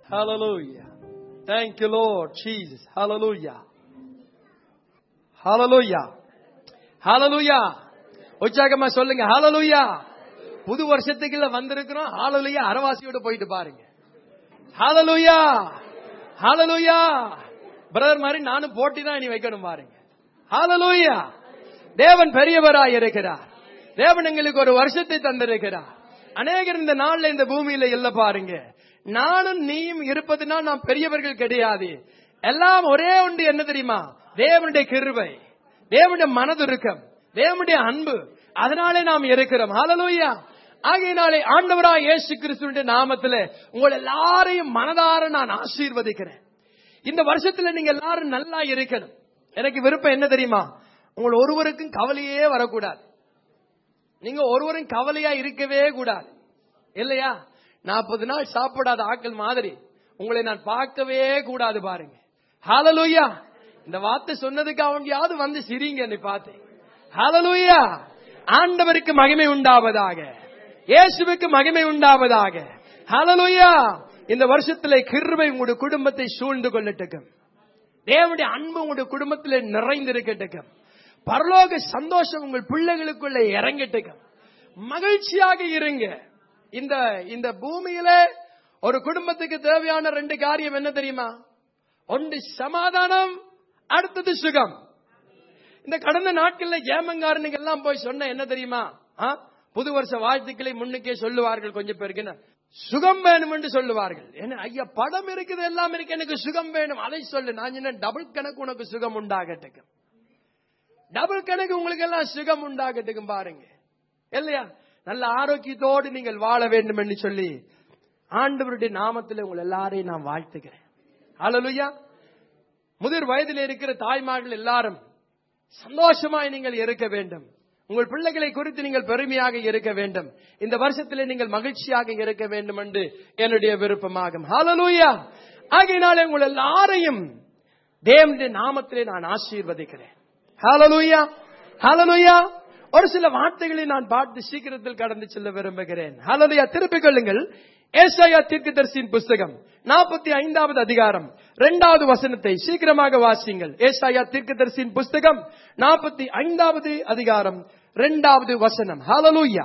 Hallelujah. Thank you, Lord Jesus. Hallelujah. Hallelujah. Hallelujah. உற்சாகமா சொல்லுங்க ஹalleluya புது வருஷத்துக்குள்ள வந்திருக்கிறோம் ஹalleluya அரவாசியோட போயிட்டு பாருங்க ஹalleluya ஹalleluya பிரதர் மாதிரி நானும் போட்டி தான் இனி வைக்கணும் பாருங்க ஹalleluya தேவன் பெரியவராய் இருக்கிறார் தேவன் எங்களுக்கு ஒரு வருஷத்தை தந்திருக்கிறார் அநேகர் இந்த நாள்ல இந்த பூமியில இல்ல பாருங்க நானும் நீயும் இருப்பதுனா நாம் பெரியவர்கள் கிடையாது எல்லாம் ஒரே ஒன்று என்ன தெரியுமா தேவனுடைய கிருபை தேவனுடைய மனதுருக்கம் தேவனுடைய அன்பு அதனாலே நாம் இருக்கிறோம் ஹalleluya ஆகையினாலே ஆண்டவராய் இயேசு கிறிஸ்துவின் நாமத்துல உங்கள் எல்லாரையும் மனதார நான் ஆசீர்வதிக்கிறேன் இந்த வருஷத்துல நீங்க எல்லாரும் நல்லா இருக்கணும் எனக்கு விருப்பம் என்ன தெரியுமா உங்கள் ஒருவருக்கும் கவலையே வரக்கூடாது நீங்க ஒருவரும் கவலையா இருக்கவே கூடாது இல்லையா நாற்பது நாள் சாப்பிடாத ஆட்கள் மாதிரி உங்களை நான் பார்க்கவே கூடாது பாருங்க ஹalleluya இந்த வார்த்தை சொன்னதுக்கு அவங்கயாவது வந்து சிரிங்க நீ பார்த்தேன் ஹalleluya ஆண்டவருக்கு மகிமை உண்டாவதாக இயேசுவுக்கு மகிமை உண்டாவதாக ஹalleluya இந்த வருஷத்திலே கிருபை உங்களுடைய குடும்பத்தை சூழ்ந்து கொள்ளட்டுக்கும் தேவனுடைய அன்பு உங்களுடைய குடும்பத்திலே நிறைந்திருக்கட்டுக்கும் பரலோக சந்தோஷம் உங்கள் பிள்ளைகளுக்குள்ள இறங்கட்டுக்கும் மகிழ்ச்சியாக இருங்க இந்த இந்த பூமியில ஒரு குடும்பத்துக்கு தேவையான ரெண்டு காரியம் என்ன தெரியுமா ஒன்று சமாதானம் அடுத்தது சுகம் இந்த கடந்த நாட்கள்ல ஜேமங்காரனுக்கு எல்லாம் போய் சொன்ன என்ன தெரியுமா ஆ? புது வருஷ வாழ்த்துக்களை முன்னுக்கே சொல்லுவார்கள் கொஞ்சம் பேருக்கு என்ன சுகம் வேணும் என்று சொல்லுவார்கள் என்ன ஐயா படம் இருக்குது எல்லாம் இருக்கு எனக்கு சுகம் வேணும் அதை சொல்லு நான் என்ன டபுள் கணக்கு உனக்கு சுகம் உண்டாகட்டுக்கும் டபுள் கணக்கு உங்களுக்கு எல்லாம் சுகம் உண்டாகட்டுக்கும் பாருங்க இல்லையா நல்ல ஆரோக்கியத்தோடு நீங்கள் வாழ வேண்டும் என்று சொல்லி ஆண்டவருடைய நாமத்தில் உங்கள் எல்லாரையும் நான் வாழ்த்துக்கிறேன் ஹalleluya முதிர் வயதில் இருக்கிற தாய்மார்கள் எல்லாரும் சந்தோஷமாய் நீங்கள் இருக்க வேண்டும் உங்கள் பிள்ளைகளை குறித்து நீங்கள் பெருமையாக இருக்க வேண்டும் இந்த வருஷத்திலே நீங்கள் மகிழ்ச்சியாக இருக்க வேண்டும் என்று என்னுடைய விருப்பமாகும் ஹalleluya ஆகையினாலே உங்கள் எல்லாரையும் தேவனுடைய நாமத்திலே நான் ஆசீர்வதிக்கிறேன் ஹalleluya ஹalleluya ஒரு சில வார்த்தைகளை நான் பார்த்து சீக்கிரத்தில் கடந்து செல்ல விரும்புகிறேன் ஹalleluya திருப்பிக் கொள்ளுங்கள் ஏசாயா தீர்க்கதரிசியின் புஸ்தகம் நாற்பத்தி ஐந்தாவது அதிகாரம் இரண்டாவது வசனத்தை சீக்கிரமாக வாசியுங்கள் ஏசாயா தீர்க்கதரிசியின் புஸ்தகம் நாற்பத்தி ஐந்தாவது அதிகாரம் இரண்டாவது வசனம் ஹalleluya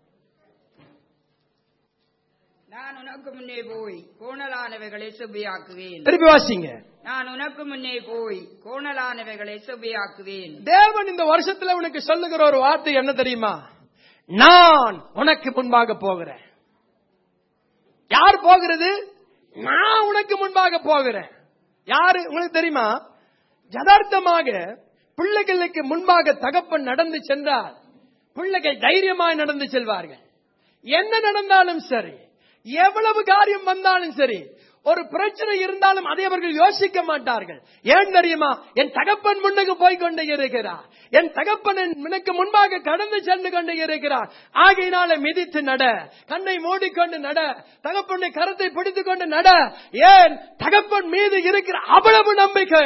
நான் உனக்கு முன்னே போய் கோணலானவைகளை செவ்வியாக்குவேன் திருப்பி வாசிங்க நான் உனக்கு முன்னே போய் கோணலானவைகளை செவ்வியாக்குவேன் தேவன் இந்த வருஷத்துல உனக்கு சொல்லுகிற ஒரு வார்த்தை என்ன தெரியுமா நான் உனக்கு முன்பாக போகிறேன் யார் போகிறது நான் உனக்கு முன்பாக போகிறேன் யாரு உங்களுக்கு தெரியுமா யதார்த்தமாக பிள்ளைகளுக்கு முன்பாக தகப்பன் நடந்து சென்றால் பிள்ளைகள் தைரியமாய் நடந்து செல்வார்கள் என்ன நடந்தாலும் சரி எவ்வளவு காரியம் வந்தாலும் சரி ஒரு பிரச்சனை இருந்தாலும் அதை அவர்கள் யோசிக்க மாட்டார்கள் ஏன் தெரியுமா என் தகப்பன் முன்னுக்கு போய் கொண்டே இருக்கிறார் என் தகப்பன் எனக்கு முன்பாக கடந்து சென்று கொண்டே இருக்கிறார் ஆகையினால மிதித்து நட கண்ணை மூடிக்கொண்டு நட தகப்பனை கரத்தை பிடித்துக் கொண்டு நட ஏன் தகப்பன் மீது இருக்கிற அவ்வளவு நம்பிக்கை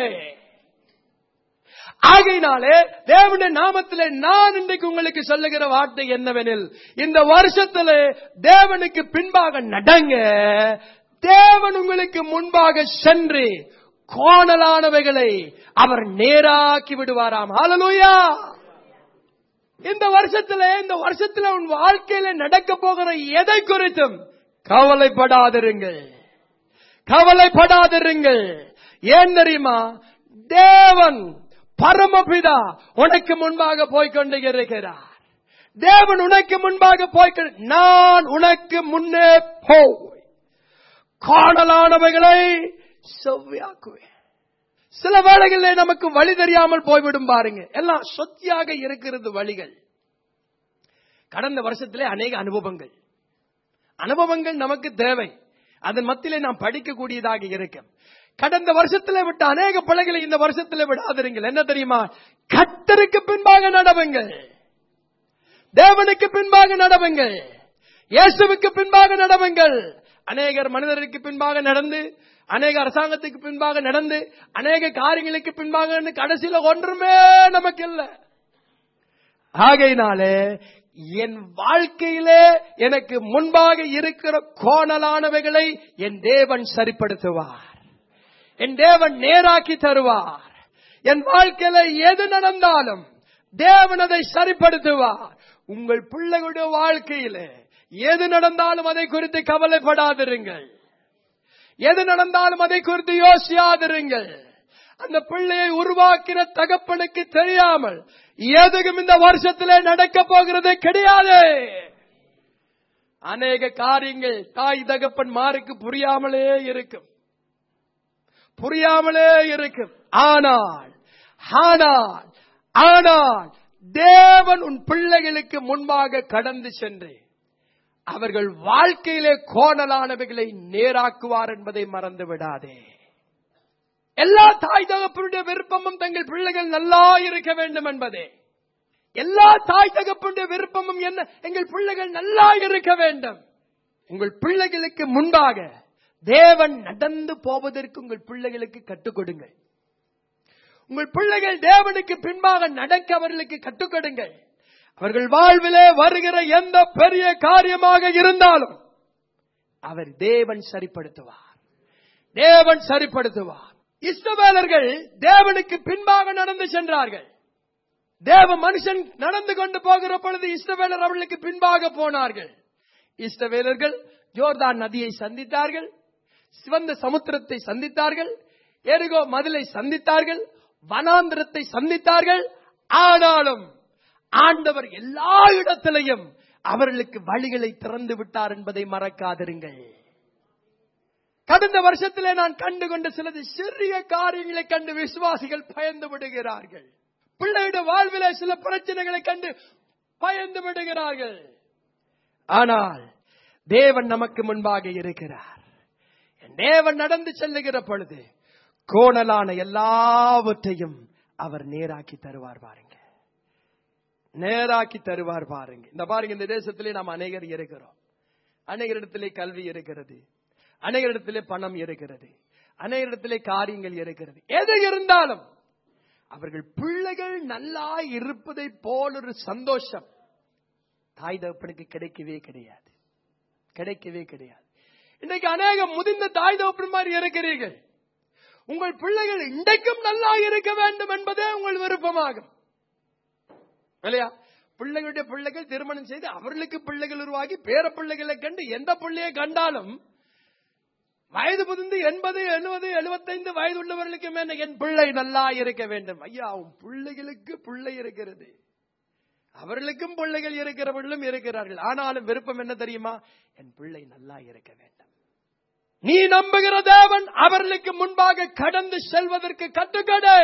ஆகையினாலே தேவனுடைய நாமத்திலே நான் இன்றைக்கு உங்களுக்கு சொல்லுகிற வார்த்தை என்னவெனில் இந்த வருஷத்திலே தேவனுக்கு பின்பாக நடங்க தேவன் உங்களுக்கு முன்பாக சென்று கோணலானவைகளை அவர் நேராக்கி விடுவாராம் ஹalleluya இந்த வருஷத்துல இந்த வருஷத்துல உன் வாழ்க்கையில நடக்க போகிற எதை குறித்தும் கவலைப்படாதிருங்கள் கவலைப்படாதிருங்கள் ஏன் தெரியுமா தேவன் பரமபிதா உனக்கு முன்பாக போய்கொண்டு இருக்கிறார் தேவன் உனக்கு முன்பாக போய்க் நான் உனக்கு முன்னே போய் காணலானவைகளை செவ்வியாக்குவேன் சில வேளைகளில் நமக்கு வழி தெரியாமல் போய்விடும் பாருங்க எல்லாம் சொத்தியாக இருக்கிறது வழிகள் கடந்த வருஷத்திலே அநேக அனுபவங்கள் அனுபவங்கள் நமக்கு தேவை அதன் மத்தியிலே நாம் படிக்கக்கூடியதாக இருக்கும் கடந்த வருஷத்துல விட்ட அநேக பிள்ளைகளை இந்த வருஷத்துல விடாதிருங்கள் என்ன தெரியுமா கத்தருக்கு பின்பாக நடவுங்கள் தேவனுக்கு பின்பாக நடவுங்கள் இயேசுவுக்கு பின்பாக நடவுங்கள் அநேகர் மனிதருக்கு பின்பாக நடந்து அநேக அரசாங்கத்துக்கு பின்பாக நடந்து அநேக காரியங்களுக்கு பின்பாக நடந்து கடைசியில ஒன்றுமே நமக்கு இல்லை ஆகையினாலே என் வாழ்க்கையிலே எனக்கு முன்பாக இருக்கிற கோணலானவைகளை என் தேவன் சரிப்படுத்துவார் என் தேவன் நேராக்கி தருவார் என் வாழ்க்கையில எது நடந்தாலும் தேவன் அதை சரிப்படுத்துவார் உங்கள் பிள்ளைகளுடைய வாழ்க்கையிலே எது நடந்தாலும் அதை குறித்து கவலைப்படாதிருங்கள் எது நடந்தாலும் அதை குறித்து யோசியாதிருங்கள் அந்த பிள்ளையை உருவாக்கின தகப்பனுக்கு தெரியாமல் எதுவும் இந்த வருஷத்திலே நடக்க போகிறது கிடையாது அநேக காரியங்கள் தாய் தகப்பன் மாருக்கு புரியாமலே இருக்கும் புரியாமலே இருக்கும் ஆனால் ஆனால் ஆனால் தேவன் உன் பிள்ளைகளுக்கு முன்பாக கடந்து சென்று அவர்கள் வாழ்க்கையிலே கோணலானவைகளை நேராக்குவார் என்பதை மறந்து விடாதே எல்லா தாய் தகப்பனுடைய விருப்பமும் தங்கள் பிள்ளைகள் நல்லா இருக்க வேண்டும் என்பதே எல்லா தாய் தகப்பனுடைய விருப்பமும் என்ன எங்கள் பிள்ளைகள் நல்லா இருக்க வேண்டும் உங்கள் பிள்ளைகளுக்கு முன்பாக தேவன் நடந்து போவதற்கு உங்கள் பிள்ளைகளுக்கு கற்றுக் கொடுங்கள் உங்கள் பிள்ளைகள் தேவனுக்கு பின்பாக நடக்க அவர்களுக்கு கற்றுக் கொடுங்கள் அவர்கள் வாழ்விலே வருகிற எந்த பெரிய காரியமாக இருந்தாலும் அவர் தேவன் சரிப்படுத்துவார் தேவன் சரிப்படுத்துவார் இஸ்ரவேலர்கள் தேவனுக்கு பின்பாக நடந்து சென்றார்கள் தேவ மனுஷன் நடந்து கொண்டு போகிற பொழுது இஸ்ரவேலர் அவர்களுக்கு பின்பாக போனார்கள் இஸ்ரவேலர்கள் ஜோர்தான் நதியை சந்தித்தார்கள் சிவந்த சமுத்திரத்தை சந்தித்தார்கள் எருகோ மதிலை சந்தித்தார்கள் வனாந்திரத்தை சந்தித்தார்கள் ஆனாலும் ஆண்டவர் எல்லா இடத்திலையும் அவர்களுக்கு வழிகளை திறந்து விட்டார் என்பதை மறக்காதிருங்கள் கடந்த வருஷத்திலே நான் கண்டு கொண்ட சிலது சிறிய காரியங்களை கண்டு விசுவாசிகள் பயந்து விடுகிறார்கள் பிள்ளையுடைய வாழ்விலே சில பிரச்சனைகளை கண்டு பயந்து விடுகிறார்கள் ஆனால் தேவன் நமக்கு முன்பாக இருக்கிறார் என் தேவன் நடந்து செல்லுகிற பொழுது கோணலான எல்லாவற்றையும் அவர் நேராக்கி தருவார் பாருங்க நேராக்கி தருவார் பாருங்க இந்த பாருங்க இந்த தேசத்திலே நாம் அநேகர் இருக்கிறோம் அநேகரிடத்திலே கல்வி இருக்கிறது அநேகரிடத்திலே பணம் இருக்கிறது அநேகரிடத்திலே காரியங்கள் இருக்கிறது எது இருந்தாலும் அவர்கள் பிள்ளைகள் நல்லா இருப்பதை போல ஒரு சந்தோஷம் தாய் தகப்பனுக்கு கிடைக்கவே கிடையாது கிடைக்கவே கிடையாது இன்னைக்கு அநேக முதிர்ந்த தாய் தகப்பன் மாதிரி இருக்கிறீர்கள் உங்கள் பிள்ளைகள் இன்றைக்கும் நல்லா இருக்க வேண்டும் என்பதே உங்கள் விருப்பமாகும் இல்லையா பிள்ளைகளுடைய பிள்ளைகள் திருமணம் செய்து அவர்களுக்கு பிள்ளைகள் உருவாகி பேர பிள்ளைகளை கண்டு எந்த பிள்ளையை கண்டாலும் வயது புதிந்து எண்பது எழுபது எழுபத்தைந்து வயது உள்ளவர்களுக்கு மேல என் பிள்ளை நல்லா இருக்க வேண்டும் ஐயா உன் பிள்ளைகளுக்கு பிள்ளை இருக்கிறது அவர்களுக்கும் பிள்ளைகள் இருக்கிறவர்களும் இருக்கிறார்கள் ஆனாலும் விருப்பம் என்ன தெரியுமா என் பிள்ளை நல்லா இருக்க வேண்டும் நீ நம்புகிற தேவன் அவர்களுக்கு முன்பாக கடந்து செல்வதற்கு கட்டுக்கடை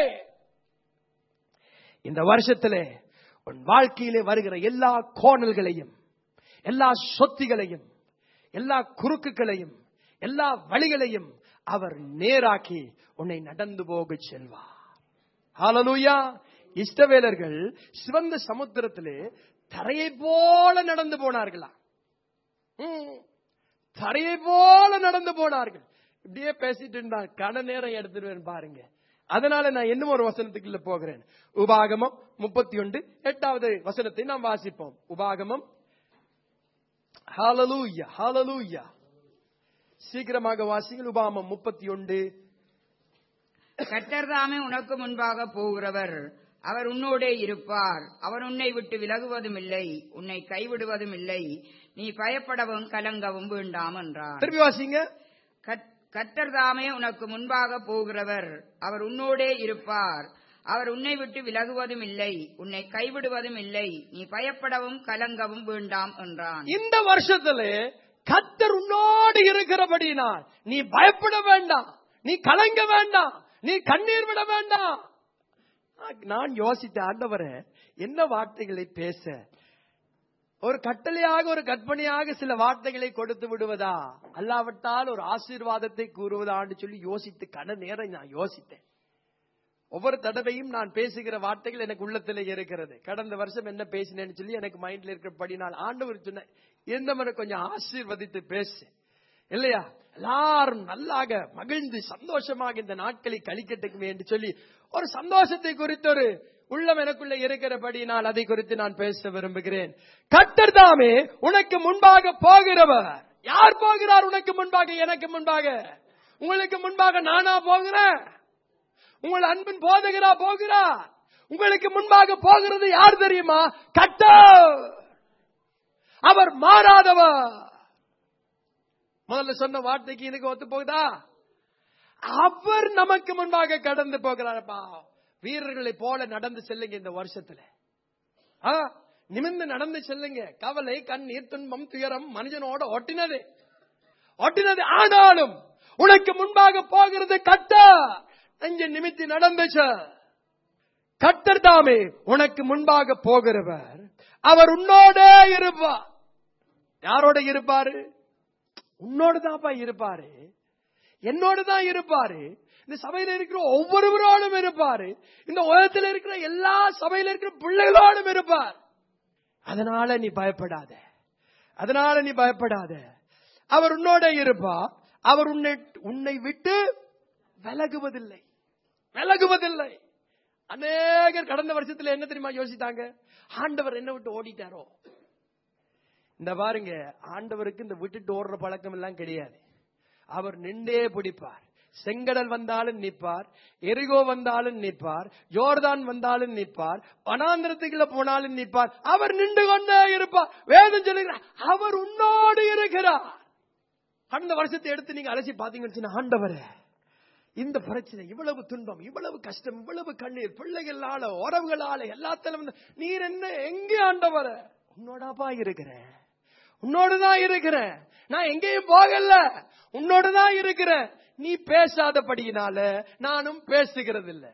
இந்த வருஷத்திலே உன் வாழ்க்கையிலே வருகிற எல்லா கோணல்களையும் எல்லா சொத்திகளையும் எல்லா குறுக்குகளையும் எல்லா வழிகளையும் அவர் நேராக்கி உன்னை நடந்து போக செல்வார் ஹalleluya இஷ்டவேலர்கள் சிவந்த சமுத்திரத்திலே தரையை போல நடந்து போனார்களா ம். தரையை போல நடந்து போனார்கள் இப்படியே பேசிட்டு இருந்தா கன நேரம் எடுத்துருவேன் பாருங்க அதனால நான் இன்னும் ஒரு வசனத்துக்குள்ள போகிறேன் உபாகமம் முப்பத்தி ஒன்று எட்டாவது வசனத்தை நாம் வாசிப்போம் உபாகமம் ஹalleluya ஹalleluya சீக்கிரமாக வாசிங்கள் உபாகமம் முப்பத்தி ஒன்று கர்த்தர் தாமே உனக்கு முன்பாக போகிறவர் அவர் உன்னோடே இருப்பார் அவர் உன்னை விட்டு விலகுவதும் இல்லை உன்னை கைவிடுவதும் இல்லை நீ பயப்படவும் கலங்கவும் வேண்டாம் என்றார் திருப்பி வாசிங்க கத்- கர்த்தர் தாமே உனக்கு முன்பாக போகிறவர் அவர் உன்னோடே இருப்பார் அவர் உன்னை விட்டு விலகுவதும் இல்லை உன்னை கைவிடுவதும் இல்லை நீ பயப்படவும் கலங்கவும் வேண்டாம் என்றான் இந்த வருஷத்துல கத்தர் உன்னோடு இருக்கிறபடினால் நீ பயப்பட வேண்டாம் நீ கலங்க வேண்டாம் நீ கண்ணீர் விட வேண்டாம் நான் யோசித்த ஆண்டவரே என்ன வார்த்தைகளை பேச ஒரு கட்டளையாக ஒரு கற்பனையாக சில வார்த்தைகளை கொடுத்து விடுவதா அல்லாவிட்டால் ஒரு ஆசீர்வாதத்தை கூறுவதான்னு சொல்லி யோசித்து கன நேரம் நான் யோசித்தேன் ஒவ்வொரு தடவையும் நான் பேசுகிற வார்த்தைகள் எனக்கு உள்ளத்தில் இருக்கிறது கடந்த வருஷம் என்ன பேசினேன்னு சொல்லி எனக்கு மைண்ட்ல இருக்கிறபடி நான் ஆண்டவர் சொன்ன இந்த மாதிரி கொஞ்சம் ஆசீர்வதித்து பேசு இல்லையா எல்லாரும் நல்லாக மகிழ்ந்து சந்தோஷமாக இந்த நாட்களை கழிக்கட்டுக்குமே என்று சொல்லி ஒரு சந்தோஷத்தை குறித்த ஒரு உள்ளம் எனக்குள்ள இருக்கிறபடி நான் அதை குறித்து நான் பேச விரும்புகிறேன் கர்த்தர் தாமே உனக்கு முன்பாக போகிறவர் யார் போகிறார் உனக்கு முன்பாக எனக்கு முன்பாக உங்களுக்கு முன்பாக நானா போகிறேன் உங்கள் அன்பின் போதகரா போகிறார் உங்களுக்கு முன்பாக போகிறது யார் தெரியுமா கர்த்தர் அவர் மாறாதவர் முதல்ல சொன்ன வார்த்தைக்கு இதுக்கு ஒத்து போகுதா அவர் நமக்கு முன்பாக கடந்து போகிறாரப்பா வீரர்களை போல நடந்து செல்லுங்க இந்த வருஷத்துல ஆ, நிமிர்ந்து நடந்து செல்லுங்க கவலை கண்ணீர் துன்பம் துயரம் மனுஷனோட ஒட்டினது ஒட்டினது ஆனாலும் உனக்கு முன்பாக போகிறது கட்ட நெஞ்ச நிமித்தி நடந்துச்சு கட்டர் தாமே உனக்கு முன்பாக போகிறவர் அவர் உன்னோட இருப்பார் யாரோட இருப்பாரு உன்னோடு தான்ப்பா இருப்பாரு என்னோடு தான் இருப்பாரு இந்த சபையில இருக்கிற ஒவ்வொருவரோடும் இருப்பாரு இந்த உலகத்தில் இருக்கிற எல்லா சபையில இருக்கிற பிள்ளைகளோடும் இருப்பார் அதனால நீ பயப்படாத அதனால நீ பயப்படாத அவர் உன்னோட இருப்பா அவர் உன்னை உன்னை விட்டு விலகுவதில்லை விலகுவதில்லை அநேகர் கடந்த வருஷத்துல என்ன தெரியுமா யோசித்தாங்க ஆண்டவர் என்ன விட்டு ஓடிட்டாரோ இந்த பாருங்க ஆண்டவருக்கு இந்த விட்டுட்டு ஓடுற பழக்கம் எல்லாம் கிடையாது அவர் நின்றே பிடிப்பார் செங்கடல் வந்தாலும் நிற்பார் எரிகோ வந்தாலும் நிற்பார் ஜோர்தான் வந்தாலும் நிற்பார் வனாந்திரத்துக்குள்ள போனாலும் நிற்பார் அவர் நின்று கொண்டே இருப்பார் வேதம் சொல்லுகிறார் அவர் உன்னோடு இருக்கிறார் அந்த வருஷத்தை எடுத்து நீங்க அலசி பாத்தீங்கன்னு சொன்னா, ஆண்டவரே இந்த பிரச்சனை இவ்வளவு துன்பம் இவ்வளவு கஷ்டம் இவ்வளவு கண்ணீர் பிள்ளைகளால உறவுகளால எல்லாத்திலும் வந்து, நீர் என்ன எங்கே ஆண்டவர உன்னோடாப்பா இருக்கிறேன் உன்னோடுதான் இருக்கிறேன் நான் எங்கேயும் போகல உன்னோடுதான் இருக்கிறேன் நீ பேசாதபடியினால நானும் பேசுகிறது இல்ல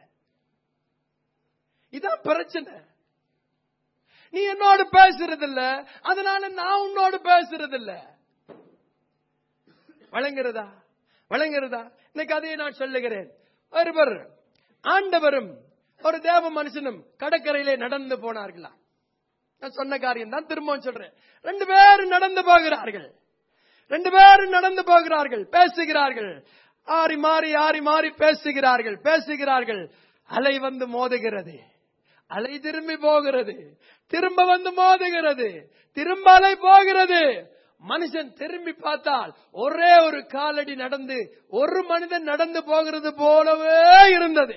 இதான் பிரச்சனை நீ என்னோடு பேசுறது இல்ல அதனால நான் உன்னோடு பேசுறது இல்ல வழங்குறதா வழங்குறதா இன்னைக்கு அதையே நான் சொல்லுகிறேன் ஒருவர் ஆண்டவரும் ஒரு தேவ மனுஷனும் கடற்கரையிலே நடந்து போனார்களா நான் சொன்ன காரியம் தான் திரும்பவும் சொல்றேன் ரெண்டு பேரும் நடந்து போகிறார்கள் ரெண்டு பேரும் நடந்து போகிறார்கள் பேசுகிறார்கள் ஆறி மாறி ஆறி மாறி பேசுகிறார்கள் பேசுகிறார்கள் அலை வந்து மோதுகிறது அலை திரும்பி போகிறது திரும்ப வந்து மோதுகிறது திரும்ப அலை போகிறது மனுஷன் திரும்பி பார்த்தால் ஒரே ஒரு காலடி நடந்து ஒரு மனிதன் நடந்து போகிறது போலவே இருந்தது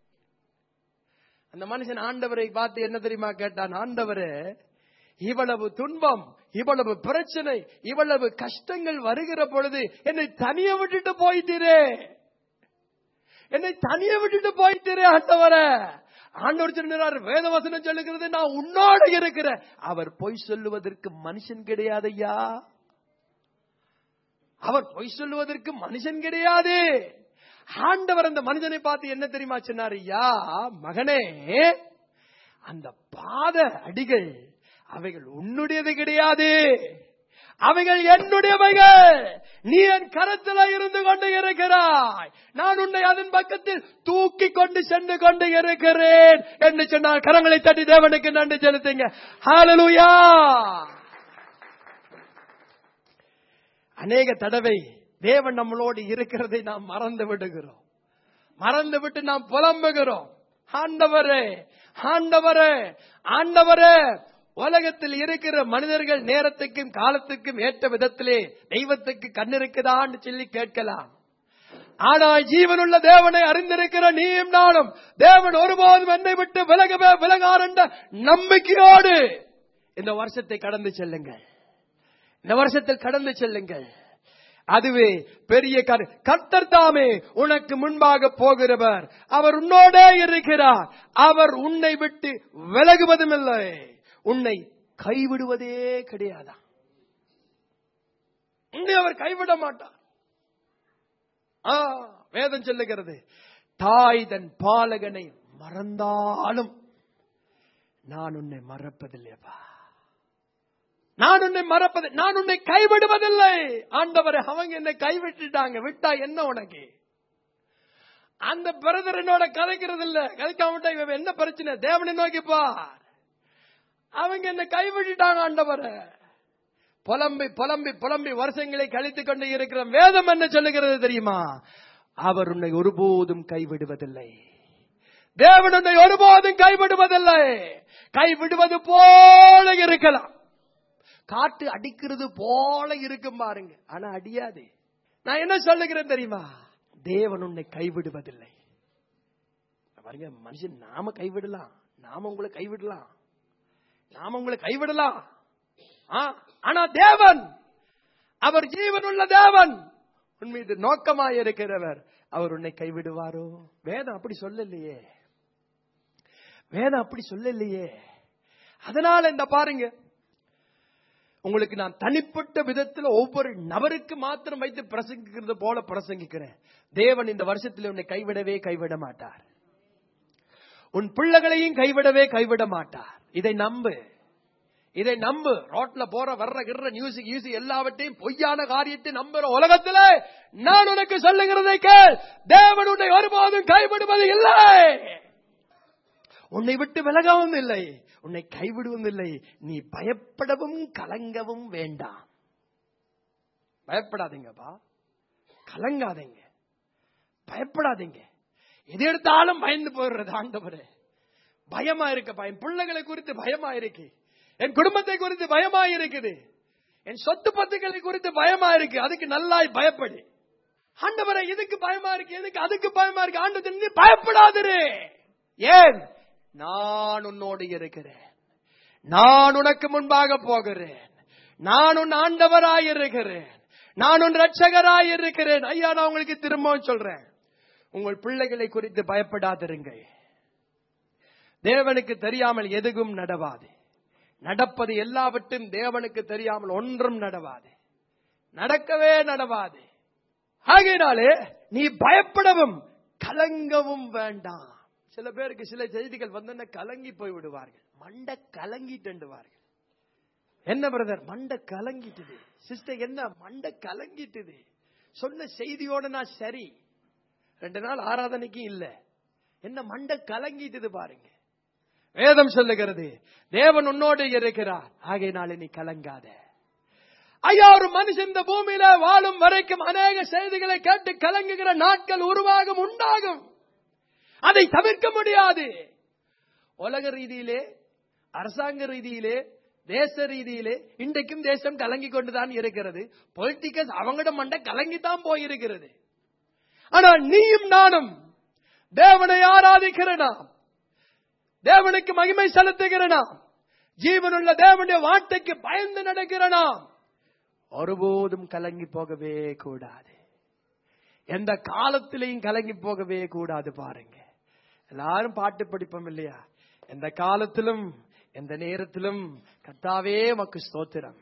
அந்த மனுஷன் ஆண்டவரை பார்த்து என்ன தெரியுமா கேட்டான் ஆண்டவரே இவ்வளவு துன்பம் இவ்வளவு பிரச்சனை இவ்வளவு கஷ்டங்கள் வருகிற பொழுது என்னை தனிய விட்டுட்டு போயிட்டீரே என்னை தனிய விட்டுட்டு போயிட்டீரே ஆண்டவரே ஆண்டவர் சொன்னார் வேதவசனம் சொல்லுகிறது நான் உன்னோடு இருக்கிறேன் அவர் பொய் சொல்லுவதற்கு மனுஷன் கிடையாதையா அவர் பொய் சொல்லுவதற்கு மனுஷன் கிடையாது ஆண்டவர் அந்த மனிதனை பார்த்து என்ன தெரியுமா சொன்னார் ஐயா மகனே அந்த பாத அடிகள் அவைகள் உன்னுடையது கிடையாது அவைகள் என்னுடையவைகள் நீ என் கரத்தில் இருந்து கொண்டு இருக்கிறாய் நான் உன்னை அதன் பக்கத்தில் தூக்கி கொண்டு சென்று கொண்டு இருக்கிறேன் என்று சொன்னார் கரங்களை தட்டி தேவனுக்கு நன்றி செலுத்துங்க ஹalleluya அநேக தடவை தேவன் நம்மளோடு இருக்கிறதை நாம் மறந்து விடுகிறோம் மறந்து விட்டு நாம் புலம்புகிறோம் ஆண்டவரே ஆண்டவரே ஆண்டவரே உலகத்தில் இருக்கிற மனிதர்கள் நேரத்துக்கும் காலத்துக்கும் ஏற்ற விதத்திலே தெய்வத்துக்கு கண் இருக்குதான்னு சொல்லி கேட்கலாம் ஆனால் ஜீவனுள்ள தேவனை அறிந்திருக்கிற நீயும் நானும் தேவன் ஒருபோதும் என்னை விட்டு விலகவே விலகார் என்ற நம்பிக்கையோடு இந்த வருஷத்தை கடந்து செல்லுங்கள் இந்த வருஷத்தில் கடந்து செல்லுங்கள் அதுவே பெரிய கரு கர்த்தர் தாமே உனக்கு முன்பாக போகிறவர் அவர் உன்னோடே இருக்கிறார் அவர் உன்னை விட்டு விலகுவதும் இல்லை உன்னை கைவிடுவதே கிடையாதா உன்னை அவர் கைவிட மாட்டார் ஆ, வேதம் சொல்லுகிறது தாய் தன் பாலகனை மறந்தாலும் நான் உன்னை மறப்பதில்லையப்பா நான் உன்னை மறப்பது நான் உன்னை கைவிடுவதில்லை ஆண்டவரே அவங்க என்னை கைவிட்டுட்டாங்க விட்டா என்ன உனக்கு அந்த பிரதர் என்னோட கதைக்கிறது இல்ல கதைக்காம விட்டா இவன் என்ன பிரச்சனை தேவனை நோக்கி பார் அவங்க என்ன கைவிட்டுட்டாங்க ஆண்டவரை புலம்பி புலம்பி புலம்பி வருஷங்களை கழித்துக் கொண்டு இருக்கிற வேதம் என்ன சொல்லுகிறது தெரியுமா அவர் உன்னை ஒருபோதும் கைவிடுவதில்லை தேவன் உன்னை ஒருபோதும் கைவிடுவதில்லை கைவிடுவது போல இருக்கலாம் காட்டு அடிக்கிறது போல இருக்கும் பாருங்க ஆனா அடியாது நான் என்ன சொல்லுகிறேன் தெரியுமா தேவன் உன்னை கைவிடுவதில்லை பாருங்க மனுஷன் நாம கைவிடலாம் நாம உங்களை கைவிடலாம் நாம உங்களை கைவிடலாம் ஆ, ஆனா தேவன் அவர் ஜீவனுள்ள தேவன் உன் மீது நோக்கமாய் இருக்கிறவர் அவர் உன்னை கைவிடுவாரோ வேதம் அப்படி சொல்லலையே வேதம் அப்படி சொல்லலையே அதனால இந்த பாருங்க உங்களுக்கு நான் தனிப்பட்ட விதத்துல ஒவ்வொரு நபருக்கு மாத்திரம் வைத்து பிரசங்கிக்கிறது போல பிரசங்கிக்கிறேன் தேவன் இந்த வருஷத்தில் உன்னை கைவிடவே கைவிட மாட்டார் உன் பிள்ளைகளையும் கைவிடவே கைவிட மாட்டார் இதை நம்பு இதை நம்பு ரோட்ல போற வர்ற கிற நியூஸ் யூஸ் எல்லாவற்றையும் பொய்யான காரியத்தை நம்புற உலகத்துல நான் உனக்கு சொல்லுகிறதை கேள் தேவன் உன்னை ஒருபோதும் கைவிடுவது இல்லை உன்னை விட்டு விலகவும் இல்லை உன்னை கைவிடுவதும் இல்லை நீ பயப்படவும் கலங்கவும் வேண்டாம் பயப்படாதீங்கப்பா கலங்காதீங்க பயப்படாதீங்க எது எடுத்தாலும் பயந்து போயிடுறது ஆண்டவரே பயமா இருக்கப்பா என் பிள்ளைகளை குறித்து பயமா இருக்கு என் குடும்பத்தை குறித்து பயமா இருக்குது என் சொத்து பத்துக்களை குறித்து பயமா இருக்கு அதுக்கு நல்லாய் பயப்படு ஆண்டவரை இதுக்கு பயமா இருக்கு எதுக்கு அதுக்கு பயமா இருக்கு ஆண்டவர் நீ பயப்படாதிரு ஏன் நான் உன்னோடு இருக்கிறேன் நான் உனக்கு முன்பாக போகிறேன் நான் உன் ஆண்டவராய் இருக்கிறேன் நான் உன் ரட்சகராய் இருக்கிறேன் ஐயா நான் உங்களுக்கு திரும்பவும் சொல்றேன் உங்கள் பிள்ளைகளை குறித்து பயப்படாதிருங்கள் தேவனுக்கு தெரியாமல் எதுவும் நடவாது நடப்பது எல்லாவற்றும் தேவனுக்கு தெரியாமல் ஒன்றும் நடவாது நடக்கவே நடவாது ஆகையினாலே நீ பயப்படவும் கலங்கவும் வேண்டாம் சில பேருக்கு சில செய்திகள் வந்து கலங்கி போய் விடுவார்கள் மண்டை கலங்கிட்டுவார்கள் என்ன பிரதர் மண்டை கலங்கிட்டுது சிஸ்டர் என்ன மண்டை கலங்கிட்டுது சொன்ன செய்தியோட நான் சரி ரெண்டு நாள் ஆராதனைக்கு இல்ல என்ன மண்டை கலங்கிட்டுது பாருங்க வேதம் சொல்லுகிறது தேவன் உன்னோடு இருக்கிறார் ஆகையினாலே நீ கலங்காத ஐயா ஒரு மனுஷன் இந்த பூமியில வாழும் வரைக்கும் அநேக செய்திகளை கேட்டு கலங்குகிற நாட்கள் உருவாகும் உண்டாகும் அதை தவிர்க்க முடியாது உலக ரீதியிலே அரசாங்க ரீதியிலே தேச ரீதியிலே இன்றைக்கும் தேசம் கலங்கி கொண்டுதான் இருக்கிறது பொலிட்டிக்கல்ஸ் அவங்களோட மண்டை கலங்கித்தான் போயிருக்கிறது ஆனா நீயும் நானும் தேவனை ஆராதிக்கிற நாம் தேவனுக்கு மகிமை செலுத்துகிற நாம் ஜீவனுள்ள தேவனுடைய வார்த்தைக்கு பயந்து நடக்கிற நாம் ஒருபோதும் கலங்கி போகவே கூடாது எந்த காலத்திலையும் கலங்கி போகவே கூடாது பாருங்க எல்லாரும் பாட்டு படிப்போம் இல்லையா எந்த காலத்திலும் எந்த நேரத்திலும் கத்தாவே மக்கு ஸ்தோத்திரம்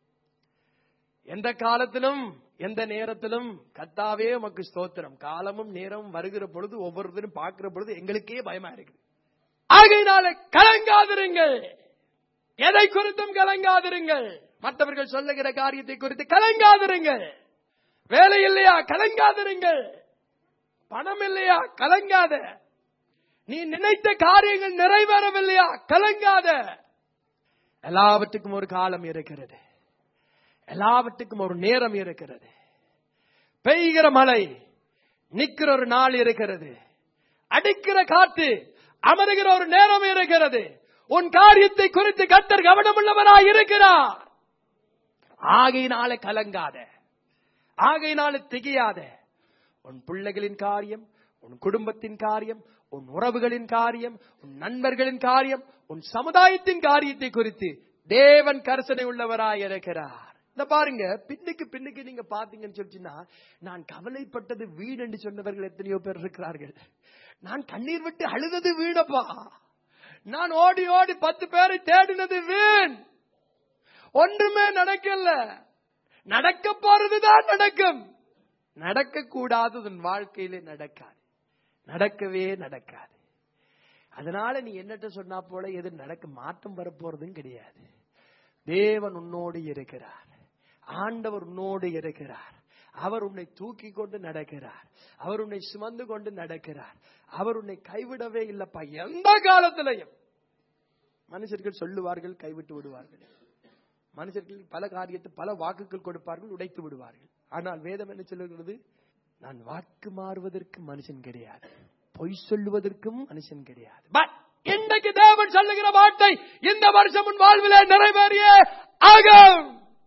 எந்த காலத்திலும் எந்த நேரத்திலும் கத்தாவே மக்கு ஸ்தோத்திரம் காலமும் நேரமும் வருகிற பொழுது ஒவ்வொருத்தரும் பார்க்கிற பொழுது எங்களுக்கே பயமா இருக்குது ஆகையினால கலங்காதிருங்கள் எதை குறித்தும் கலங்காதிருங்கள் மற்றவர்கள் சொல்லுகிற காரியத்தை குறித்து கலங்காதிருங்கள் வேலை இல்லையா கலங்காதிருங்கள் பணம் இல்லையா கலங்காத நீ நினைத்த காரியங்கள் நிறைவேறவில்லையா கலங்காத எல்லாவற்றுக்கும் ஒரு காலம் இருக்கிறது எல்லாவற்றுக்கும் ஒரு நேரம் இருக்கிறது பெய்கிற மழை நிக்கிற ஒரு நாள் இருக்கிறது அடிக்கிற காற்று அமருகிற ஒரு நேரம் இருக்கிறது உன் காரியத்தை குறித்து கத்தர் கவனமுள்ளவராய் இருக்கிறார் ஆகையினால கலங்காத ஆகையினால திகையாத உன் பிள்ளைகளின் காரியம் உன் குடும்பத்தின் காரியம் உன் உறவுகளின் காரியம் உன் நண்பர்களின் காரியம் உன் சமுதாயத்தின் காரியத்தை குறித்து தேவன் கரசனை உள்ளவராய் இருக்கிறார் இந்த பாருங்க பின்னுக்கு பின்னுக்கு நீங்க பாத்தீங்கன்னு சொல்லிச்சுன்னா நான் கவலைப்பட்டது வீடு என்று சொன்னவர்கள் எத்தனையோ பேர் இருக்கிறார்கள் நான் கண்ணீர் விட்டு அழுதது வீடப்பா நான் ஓடி ஓடி பத்து பேரை தேடினது வீண் ஒன்றுமே நடக்கல நடக்க போறதுதான் நடக்கும் நடக்க கூடாதது உன் வாழ்க்கையிலே நடக்காது நடக்கவே நடக்காது அதனால நீ என்னட்ட சொன்னா போல எது நடக்க மாற்றம் வரப்போறதும் கிடையாது தேவன் உன்னோடு இருக்கிறார் ஆண்டவர் உன்னோடு இருக்கிறார் அவர் உன்னை தூக்கி கொண்டு நடக்கிறார் அவர் உன்னை சுமந்து கொண்டு நடக்கிறார் அவர் உன்னை கைவிடவே இல்லப்பா எந்த காலத்திலையும் மனுஷர்கள் சொல்லுவார்கள் கைவிட்டு விடுவார்கள் மனுஷர்கள் பல காரியத்தை பல வாக்குகள் கொடுப்பார்கள் உடைத்து விடுவார்கள் ஆனால் வேதம் என்ன சொல்லுகிறது நான் வாக்கு மாறுவதற்கு மனுஷன் கிடையாது பொய் சொல்லுவதற்கும் மனுஷன் கிடையாது பட் இன்றைக்கு தேவன் சொல்லுகிற வார்த்தை இந்த வருஷம் உன் வாழ்விலே நிறைவேறிய ஆகும்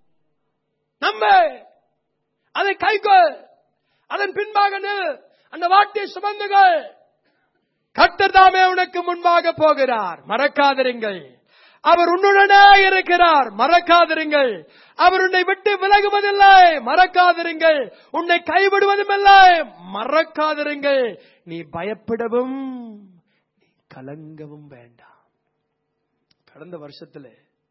நம்ம அதை கைகொள் அதன் பின்பாக நில். அந்த வார்த்தையை சுமந்துகள் கர்த்தர் தாமே உனக்கு முன்பாக போகிறார் மறக்காதிருங்கள் அவர் உன்னுடனே இருக்கிறார் மறக்காதிருங்கள் அவர் உன்னை விட்டு விலகுவதில்லை மறக்காதிருங்கள் உன்னை கைவிடுவதும் இல்லை மறக்காதிருங்கள் நீ பயப்படவும் நீ கலங்கவும் வேண்டாம் கடந்த வருஷத்துல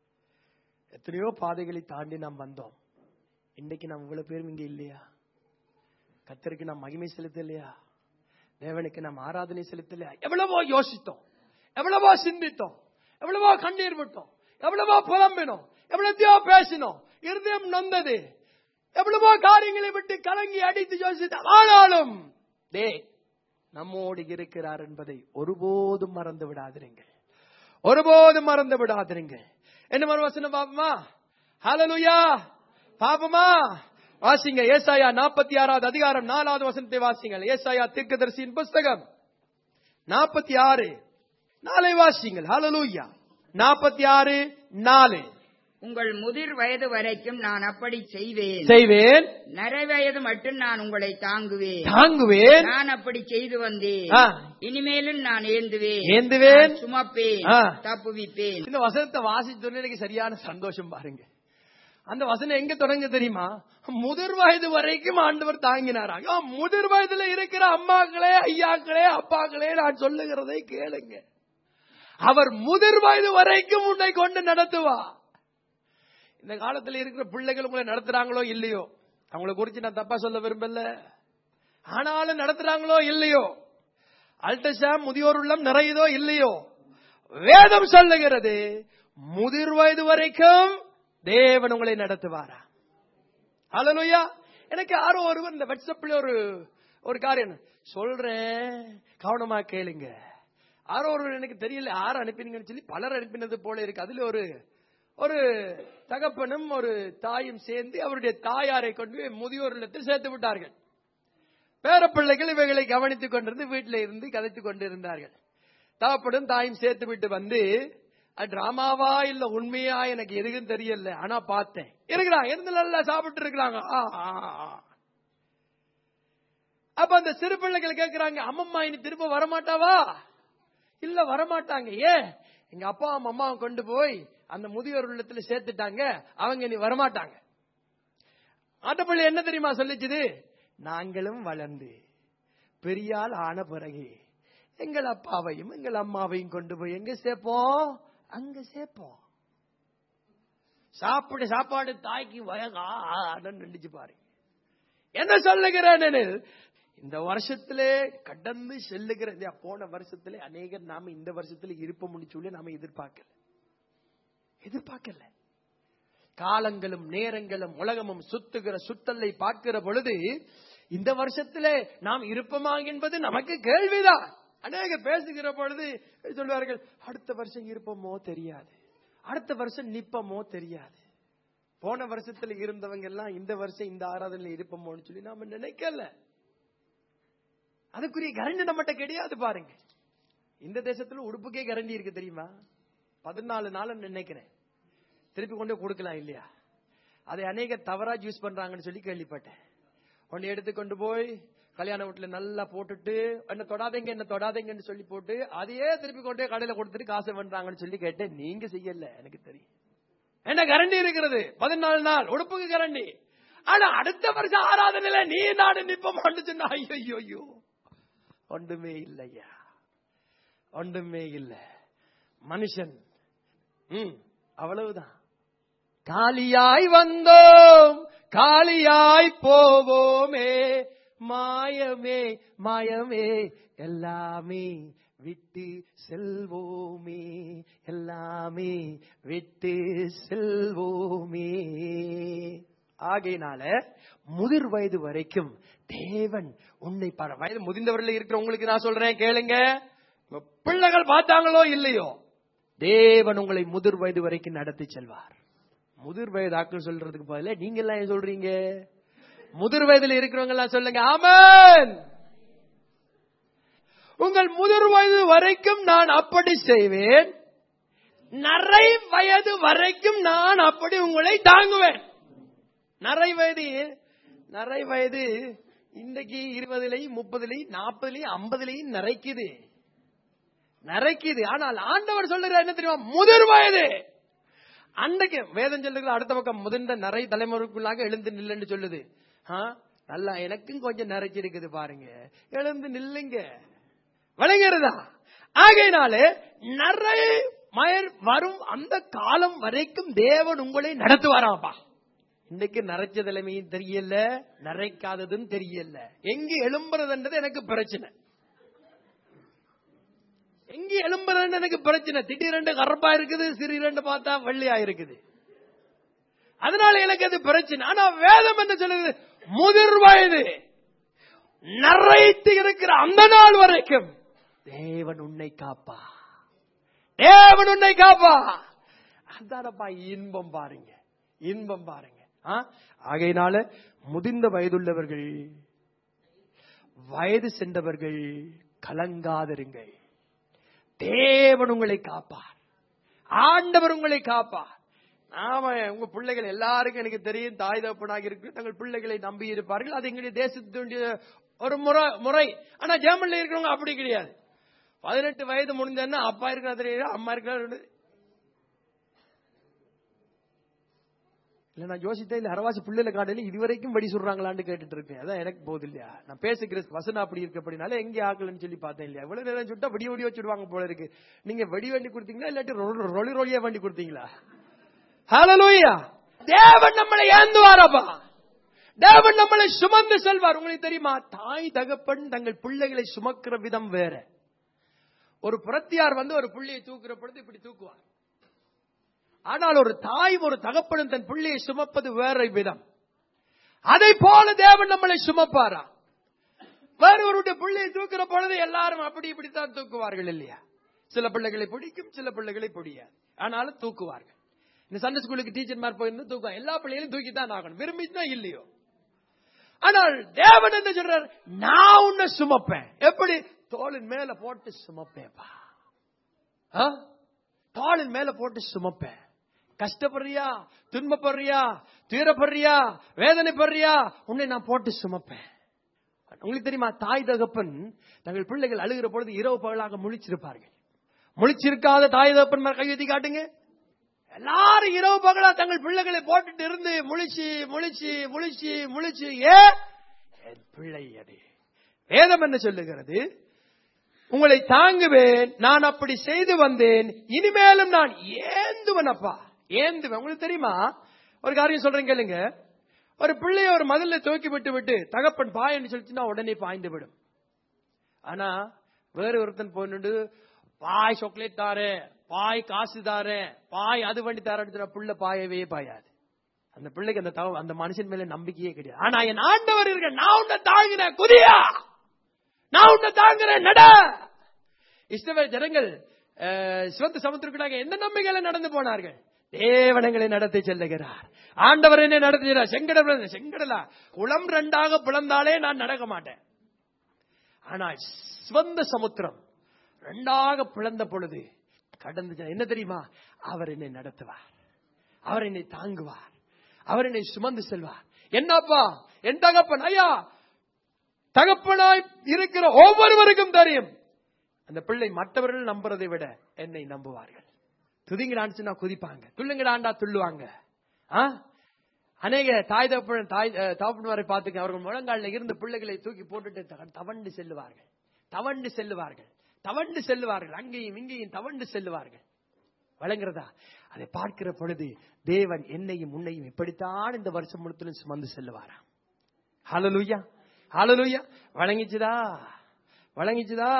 எத்தனையோ பாதைகளை தாண்டி நாம் வந்தோம் இன்னைக்கு நாம் இவ்வளவு பேரும் இங்க இல்லையா கத்தருக்கு நாம் மகிமை செலுத்தலையா தேவனுக்கு நாம் ஆராதனை செலுத்தலையா எவ்வளவோ யோசித்தோம் எவ்வளவோ சிந்தித்தோம் எவ்வளவோ கண்ணீர் விட்டோம் எவ்வளவோ புலம்பினோம் எவ்வளத்தையோ பேசினோம் இருதயம் நொந்தது எவ்வளவோ காரியங்களை விட்டு கலங்கி அடித்து யோசித்தோம் ஆனாலும் டே நம்மோடு இருக்கிறார் என்பதை ஒருபோதும் மறந்து விடாதிருங்கள் ஒருபோதும் மறந்து விடாதிருங்கள் என்ன மறு வசனம் பாப்போமா ஹalleluya பாப்போமா வாசிங்க ஏசாயா நாற்பத்தி ஆறாவது அதிகாரம் நாலாவது வசனத்தை வாசிங்கள் ஏசாயா தீர்க்கதரிசியின் புஸ்தகம் நாற்பத்தி ஆறு நாளை வாசிங்கள் ஹalleluya நாற்பத்தி ஆறு நாலு உங்கள் முதிர் வயது வரைக்கும் நான் அப்படி செய்வேன் செய்வேன் நரை வயது மட்டும் நான் உங்களை தாங்குவேன் தாங்குவேன் நான் அப்படி செய்து வந்தேன் ஆ. இனிமேலும் நான் ஏந்துவேன் ஏந்துவேன். நான் சுமப்பேன் ஆ. தப்புவிப்பேன் இந்த வசனத்தை வாசிச்சோன்னே எனக்கு சரியான சந்தோஷம் பாருங்க அந்த வசனம் எங்க தொடங்க தெரியுமா முதிர் வயது வரைக்கும் ஆண்டவர் தாங்கினாராங்க ஆ, முதிர் வயதுல இருக்கிற அம்மாக்களே ஐயாக்களே அப்பாக்களே நான் சொல்லுகிறதை கேளுங்க அவர் முதிர் வயது வரைக்கும் உன்னை கொண்டு நடத்துவா இந்த காலத்துல இருக்கிற பிள்ளைகள் உங்களை நடத்துறாங்களோ இல்லையோ அவங்கள குறிச்சு நான் தப்பா சொல்ல விரும்பல ஆனாலும் நடத்துறாங்களோ இல்லையோ அல்டசாம் முதியோர் உள்ளம் நிறையுதோ இல்லையோ வேதம் சொல்லுகிறது முதிர் வயது வரைக்கும் தேவன் உங்களை நடத்துவாரா ஹalleluya எனக்கு யாரோ ஒருவர் இந்த வாட்ஸ்அப்ல ஒரு ஒரு காரியம் சொல்றேன் கவனமா கேளுங்க யாரோ ஒருவர் எனக்கு தெரியல யார் அனுப்பினீங்கன்னு சொல்லி பலர் அனுப்பினது போல இருக்கு அதுல ஒரு ஒரு தகப்பனும் ஒரு தாயும் சேர்ந்து அவருடைய தாயாரை கொண்டு போய் முதியோர் இல்லத்தில் சேர்த்து விட்டார்கள் பேரப்பிள்ளைகள் இவைகளை கவனித்துக் கொண்டிருந்து வீட்டில் இருந்து கதைத்துக் கொண்டிருந்தார்கள் தகப்பனும் தாயும் சேர்த்து விட்டு வந்து அது டிராமாவா இல்ல உண்மையா எனக்கு எதுக்கும் தெரியல ஆனா பார்த்தேன் இருக்கிறாங்க இருந்து நல்லா சாப்பிட்டு இருக்கிறாங்க ஆ, ஆ, ஆ. அப்ப அந்த சிறு பிள்ளைகள் கேட்கிறாங்க அம்மம்மா இனி திரும்ப வரமாட்டாவா இல்ல வரமாட்டாங்க ஏன் எங்க அப்பா அம்மா கொண்டு போய் அந்த முதியோர் உள்ளத்துல சேர்த்துட்டாங்க அவங்க இனி வரமாட்டாங்க அந்த பிள்ளை என்ன தெரியுமா சொல்லிச்சுது நாங்களும் வளர்ந்து பெரியாள் ஆன பிறகு எங்கள் அப்பாவையும் எங்கள் அம்மாவையும் கொண்டு போய் எங்க சேர்ப்போம் அங்க சேர்ப்போம் சாப்பிடு சாப்பாடு தாய்க்கு வயகா நினைச்சு பாருங்க என்ன சொல்லுகிறேன் எனில், இந்த வருஷத்திலே கடந்து செல்லுகிற இந்த போன வருஷத்திலே அநேகர் நாம இந்த வருஷத்துல இருப்போம்னு சொல்லி நாம எதிர்பார்க்கல எதிர்பார்க்கல காலங்களும் நேரங்களும் உலகமும் சுத்துகிற சுத்தலை பார்க்கிற பொழுது இந்த வருஷத்திலே நாம் இருப்போமா என்பது நமக்கு கேள்விதான் அநேக பேசுகிற பொழுது சொல்வார்கள் அடுத்த வருஷம் இருப்போமோ தெரியாது அடுத்த வருஷம் நிப்பமோ தெரியாது போன வருஷத்துல இருந்தவங்க எல்லாம் இந்த வருஷம் இந்த ஆராதனையில இருப்போமோன்னு சொல்லி நாம நினைக்கல அதுக்குரிய கரண்டி நம்மகிட்ட கிடையாது பாருங்க இந்த தேசத்துல உடுப்புக்கே கரண்டி இருக்கு தெரியுமா பதினாலு நாள் நினைக்கிறேன் திருப்பி கொண்டு போய் கொடுக்கலாம் இல்லையா அதை அநேக தவறா யூஸ் பண்றாங்கன்னு சொல்லி கேள்விப்பட்டேன் ஒன்னு எடுத்து கொண்டு போய் கல்யாண வீட்டுல நல்லா போட்டுட்டு என்ன தொடாதீங்க என்ன தொடாதீங்கன்னு சொல்லி போட்டு அதையே திருப்பி கொண்டு போய் கடையில கொடுத்துட்டு காசு பண்றாங்கன்னு சொல்லி கேட்டேன் நீங்க செய்யல எனக்கு தெரியும் என்ன கரண்டி இருக்கிறது பதினாலு நாள் உடுப்புக்கு கரண்டி ஆனா அடுத்த வருஷம் ஆராதனையில நீ நாடு நிப்பமான்னு சொன்னா ஐயோ ஐயோ ஒன்றுமே இல்லையா ஒன்றுமே இல்ல மனுஷன் ம் அவ்வளவுதான் காலியாய் வந்தோம் காலியாய் போவோமே மாயமே மாயமே எல்லாமே விட்டு செல்வோமே எல்லாமே விட்டு செல்வோமே ஆகையினால முதிர் வயது வரைக்கும் தேவன் உன்னை பாரு வயது முதிர்ந்தவர்கள் இருக்கிற உங்களுக்கு நான் சொல்றேன் கேளுங்க உங்க பிள்ளைகள் பார்த்தாங்களோ இல்லையோ தேவன் உங்களை முதிர் வயது வரைக்கும் நடத்தி செல்வார் முதிர் வயது ஆக்கள் சொல்றதுக்கு பதிலா நீங்க எல்லாம் ஏன் சொல்றீங்க முதிர் வயதுல இருக்கிறவங்க எல்லாம் சொல்லுங்க ஆமன் உங்கள் முதிர் வயது வரைக்கும் நான் அப்படி செய்வேன் நரை வயது வரைக்கும் நான் அப்படி உங்களை தாங்குவேன் நரை வயது நரை வயது இன்றைக்கு இருபதுலையும் முப்பதுலையும் நாற்பதுலையும் ஐம்பதுலையும் நரைக்குது நரைக்குது ஆனால் ஆண்டவர் சொல்லுகிறார் என்ன தெரியுமா முதிர் வயது அன்றைக்கு வேதம் சொல்லுகிற அடுத்த பக்கம் முதிர்ந்த நரை தலைமுறைக்குள்ளாக எழுந்து நில்லுன்னு சொல்லுது ஆ, நல்லா எனக்கும் கொஞ்சம் நரைச்சிருக்குது பாருங்க எழுந்து நில்லுங்க வழங்குறதா ஆகையினாலே நரை மயர் வரும் அந்த காலம் வரைக்கும் தேவன் உங்களை நடத்துவாராப்பா இன்னைக்கு நரைச்ச தலைமையும் தெரியல நரைக்காததும் தெரியல எங்க எழும்புறதுன்றது எனக்கு பிரச்சனை எங்க எழும்புறதுன்னு எனக்கு பிரச்சனை திடீரெண்டு கரப்பா இருக்குது சிறிரெண்டு பார்த்தா வெள்ளையா இருக்குது அதனால எனக்கு அது பிரச்சனை ஆனா வேதம் என்ன சொல்லுது முதிர் வயது நரைத்து இருக்கிற அந்த நாள் வரைக்கும் தேவன் உன்னை காப்பா தேவன் உன்னை காப்பா அதானப்பா இன்பம் பாருங்க இன்பம் பாருங்க ஆ? ஆகையினால முதிர்ந்த வயதுள்ளவர்கள் வயது சென்றவர்கள் கலங்காதிருங்கள் தேவன் உங்களை காப்பார் ஆண்டவர் உங்களை காப்பார் ஆமா உங்க பிள்ளைகள் எல்லாருக்கும் எனக்கு தெரியும் தாய் தகப்பனாக இருக்கு தங்கள் பிள்ளைகளை நம்பி இருப்பார்கள் அது எங்களுடைய தேசத்துடைய ஒரு முறை முறை ஆனா ஜெர்மன்ல இருக்கிறவங்க அப்படி கிடையாது பதினெட்டு வயது முடிஞ்சன்னா அப்பா இருக்கிறது தெரியாது, அம்மா இருக்கிறது இல்ல நான் யோசித்தே இல்ல அரவாசி பிள்ளைல காடல இதுவரைக்கும் வடி சொல்றாங்களான்னு கேட்டுட்டு இருக்கேன் அதான் எனக்கு போகுது இல்லையா நான் பேசுகிற வசனம் அப்படி இருக்கப்படினால எங்க ஆக்கலன்னு சொல்லி பார்த்தேன் இல்லையா இவ்வளவு நேரம் சுட்டா வெடி வெடி வச்சுடுவாங்க போல இருக்கு நீங்க வெடி வண்டி கொடுத்தீங்களா இல்லாட்டி ரொ- ரொலி ரொலியா வண்டி கொடுத்தீங்களா ஹalleluya தேவன் நம்மளை ஏந்துவாரப்பா தேவன் நம்மளை சுமந்து செல்வார் உங்களுக்கு தெரியுமா தாய் தகப்பன் தங்கள் பிள்ளைகளை சுமக்கிற விதம் வேற ஒரு புறத்தியார் வந்து ஒரு புள்ளியை தூக்குற பொழுது இப்படி தூக்குவார் ஆனால் ஒரு தாய் ஒரு தகப்பனும் தன் பிள்ளையை சுமப்பது வேற விதம் அதை போல தேவன் நம்மளை சுமப்பாரா வேறொருடைய பிள்ளையை தூக்குற பொழுது எல்லாரும் அப்படி இப்படித்தான் தூக்குவார்கள் இல்லையா சில பிள்ளைகளை பிடிக்கும் சில பிள்ளைகளை பிடியாது ஆனாலும் தூக்குவார்கள் இந்த சண்டை ஸ்கூலுக்கு டீச்சர் மாதிரி போயிருந்து தூக்குவாங்க எல்லா பிள்ளைகளையும் தூக்கித்தான் ஆகணும் விரும்பிதான் இல்லையோ ஆனால் தேவன் என்ன சொல்றார் நான் உன்னை சுமப்பேன் எப்படி தோளின் மேல போட்டு சுமப்பேன்ப்பா ஆ? தோளின் மேல போட்டு சுமப்பேன் கஷ்டப்படுறியா துன்பப்படுறியா துயரப்படுறியா வேதனைப்படுறியா உன்னை நான் போட்டு சுமப்பேன் உங்களுக்கு தெரியுமா தாய் தகப்பன் தங்கள் பிள்ளைகள் அழுகிற பொழுது இரவு பகலாக முழிச்சிருப்பார்கள் முழிச்சிருக்காத தாய் தகப்பன் மேல கையெழுத்தி காட்டுங்க எல்லாரும் இரவு பகலா தங்கள் பிள்ளைகளை போட்டுட்டு இருந்து முழிச்சு முழிச்சு முழிச்சு முழிச்சு ஏ என் பிள்ளை அது வேதம் என்ன சொல்லுகிறது உங்களை தாங்குவேன் நான் அப்படி செய்து வந்தேன் இனிமேலும் நான் ஏந்துவன் அப்பா ஏந்துவேன் உங்களுக்கு தெரியுமா ஒரு காரியம் சொல்றேன் கேளுங்க ஒரு பிள்ளைய ஒரு மதில்ல தூக்கி விட்டு விட்டு தகப்பன் பாயன்னு சொல்லிச்சுன்னா உடனே பாய்ந்து விடும் ஆனா வேற ஒருத்தன் போயிட்டு பாய் சாக்லேட் தாரு பாய் காசு தாரு பாய் அது வண்டி தாரு புள்ள பாயவே பாயாது அந்த பிள்ளைக்கு அந்த தவ- அந்த மனுஷன் மேல நம்பிக்கையே கிடையாது ஆனா என் ஆண்டவர் இருக்க நான் உன்னை தாங்கினேன் குதியா நான் உன்னை தாங்குறேன் நட இஸ்ரவேல் ஜனங்கள் அஹ், சிவந்த சமுத்திரக்குள்ளாக எந்த நம்பிக்கையில நடந்து போனார்கள் தேவனங்களை நடத்தி செல்லுகிறார் ஆண்டவர் என்னை நடத்துகிறார் செங்கடல் செங்கடலா குளம் ரெண்டாக பிளந்தாலே நான் நடக்க மாட்டேன் ஆனால் சிவந்த சமுத்திரம் ரெண்டாக பிளந்த பொழுது கடந்து செ- என்ன தெரியுமா அவர் என்னை நடத்துவார் அவர் என்னை தாங்குவார் அவர் என்னை சுமந்து செல்வார் என்னப்பா என் தகப்பன் ஐயா தகப்பனாய் இருக்கிற ஒவ்வொருவருக்கும் தெரியும் அந்த பிள்ளை மற்றவர்கள் நம்புறதை விட என்னை நம்புவார்கள் துதிங்கடான்னு சொன்னா குதிப்பாங்க துள்ளுங்கடாண்டா துள்ளுவாங்க ஆ? அநேக தாய் தகப்பன் தாய் அஹ், தகப்பன்மாரை பார்த்துக்க அவர்கள் முழங்காலில் இருந்து பிள்ளைகளை தூக்கி போட்டுட்டு த- தவண்டு செல்லுவார்கள் தவண்டு செல்லுவார்கள் தவண்டு செல்லுவார்கள் அங்கேயும் இங்கேயும் தவண்டு செல்லுவார்கள் வழங்குறதா அதை பார்க்கிற பொழுது தேவன் என்னையும் உன்னையும் இப்படித்தான் இந்த வருஷம் முழுத்திலும் சுமந்து செல்லுவாராம் ஹalleluya ஹalleluya வழங்கிச்சுதா வழங்கிச்சுதா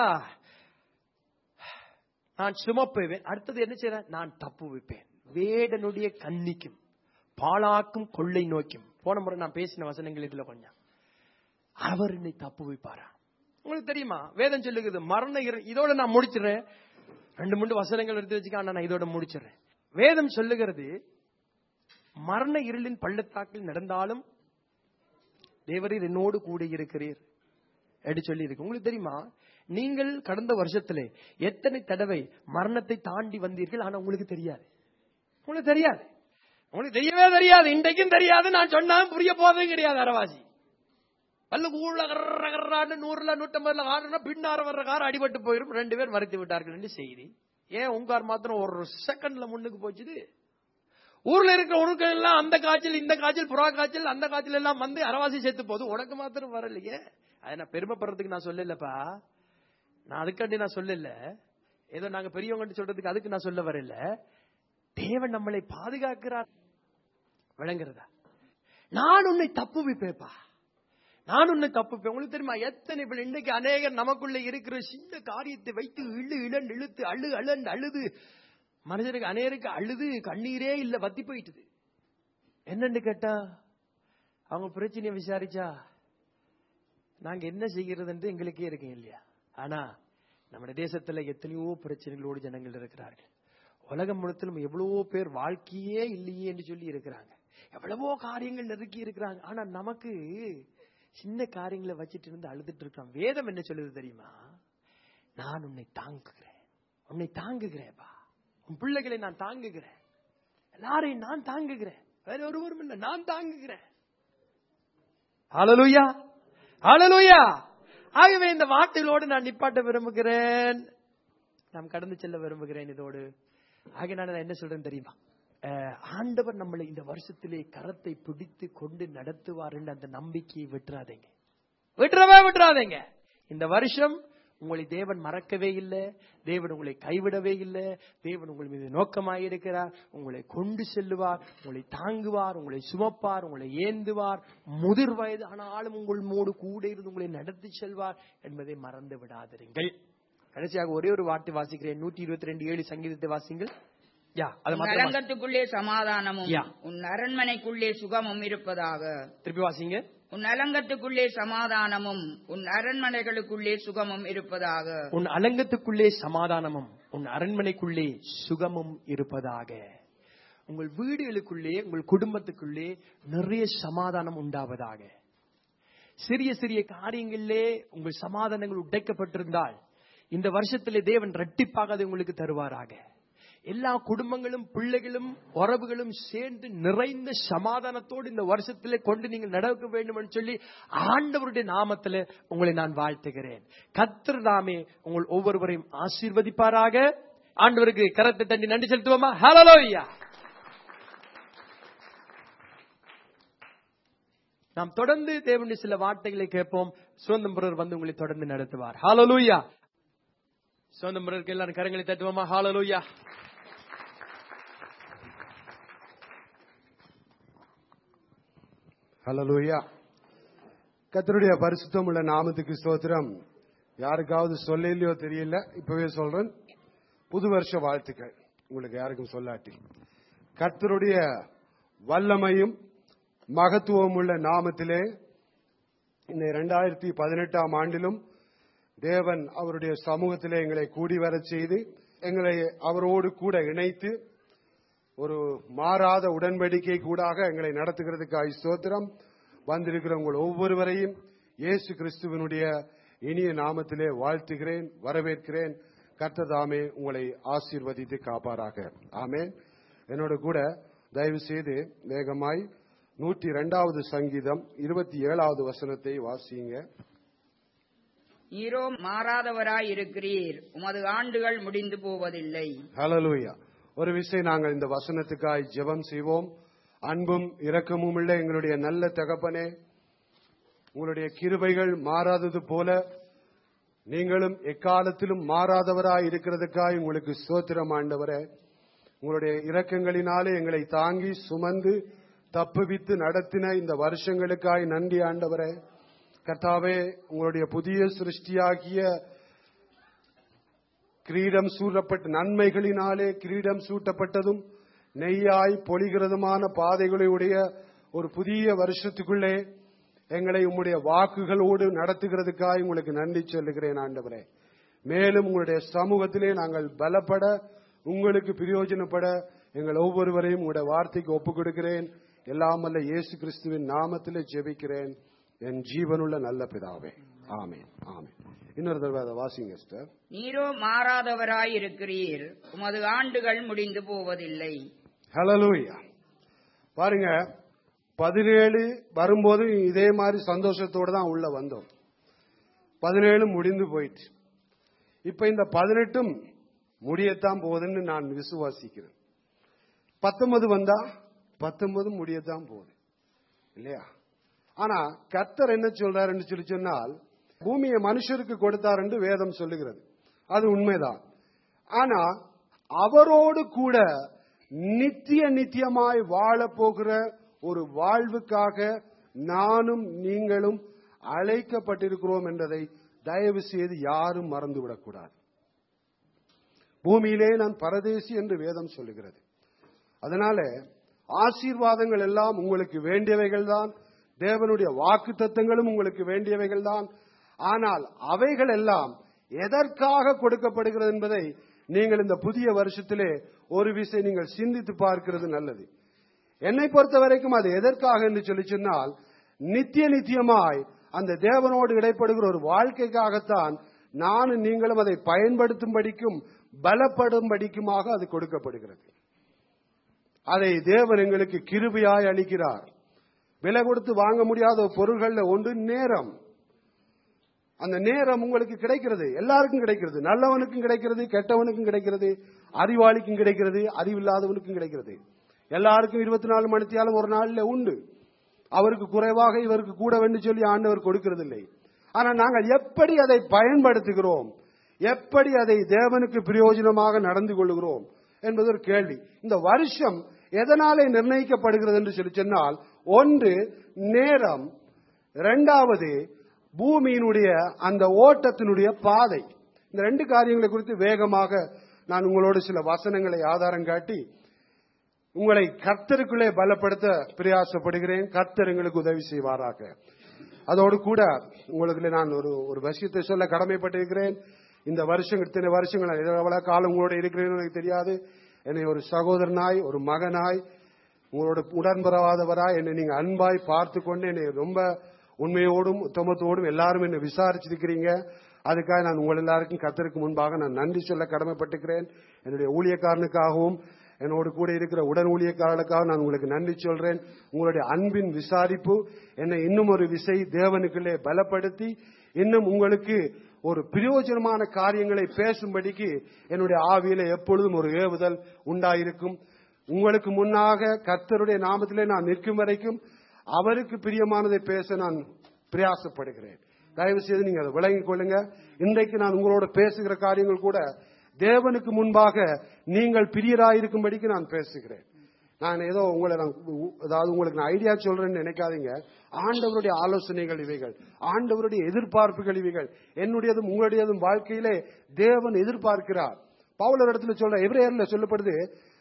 நான் சுமப்பேன் அடுத்தது என்ன செய்றேன் நான் தப்பு வைப்பேன் வேடனுடைய கன்னிக்கும் பாழாக்கும் கொள்ளை நோக்கும் போன முறை நான் பேசின வசனங்கள் இதுல கொஞ்சம் அவர் என்னை தப்பு வைப்பாரா உங்களுக்கு தெரியுமா வேதம் சொல்லுகிறது மரண இரு- இதோட நான் முடிச்சிடுறேன் ரெண்டு மூணு வசனங்கள் எடுத்து வச்சுக்க ஆனா நான் இதோட முடிச்சிடுறேன் வேதம் சொல்லுகிறது மரண இருளின் பள்ளத்தாக்கில் நடந்தாலும் தேவரீர் என்னோடு கூட இருக்கிறீர் என்று சொல்லி இருக்கு உங்களுக்கு தெரியுமா நீங்கள் கடந்த வருஷத்திலே எத்தனை தடவை மரணத்தை தாண்டி வந்தீர்கள் ஆனா உங்களுக்கு தெரியாது உங்களுக்கு தெரியாது உங்களுக்கு தெரியவே தெரியாது இன்றைக்கும் தெரியாது நான் சொன்னாலும் புரிய போறதும் கிடையாது அரவாசி பல்லு ஊர்ல கர்ற கர்றான்னு நூறுல நூற்றம்பதுல ஆடுனா பின்னார வர்ற கார் அடிபட்டு போயிரும் ரெண்டு பேர் மறைத்து விட்டார்கள் என்று செய்தி ஏன் உங்கார் மாத்திரம் ஒரு செகண்ட்ல முன்னுக்கு போச்சுது ஊர்ல இருக்கிற உனக்கு எல்லாம் அந்த காய்ச்சல் இந்த காய்ச்சல் புறா காய்ச்சல் அந்த காய்ச்சல் எல்லாம் வந்து அரவாசி சேர்த்து போகுது உனக்கு மாத்திரம் வரலையே அதை நான் பெருமைப்படுறதுக்கு நான் சொல்லலப்பா நான் அதுக்காண்டி நான் சொல்லல ஏதோ நாங்க பெரியவங்க சொல்றதுக்கு அதுக்கு நான் சொல்ல வரல தேவன் நம்மளை பாதுகாக்கிறார் விளங்குறதா நான் உன்னை தப்பு வைப்பேப்பா நான் உன்னை தப்பு வைப்பேன். உங்களுக்கு தெரியுமா எத்தனை பேர் இன்னைக்கு அநேகர் நமக்குள்ள இருக்கிற சின்ன காரியத்தை வைத்து இழு இழந்து இழுத்து அழு அழந்து அழுது மனுஷனுக்கு அநேருக்கு அழுது கண்ணீரே இல்ல வத்தி போயிட்டுது என்னன்னு கேட்டா அவங்க பிரச்சனையை விசாரிச்சா நாங்க என்ன செய்கிறதுன்னு எங்களுக்கே இருக்கேன் இல்லையா ஆனா நம்ம தேசத்துல எத்தனையோ பிரச்சனைகளோடு ஜனங்கள் இருக்கிறார்கள் உலகம் முழுத்திலும் எவ்வளவோ பேர் வாழ்க்கையே இல்லையே என்று சொல்லி இருக்கிறாங்க எவ்வளவோ காரியங்கள் நெருக்கி இருக்கிறாங்க ஆனா நமக்கு சின்ன காரியங்களை வச்சிட்டு இருந்து அழுதுட்டு இருக்கோம் வேதம் என்ன சொல்லுது தெரியுமா நான் உன்னை தாங்குகிறேன் உன்னை தாங்குகிறேன்பா உன் பிள்ளைகளை நான் தாங்குகிறேன் எல்லாரையும் நான் தாங்குகிறேன் வேற ஒருவரும் இல்லை நான் தாங்குகிறேன் ஹalleluya ஹalleluya ஆகவே இந்த வார்த்தைகளோடு நான் நிப்பாட்ட விரும்புகிறேன் நாம் கடந்து செல்ல விரும்புகிறேன் இதோடு ஆக நான் என்ன சொல்றேன் தெரியுமா அஹ், ஆண்டவர் நம்மளை இந்த வருஷத்திலே கரத்தை பிடித்து கொண்டு நடத்துவார் என்ற அந்த நம்பிக்கையை விட்டுறாதீங்க விட்டுறவே விட்டுறாதீங்க இந்த வருஷம் உங்களை தேவன் மறக்கவே இல்லை தேவன் உங்களை கைவிடவே இல்லை தேவன் உங்கள் மீது நோக்கமாயிருக்கிறார் உங்களை கொண்டு செல்லுவார் உங்களை தாங்குவார் உங்களை சுமப்பார் உங்களை ஏந்துவார் முதிர் வயது ஆனாலும் உங்கள் மூடு கூட இருந்து உங்களை நடத்தி செல்வார் என்பதை மறந்து விடாதிருங்கள் கடைசியாக ஒரே ஒரு வார்த்தை வாசிக்கிறேன் நூற்றி இருபத்தி ரெண்டு ஏழு சங்கீதத்தை வாசிங்கள் யா அது உன் மாத்திரம் வாசி- அலங்கத்துக்குள்ளே சமாதானமும் யா. உன் அரண்மனைக்குள்ளே சுகமும் இருப்பதாக திருப்பி வாசிங்க உன் அலங்கத்துக்குள்ளே சமாதானமும் உன் அரண்மனைகளுக்குள்ளே சுகமும் இருப்பதாக உன் அலங்கத்துக்குள்ளே சமாதானமும் உன் அரண்மனைக்குள்ளே சுகமும் இருப்பதாக உங்கள் வீடுகளுக்குள்ளே உங்கள் குடும்பத்துக்குள்ளே நிறைய சமாதானம் உண்டாவதாக சிறிய சிறிய காரியங்களிலே உங்கள் சமாதானங்கள் உடைக்கப்பட்டிருந்தால் இந்த வருஷத்திலே தேவன் இரட்டிப்பாக அதை உங்களுக்கு தருவாராக எல்லா குடும்பங்களும் பிள்ளைகளும் உறவுகளும் சேர்ந்து நிறைந்த சமாதானத்தோடு இந்த வருஷத்திலே கொண்டு நீங்கள் நடக்க வேண்டும் என்று சொல்லி ஆண்டவருடைய நாமத்திலே உங்களை நான் வாழ்த்துகிறேன் கர்த்தர் தாமே உங்கள் ஒவ்வொருவரையும் ஆசீர்வதிப்பாராக ஆண்டவருக்கு கரத்தை தண்டி நன்றி செலுத்துவோமா ஹalleluya நாம் தொடர்ந்து தேவனுடைய சில வார்த்தைகளை கேட்போம் சுதந்திரர் வந்து உங்களை தொடர்ந்து நடத்துவார் ஹalleluya சுதந்திரருக்கு எல்லாரும் கரங்களை தட்டுவோமா ஹalleluya ஹalleluya கர்த்தருடைய பரிசுத்தம் உள்ள நாமத்துக்கு ஸ்தோத்திரம் யாருக்காவது சொல்ல இல்லையோ தெரியல இப்பவே சொல்றேன் புது வருஷ வாழ்த்துக்கள் உங்களுக்கு யாருக்கும் சொல்லாட்டி கர்த்தருடைய வல்லமையும் மகத்துவம் உள்ள நாமத்திலே இந்த இரண்டாயிரத்தி பதினெட்டாம் ஆண்டிலும் தேவன் அவருடைய சமூகத்திலே எங்களை கூடி வரச் செய்து எங்களை அவரோடு கூட இணைத்து ஒரு மாறாத உடன்படிக்கை கூடாக எங்களை நடத்துகிறதுக்காக ஸ்தோத்திரம் வந்திருக்கிற உங்கள் ஒவ்வொருவரையும் இயேசு கிறிஸ்துவனுடைய இனிய நாமத்திலே வாழ்த்துகிறேன் வரவேற்கிறேன் கர்த்ததாமே உங்களை ஆசீர்வதித்து காப்பாராக ஆமென் என்னோட கூட தயவு செய்து வேகமாய் நூற்றி இரண்டாவது சங்கீதம் இருபத்தி ஏழாவது வசனத்தை வாசியுங்க நீரோ மாறாதவராய் இருக்கிறீர் உமது ஆண்டுகள் முடிந்து போவதில்லை ஹalleluya ஒரு விஷயம் நாங்கள் இந்த வசனத்துக்காய் ஜெபம் செய்வோம் அன்பும் இரக்கமும் உள்ள எங்களுடைய நல்ல தகப்பனே உங்களுடைய கிருபைகள் மாறாதது போல நீங்களும் எக்காலத்திலும் மாறாதவராய் இருக்கிறதுக்காய் உங்களுக்கு ஸ்தோத்திரம் ஆண்டவரே உங்களுடைய இரக்கங்களினாலே எங்களை தாங்கி சுமந்து தப்புவித்து நடத்தின இந்த வருஷங்களுக்காய் நன்றி ஆண்டவரே கர்த்தாவே உங்களுடைய புதிய சிருஷ்டியாகிய கிரீடம் சூட்டப்பட்ட நன்மைகளினாலே கிரீடம் சூட்டப்பட்டதும் நெய்யாய் பொழிகிறதுமான பாதைகளுடைய ஒரு புதிய வருஷத்துக்குள்ளே எங்களை உம்முடைய வாக்குகளோடு நடத்துகிறதுக்காய் உங்களுக்கு நன்றி சொல்லுகிறேன் ஆண்டவரே மேலும் உங்களுடைய சமூகத்திலே நாங்கள் பலப்பட உங்களுக்கு பிரயோஜனப்பட எங்கள் ஒவ்வொருவரையும் உங்களுடைய வார்த்தைக்கு ஒப்புக் கொடுக்கிறேன் எல்லாம் அல்ல இயேசு கிறிஸ்துவின் நாமத்திலே ஜெபிக்கிறேன் என் ஜீவனுள்ள நல்ல பிதாவே ஆமென் ஆமென் இன்னொரு தடவை அதை வாசிங்க சிஸ்டர் நீரோ மாறாதவராயிருக்கிறீர் உமது ஆண்டுகள் முடிந்து போவதில்லை ஹalleluya பாருங்க பதினேழு வரும்போது இதே மாதிரி சந்தோஷத்தோட தான் உள்ள வந்தோம் பதினேழு முடிந்து போயிடுச்சு இப்ப இந்த பதினெட்டும் முடியத்தான் போகுதுன்னு நான் விசுவாசிக்கிறேன் பத்தொன்பது வந்தா பத்தொன்பது முடியத்தான் போகுது இல்லையா ஆனா கர்த்தர் என்ன சொல்றாருன்னு சொல்லி சொன்னால் பூமியை மனுஷருக்கு கொடுத்தார் என்று வேதம் சொல்லுகிறது அது உண்மைதான் ஆனா அவரோடு கூட நித்திய நித்தியமாய் வாழப் போகிற ஒரு வாழ்வுக்காக நானும் நீங்களும் அழைக்கப்பட்டிருக்கிறோம் என்பதை தயவு செய்து யாரும் மறந்துவிடக்கூடாது பூமியிலே நான் பரதேசி என்று வேதம் சொல்லுகிறது அதனால ஆசீர்வாதங்கள் எல்லாம் உங்களுக்கு வேண்டியவைகள் தான் தேவனுடைய வாக்கு தத்தங்களும் உங்களுக்கு வேண்டியவைகள் தான் ஆனால் அவைகள் எல்லாம் எதற்காக கொடுக்கப்படுகிறது என்பதை நீங்கள் இந்த புதிய வருஷத்திலே ஒரு விஷயம் நீங்கள் சிந்தித்து பார்க்கிறது நல்லது என்னை பொறுத்த வரைக்கும் அது எதற்காக என்று சொல்லி சொன்னால் நித்திய நித்தியமாய் அந்த தேவனோடு இடைப்படுகிற ஒரு வாழ்க்கைக்காகத்தான் நானும் நீங்களும் அதை பயன்படுத்தும்படிக்கும் பலப்படும்படிக்குமாக அது கொடுக்கப்படுகிறது அதை தேவன் எங்களுக்கு கிருபையாய் அளிக்கிறார் விலை கொடுத்து வாங்க முடியாத ஒரு பொருள்கள்ல ஒன்று நேரம் அந்த நேரம் உங்களுக்கு கிடைக்கிறது எல்லாருக்கும் கிடைக்கிறது நல்லவனுக்கும் கிடைக்கிறது கெட்டவனுக்கும் கிடைக்கிறது அறிவாளிக்கும் கிடைக்கிறது அறிவில்லாதவனுக்கும் கிடைக்கிறது எல்லாருக்கும் இருபத்தி நாலு மணித்தியாலும் ஒரு நாள்ல உண்டு அவருக்கு குறைவாக இவருக்கு கூட வேண்டும் சொல்லி ஆண்டவர் கொடுக்கிறதில்லை ஆனா நாங்கள் எப்படி அதை பயன்படுத்துகிறோம் எப்படி அதை தேவனுக்கு பிரயோஜனமாக நடந்து கொள்கிறோம் என்பது ஒரு கேள்வி இந்த வருஷம் எதனாலே நிர்ணயிக்கப்படுகிறது என்று சொல்லி சொன்னால் ஒன்று நேரம் இரண்டாவது பூமியினுடைய அந்த ஓட்டத்தினுடைய பாதை இந்த ரெண்டு காரியங்களை குறித்து வேகமாக நான் உங்களோடு சில வசனங்களை ஆதாரம் காட்டி உங்களை கர்த்தருக்குள்ளே பலப்படுத்த பிரயாசப்படுகிறேன் கர்த்தர் எங்களுக்கு உதவி செய்வாராக அதோடு கூட உங்களுக்கு நான் ஒரு ஒரு விஷயத்தை சொல்ல கடமைப்பட்டிருக்கிறேன் இந்த வருஷம் இத்தனை வருஷங்கள் நான் எவ்வளவு காலம் உங்களோட இருக்கிறேன்னு எனக்கு தெரியாது என்னை ஒரு சகோதரனாய் ஒரு மகனாய் உங்களோட உடன்படாதவராய் என்னை நீங்க அன்பாய் பார்த்து கொண்டு என்னை ரொம்ப உண்மையோடும் உத்தமத்தோடும் எல்லாரும் என்னை விசாரிச்சிருக்கிறீங்க அதுக்காக நான் உங்கள் எல்லாருக்கும் கத்தருக்கு முன்பாக நான் நன்றி சொல்ல கடமைப்பட்டிருக்கிறேன் என்னுடைய ஊழியக்காரனுக்காகவும் என்னோடு கூட இருக்கிற உடன் ஊழியக்காரர்களுக்காக நான் உங்களுக்கு நன்றி சொல்றேன் உங்களுடைய அன்பின் விசாரிப்பு என்னை இன்னும் ஒரு விசை தேவனுக்குள்ளே பலப்படுத்தி இன்னும் உங்களுக்கு ஒரு பிரயோஜனமான காரியங்களை பேசும்படிக்கு என்னுடைய ஆவியில எப்பொழுதும் ஒரு ஏவுதல் உண்டாயிருக்கும் உங்களுக்கு முன்னாக கர்த்தருடைய நாமத்திலே நான் நிற்கும் வரைக்கும் அவருக்கு பிரியமானதை பேச நான் பிரயாசப்படுகிறேன் தயவு செய்து நீங்க அதை விளங்கிக் கொள்ளுங்க இன்றைக்கு நான் உங்களோட பேசுகிற காரியங்கள் கூட தேவனுக்கு முன்பாக நீங்கள் பிரியராயிருக்கும்படிக்கு நான் பேசுகிறேன் நான் ஏதோ உங்களை நான் அதாவது உங்களுக்கு நான் ஐடியா சொல்றேன்னு நினைக்காதீங்க ஆண்டவருடைய ஆலோசனைகள் இவைகள் ஆண்டவருடைய எதிர்பார்ப்புகள் இவைகள் என்னுடையதும் உங்களுடையதும் வாழ்க்கையிலே தேவன் எதிர்பார்க்கிறார் பவுலர் இடத்துல சொல்ற எவ்ரேயர்ல சொல்லப்படுது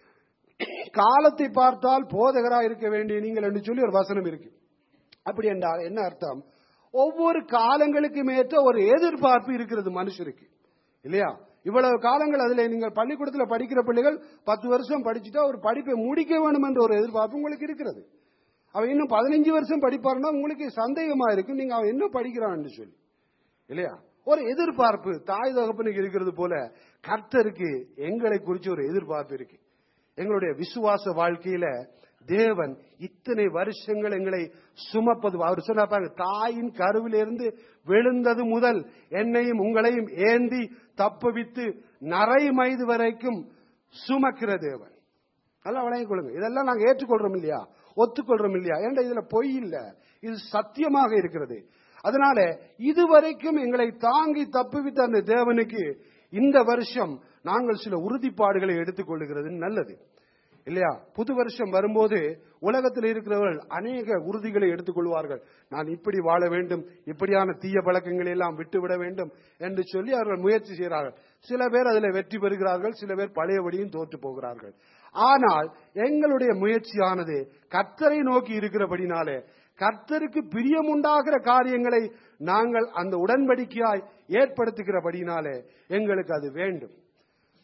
காலத்தை பார்த்தால் போதகரா இருக்க வேண்டிய நீங்கள் என்று சொல்லி ஒரு வசனம் இருக்கு அப்படி என்றால் என்ன அர்த்தம் ஒவ்வொரு காலங்களுக்கும் ஏற்ற ஒரு எதிர்பார்ப்பு இருக்கிறது மனுஷருக்கு இல்லையா இவ்வளவு காலங்கள் அதுல நீங்கள் பள்ளிக்கூடத்தில் படிக்கிற பிள்ளைகள் பத்து வருஷம் படிச்சுட்டா ஒரு படிப்பை முடிக்க வேணும் என்ற ஒரு எதிர்பார்ப்பு உங்களுக்கு இருக்கிறது அவன் இன்னும் பதினஞ்சு வருஷம் படிப்பாருன்னா உங்களுக்கு சந்தேகமா இருக்கும் நீங்க அவன் என்ன படிக்கிறான்னு சொல்லி இல்லையா ஒரு எதிர்பார்ப்பு தாய் தகப்பனுக்கு இருக்கிறது போல கர்த்தருக்கு எங்களை குறிச்சு ஒரு எதிர்பார்ப்பு இருக்கு எங்களுடைய விசுவாச வாழ்க்கையில தேவன் இத்தனை வருஷங்கள் எங்களை சுமப்பது அவர் சொன்னா பாருங்க தாயின் கருவிலிருந்து விழுந்தது முதல் என்னையும் உங்களையும் ஏந்தி தப்புவித்து நரை மைது வரைக்கும் சுமக்கிற தேவன் நல்லா வழங்கிக் கொள்ளுங்க இதெல்லாம் நாங்க ஏற்றுக்கொள்றோம் இல்லையா ஒத்துக்கொள்றோம் இல்லையா ஏன்டா இதுல பொய் இல்ல இது சத்தியமாக இருக்கிறது அதனால இதுவரைக்கும் எங்களை தாங்கி தப்புவித்த அந்த தேவனுக்கு இந்த வருஷம் நாங்கள் சில உறுதிப்பாடுகளை எடுத்துக்கொள்ளுகிறது நல்லது இல்லையா புது வருஷம் வரும்போது உலகத்தில் இருக்கிறவர்கள் அநேக உறுதிகளை எடுத்துக்கொள்வார்கள் நான் இப்படி வாழ வேண்டும் இப்படியான தீய பழக்கங்களை எல்லாம் விட்டுவிட வேண்டும் என்று சொல்லி அவர்கள் முயற்சி செய்கிறார்கள் சில பேர் அதில் வெற்றி பெறுகிறார்கள் சில பேர் பழையபடியும் தோற்று போகிறார்கள் ஆனால் எங்களுடைய முயற்சியானது கர்த்தரை நோக்கி இருக்கிறபடினாலே கர்த்தருக்கு பிரியமுண்டாகிற காரியங்களை நாங்கள் அந்த உடன்படிக்கையாய் ஏற்படுத்துகிறபடினாலே எங்களுக்கு அது வேண்டும்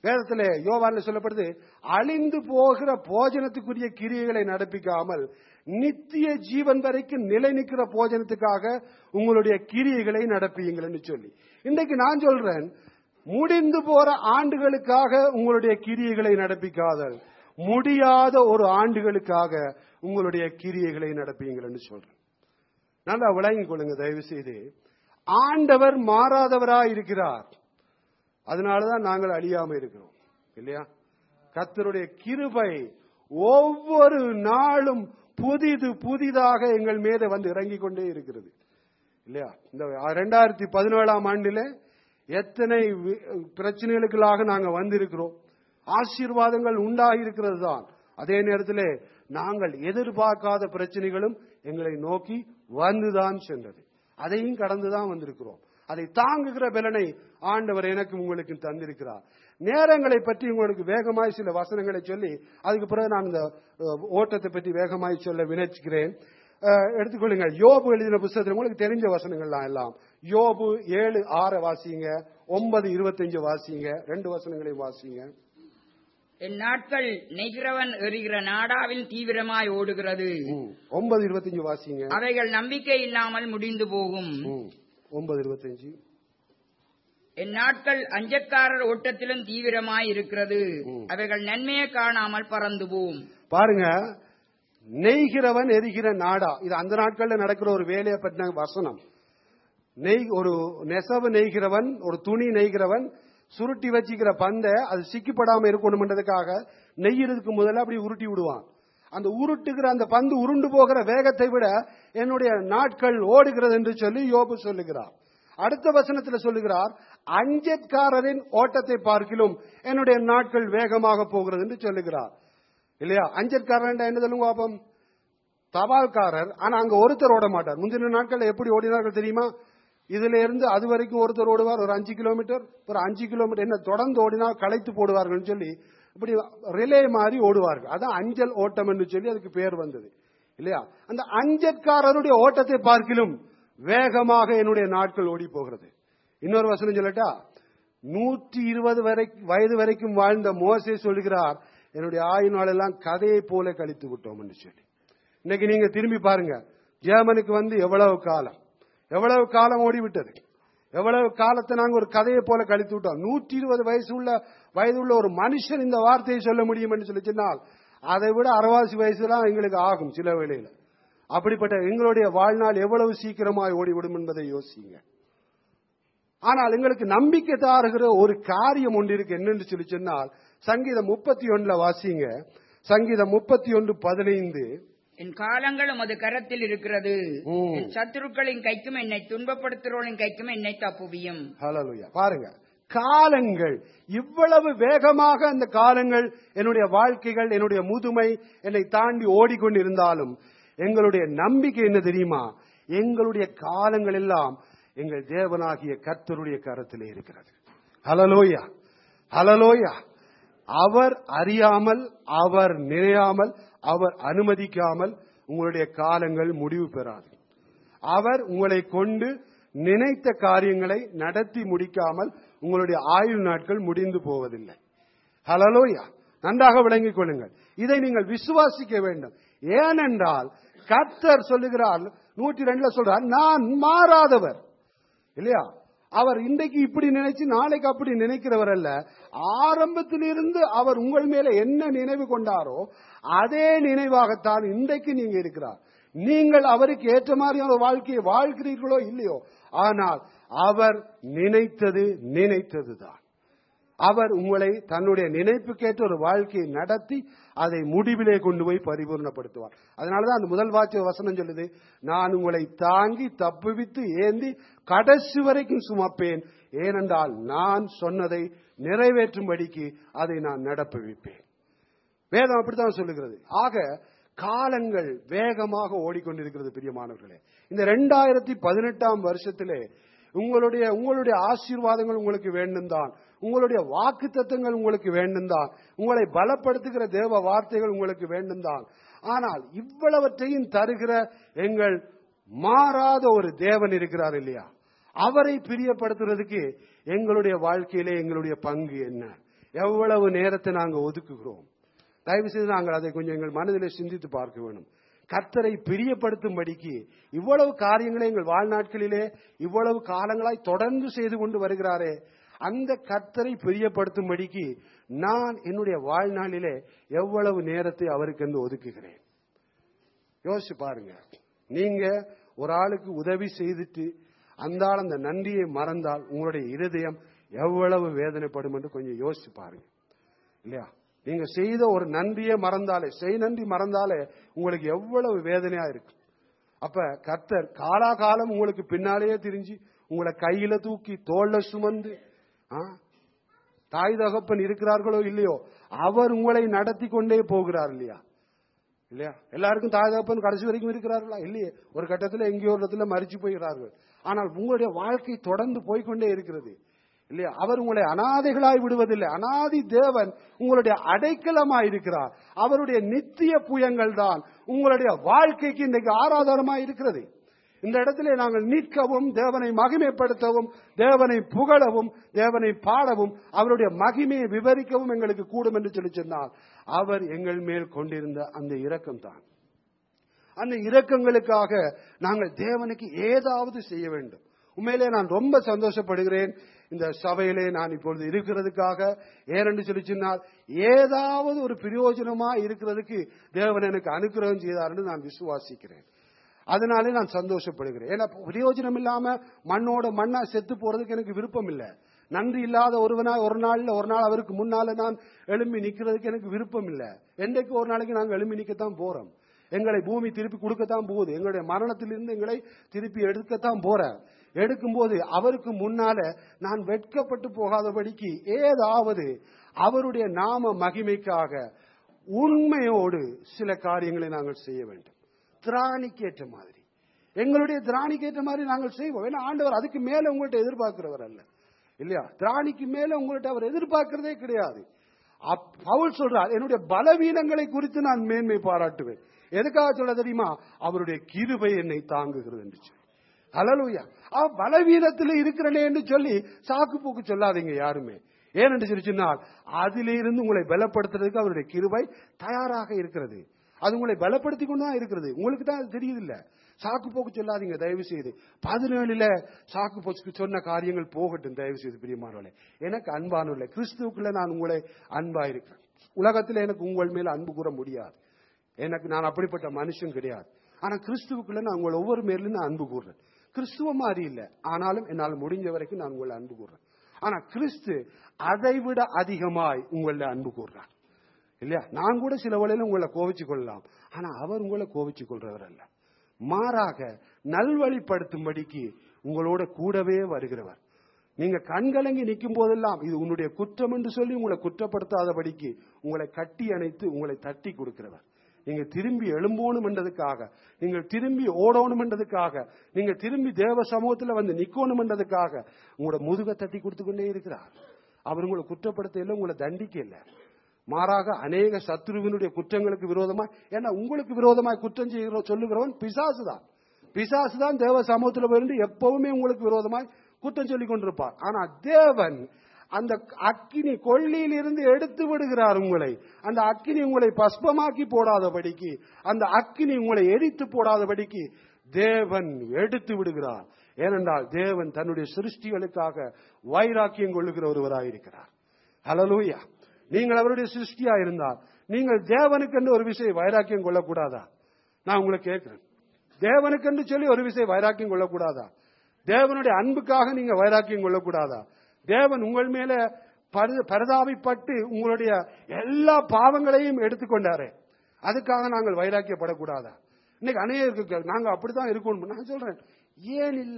வேதத்திலே யோவான்ல சொல்லப்படுது அழிந்து போகிற போஜனத்துக்குரிய கிரியைகளை நடப்பிக்காமல் நித்திய ஜீவன் வரைக்கும் நிலை நிற்கிற போஜனத்துக்காக உங்களுடைய கிரியைகளை நடப்பியுங்கள்னு சொல்லி இன்னைக்கு நான் சொல்றேன் முடிந்து போற ஆண்டுகளுக்காக உங்களுடைய கிரியைகளை நடப்பிக்காதல் முடியாத ஒரு ஆண்டுகளுக்காக உங்களுடைய கிரியைகளை நடப்பீங்கள்னு சொல்றேன் நல்லா விளங்கிக் கொள்ளுங்க தயவு செய்து ஆண்டவர் மாறாதவராய் இருக்கிறார் அதனாலதான் நாங்கள் அழியாம இருக்கிறோம் இல்லையா கர்த்தருடைய கிருபை ஒவ்வொரு நாளும் புதிது புதிதாக எங்கள் மீது வந்து இறங்கிக் கொண்டே இருக்கிறது இல்லையா இந்த ரெண்டாயிரத்தி பதினேழாம் ஆண்டிலே எத்தனை வி- பிரச்சனைகளுக்களாக நாங்க வந்திருக்கிறோம் ஆசீர்வாதங்கள் உண்டாகி இருக்கிறது தான் அதே நேரத்திலே நாங்கள் எதிர்பார்க்காத பிரச்சனைகளும் எங்களை நோக்கி வந்துதான் சென்றது அதையும் கடந்துதான் வந்திருக்கிறோம் அதை தாங்குகிற பலனை ஆண்டவர் எனக்கும் உங்களுக்கு தந்திருக்கிறார் நேரங்களை பற்றி உங்களுக்கு வேகமாய் சில வசனங்களை சொல்லி அதுக்கு பிறகு நான் இந்த அஹ், ஓட்டத்தை பற்றி வேகமாய் சொல்ல வினைச்சுக்கிறேன் அஹ், எடுத்துக்கொள்ளுங்க யோபு எழுதின புத்தகத்தில் உங்களுக்கு தெரிஞ்ச வசனங்கள்லாம் எல்லாம் யோபு ஏழு ஆறை வாசிங்க ஒன்பது இருபத்தஞ்சு வாசிங்க ரெண்டு வசனங்களையும் வாசிங்க என் நாட்கள் நெய்கிறவன் எறிகிற நாடாவில் தீவிரமாய் ஓடுகிறது ம். ஒன்பது இருபத்தஞ்சு வாசிங்க அவைகள் நம்பிக்கை இல்லாமல் முடிந்து போகும் ம். ஒன்பது இருபத்தஞ்சு என் நாட்கள் அஞ்சக்காரர் ஓட்டத்திலும் தீவிரமாய் இருக்கிறது ம். அவைகள் நன்மையை காணாமல் பறந்து போகும் பாருங்க நெய்கிறவன் எரிகிற நாடா இது அந்த நாட்கள்ல நடக்கிற ஒரு வேலையை பற்றின வசனம் நெய் ஒரு நெசவு நெய்கிறவன் ஒரு துணி நெய்கிறவன் சுருட்டி வச்சுக்கிற பந்தை அது சிக்கிப்படாம இருக்கணும்ன்றதுக்காக நெய்யறதுக்கு முதல்ல அப்படி உருட்டி விடுவான் அந்த உருட்டுகிற அந்த பந்து உருண்டு போகிற வேகத்தை விட என்னுடைய நாட்கள் ஓடுகிறது என்று சொல்லி யோபு சொல்லுகிறார் அடுத்த வசனத்தில் சொல்லுகிறார் அஞ்சற்காரரின் ஓட்டத்தை பார்க்கிலும் என்னுடைய நாட்கள் வேகமாக போகிறது என்று சொல்லுகிறார் இல்லையா அஞ்சற்காரன் என்ன சொல்லுங்க பாப்போம் தபால்காரர் ஆனா அங்க ஒருத்தர் ஓட மாட்டார் முந்தின நாட்கள்ல எப்படி ஓடினார்கள் தெரியுமா இதுல இருந்து அது வரைக்கும் ஒருத்தர் ஓடுவார் ஒரு அஞ்சு கிலோமீட்டர் ஒரு அஞ்சு கிலோமீட்டர் என்ன தொடர்ந்து ஓடினால் களைத்து போடுவார்கள் சொல்லி இப்படி ரிலே மாதிரி ஓடுவார்கள் அதான் அஞ்சல் ஓட்டம் என்று சொல்லி அதுக்கு பேர் வந்தது இல்லையா அந்த அஞ்சற்காரருடைய ஓட்டத்தை பார்க்கிலும் வேகமாக என்னுடைய நாட்கள் ஓடி போகிறது இன்னொரு வசனம் சொல்லட்டா நூற்றி இருபது வரை வயது வரைக்கும் வாழ்ந்த மோசே சொல்கிறார் என்னுடைய ஆயுள் நாளெல்லாம் கதையை போல கழித்து விட்டோம் என்று சொல்லி இன்னைக்கு நீங்க திரும்பி பாருங்க ஜெர்மனுக்கு வந்து எவ்வளவு காலம் எவ்வளவு காலம் ஓடிவிட்டது எவ்வளவு காலத்தை நாங்க ஒரு கதையை போல கழித்து விட்டோம் நூற்றி இருபது வயசு உள்ள வயது உள்ள ஒரு மனுஷன் இந்த வார்த்தையை சொல்ல முடியும் என்று சொல்லி சொன்னால் அதை விட அரைவாசி வயசுலாம் எங்களுக்கு ஆகும் சில வேளையில அப்படிப்பட்ட எங்களுடைய வாழ்நாள் எவ்வளவு சீக்கிரமாய் ஓடிவிடும் என்பதை யோசிங்க ஆனால் எங்களுக்கு நம்பிக்கை தாருகிற ஒரு காரியம் ஒன்று இருக்கு என்னன்னு சொல்லி சொன்னால் சங்கீதம் முப்பத்தி ஒன்றுல வாசிங்க சங்கீதம் முப்பத்தி ஒன்று பதினைந்து என் காலங்கள் உமது கரத்தில் இருக்கிறது ம். என் சத்துருக்களின் கைக்கும் என்னை துன்பப்படுத்துறோளின் கைக்கும் என்னை தப்புவியும் ஹalleluya பாருங்க காலங்கள் இவ்வளவு வேகமாக அந்த காலங்கள் என்னுடைய வாழ்க்கைகள் என்னுடைய முதுமை என்னை தாண்டி ஓடிக்கொண்டிருந்தாலும் எங்களுடைய நம்பிக்கை என்ன தெரியுமா எங்களுடைய காலங்கள் எல்லாம் எங்கள் தேவனாகிய கர்த்தருடைய கரத்திலே இருக்கிறது ஹலலோயா ஹலலோயா அவர் அறியாமல் அவர் நினையாமல் அவர் அனுமதிக்காமல் உங்களுடைய காலங்கள் முடிவு பெறாது அவர் உங்களை கொண்டு நினைத்த காரியங்களை நடத்தி முடிக்காமல் உங்களுடைய ஆயுள் நாட்கள் முடிந்து போவதில்லை ஹலலோயா நன்றாக விளங்கிக் கொள்ளுங்கள் இதை நீங்கள் விசுவாசிக்க வேண்டும் ஏனென்றால் கர்த்தர் சொல்லுகிறார் நூற்றி ரெண்டுல சொல்றார் நான் மாறாதவர் இல்லையா அவர் இன்றைக்கு இப்படி நினைச்சு நாளைக்கு அப்படி நினைக்கிறவர் அல்ல ஆரம்பத்திலிருந்து அவர் உங்கள் மேல என்ன நினைவு கொண்டாரோ அதே நினைவாகத்தான் இன்றைக்கு நீங்க இருக்கிறார் நீங்கள் அவருக்கு ஏற்ற மாதிரியான ஒரு வாழ்க்கையை வாழ்கிறீர்களோ இல்லையோ ஆனால் அவர் நினைத்தது நினைத்ததுதான் அவர் உங்களை தன்னுடைய நினைப்புக்கேற்ற ஒரு வாழ்க்கையை நடத்தி அதை முடிவிலே கொண்டு போய் பரிபூர்ணப்படுத்துவார் அதனாலதான் அந்த முதல் வாக்கிய வசனம் சொல்லுது நான் உங்களை தாங்கி தப்புவித்து ஏந்தி கடைசி வரைக்கும் சுமப்பேன் ஏனென்றால் நான் சொன்னதை நிறைவேற்றும்படிக்கு அதை நான் நடப்புவிப்பேன் வேதம் அப்படித்தான் சொல்லுகிறது ஆக காலங்கள் வேகமாக ஓடிக்கொண்டிருக்கிறது பிரியமானவர்களே இந்த ரெண்டாயிரத்தி பதினெட்டாம் வருஷத்திலே உங்களுடைய உங்களுடைய ஆசீர்வாதங்கள் உங்களுக்கு வேண்டும் தான் உங்களுடைய வாக்கு தத்துவங்கள் உங்களுக்கு வேண்டும் தான் உங்களை பலப்படுத்துகிற தேவ வார்த்தைகள் உங்களுக்கு வேண்டும் தான் ஆனால் இவ்வளவற்றையும் தருகிற எங்கள் மாறாத ஒரு தேவன் இருக்கிறார் இல்லையா அவரை பிரியப்படுத்துறதுக்கு எங்களுடைய வாழ்க்கையிலே எங்களுடைய பங்கு என்ன எவ்வளவு நேரத்தை நாங்க ஒதுக்குகிறோம் தயவு செய்து நாங்கள் அதை கொஞ்சம் எங்கள் மனதிலே சிந்தித்து பார்க்க வேண்டும் கர்த்தரை பிரியப்படுத்தும்படிக்கு இவ்வளவு காரியங்களை எங்கள் வாழ்நாட்களிலே இவ்வளவு காலங்களாய் தொடர்ந்து செய்து கொண்டு வருகிறாரே அந்த கர்த்தரை பிரியப்படுத்தும்படிக்கு நான் என்னுடைய வாழ்நாளிலே எவ்வளவு நேரத்தை அவருக்கென்று ஒதுக்குகிறேன் யோசிச்சு பாருங்க நீங்க ஒரு ஆளுக்கு உதவி செய்துட்டு அந்த ஆள் அந்த நன்றியை மறந்தால் உங்களுடைய இருதயம் எவ்வளவு வேதனைப்படும் என்று கொஞ்சம் யோசிச்சு பாருங்க இல்லையா நீங்க செய்த ஒரு நன்றியை மறந்தாலே செய் நன்றி மறந்தாலே உங்களுக்கு எவ்வளவு வேதனையா இருக்கு அப்ப கர்த்தர் காலாகாலம் உங்களுக்கு பின்னாலேயே திரிஞ்சு உங்களை கையில தூக்கி தோல்ல சுமந்து ஆ, தாய் தகப்பன் இருக்கிறார்களோ இல்லையோ அவர் உங்களை நடத்தி கொண்டே போகிறார் இல்லையா இல்லையா எல்லாருக்கும் தாய் தகப்பன் கடைசி வரைக்கும் இருக்கிறார்களா இல்லையே ஒரு கட்டத்தில் எங்கேயோ ஒரு இடத்துல மறிச்சு போகிறார்கள் ஆனால் உங்களுடைய வாழ்க்கை தொடர்ந்து போய்க்கொண்டே இருக்கிறது இல்லையா அவர் உங்களை அனாதைகளாய் விடுவதில்லை அனாதி தேவன் உங்களுடைய அடைக்கலமாய் இருக்கிறார் அவருடைய நித்திய புயங்கள் தான் உங்களுடைய வாழ்க்கைக்கு இன்றைக்கு ஆராதனமாய் இருக்கிறது இந்த இடத்திலே நாங்கள் நிற்கவும் தேவனை மகிமைப்படுத்தவும் தேவனை புகழவும் தேவனை பாடவும் அவருடைய மகிமையை விவரிக்கவும் எங்களுக்கு கூடும் என்று சொல்லி சொன்னால் அவர் எங்கள் மேல் கொண்டிருந்த அந்த இரக்கம் தான் அந்த இரக்கங்களுக்காக நாங்கள் தேவனுக்கு ஏதாவது செய்ய வேண்டும் உண்மையிலே நான் ரொம்ப சந்தோஷப்படுகிறேன் இந்த சபையிலே நான் இப்பொழுது இருக்கிறதுக்காக ஏனென்று சொல்லி சொன்னால் ஏதாவது ஒரு பிரயோஜனமா இருக்கிறதுக்கு தேவன் எனக்கு அனுக்கிரகம் செய்தார் என்று நான் விசுவாசிக்கிறேன் அதனாலே நான் சந்தோஷப்படுகிறேன் ஏன்னா பிரயோஜனம் இல்லாம மண்ணோட மண்ணா செத்து போறதுக்கு எனக்கு விருப்பம் இல்லை நன்றி இல்லாத ஒருவனா ஒரு நாள்ல ஒரு நாள் அவருக்கு முன்னால நான் எழும்பி நிக்கிறதுக்கு எனக்கு விருப்பம் இல்லை என்றைக்கு ஒரு நாளைக்கு நாங்கள் எழும்பி நிக்கத்தான் போறோம் எங்களை பூமி திருப்பி கொடுக்கத்தான் போகுது எங்களுடைய மரணத்திலிருந்து எங்களை திருப்பி எடுக்கத்தான் போற எடுக்கும்போது அவருக்கு முன்னால நான் வெட்கப்பட்டு போகாதபடிக்கு ஏதாவது அவருடைய நாம மகிமைக்காக உண்மையோடு சில காரியங்களை நாங்கள் செய்ய வேண்டும் திராணிக்கேற்ற மாதிரி எங்களுடைய திராணிக்கேற்ற மாதிரி நாங்கள் செய்வோம் ஏன்னா ஆண்டவர் அதுக்கு மேல உங்கள்ட்ட எதிர்பார்க்கிறவர் அல்ல இல்லையா திராணிக்கு மேல உங்கள்ட்ட அவர் எதிர்பார்க்கிறதே கிடையாது அப்- பவுல் சொல்றார் என்னுடைய பலவீனங்களை குறித்து நான் மேன்மை பாராட்டுவேன் எதுக்காக சொல்ல தெரியுமா அவருடைய கிருபை என்னை தாங்குகிறது என்று சொல்லி ஹalleluya அவ பலவீனத்தில் இருக்கிறனே என்று சொல்லி சாக்கு போக்கு சொல்லாதீங்க யாருமே ஏனென்று சொல்லி சொன்னால் அதிலிருந்து உங்களை பலப்படுத்துறதுக்கு அவருடைய கிருபை தயாராக இருக்கிறது அது உங்களை பலப்படுத்தி கொண்டு தான் இருக்கிறது உங்களுக்கு தான் அது தெரியுது இல்ல சாக்கு போக்கு சொல்லாதீங்க தயவு செய்து பதினேழுல சாக்கு போக்கு சொன்ன காரியங்கள் போகட்டும் தயவு செய்து பிரியமானவர்களே எனக்கு அன்பானவர்களே கிறிஸ்துவுக்குள்ள நான் உங்களை அன்பா இருக்கிறேன் உலகத்தில் எனக்கு உங்கள் மேல அன்பு கூற முடியாது எனக்கு நான் அப்படிப்பட்ட மனுஷன் கிடையாது ஆனா கிறிஸ்துவுக்குள்ள நான் உங்களை ஒவ்வொரு மேலும் நான் அன்பு கூறுறேன் கிறிஸ்துவ மாதிரி இல்ல ஆனாலும் என்னால் முடிஞ்ச வரைக்கும் நான் உங்களை அன்பு கூறுறேன் ஆனா கிறிஸ்து அதை விட அதிகமாய் உங்களை அன்பு கூறுறார் இல்லையா நான் கூட சில வேளையில உங்களை கோவிச்சு கொள்ளலாம் ஆனா அவர் உங்களை கோவிச்சு கொள்றவர் அல்ல மாறாக நல்வழிப்படுத்தும்படிக்கு உங்களோட கூடவே வருகிறவர் நீங்க கண்கலங்கி நிற்கும் போதெல்லாம் இது உன்னுடைய குற்றம் என்று சொல்லி உங்களை குற்றப்படுத்தாதபடிக்கு உங்களை கட்டி அணைத்து உங்களை தட்டி கொடுக்கிறவர் நீங்க திரும்பி எழும்போணும் என்றதுக்காக நீங்கள் திரும்பி ஓடணும் என்றதுக்காக நீங்க திரும்பி தேவ சமூகத்துல வந்து நிக்கணும் என்றதுக்காக உங்களோட முதுக தட்டி கொடுத்து கொண்டே இருக்கிறார் அவர் உங்களை குற்றப்படுத்த இல்லை உங்களை தண்டிக்க இல்லை மாறாக அநேக சத்ருவினுடைய குற்றங்களுக்கு விரோதமா ஏன்னா உங்களுக்கு விரோதமாய் குற்றம் செய்கிற சொல்லுகிறவன் பிசாசு தான் பிசாசு தான் தேவ சமூகத்தில் போயிருந்து எப்பவுமே உங்களுக்கு விரோதமாய் குற்றம் சொல்லிக் கொண்டிருப்பார் ஆனா தேவன் அந்த அக்கினி கொள்ளியில் இருந்து எடுத்து விடுகிறார் உங்களை அந்த அக்கினி உங்களை பஸ்பமாக்கி போடாதபடிக்கு அந்த அக்கினி உங்களை எரித்து போடாதபடிக்கு தேவன் எடுத்து விடுகிறார் ஏனென்றால் தேவன் தன்னுடைய சிருஷ்டிகளுக்காக வைராக்கியம் கொள்ளுகிற ஒருவராயிருக்கிறார் ஹலலூயா நீங்கள் அவருடைய சிருஷ்டியா இருந்தால் நீங்கள் தேவனுக்கென்று ஒரு விஷயம் வைராக்கியம் கொள்ளக்கூடாதா நான் உங்களை கேட்கிறேன் தேவனுக்கென்று சொல்லி ஒரு விஷயம் வைராக்கியம் கொள்ளக்கூடாதா தேவனுடைய அன்புக்காக நீங்க வைராக்கியம் கொள்ளக்கூடாதா தேவன் உங்கள் மேல பரி- பரிதாபப்பட்டு உங்களுடைய எல்லா பாவங்களையும் எடுத்துக்கொண்டாரே அதுக்காக நாங்கள் வைராக்கியப்படக்கூடாதா இன்னைக்கு அநேகருக்கு நாங்க அப்படித்தான் இருக்கணும் நான் சொல்றேன் ஏன் இல்ல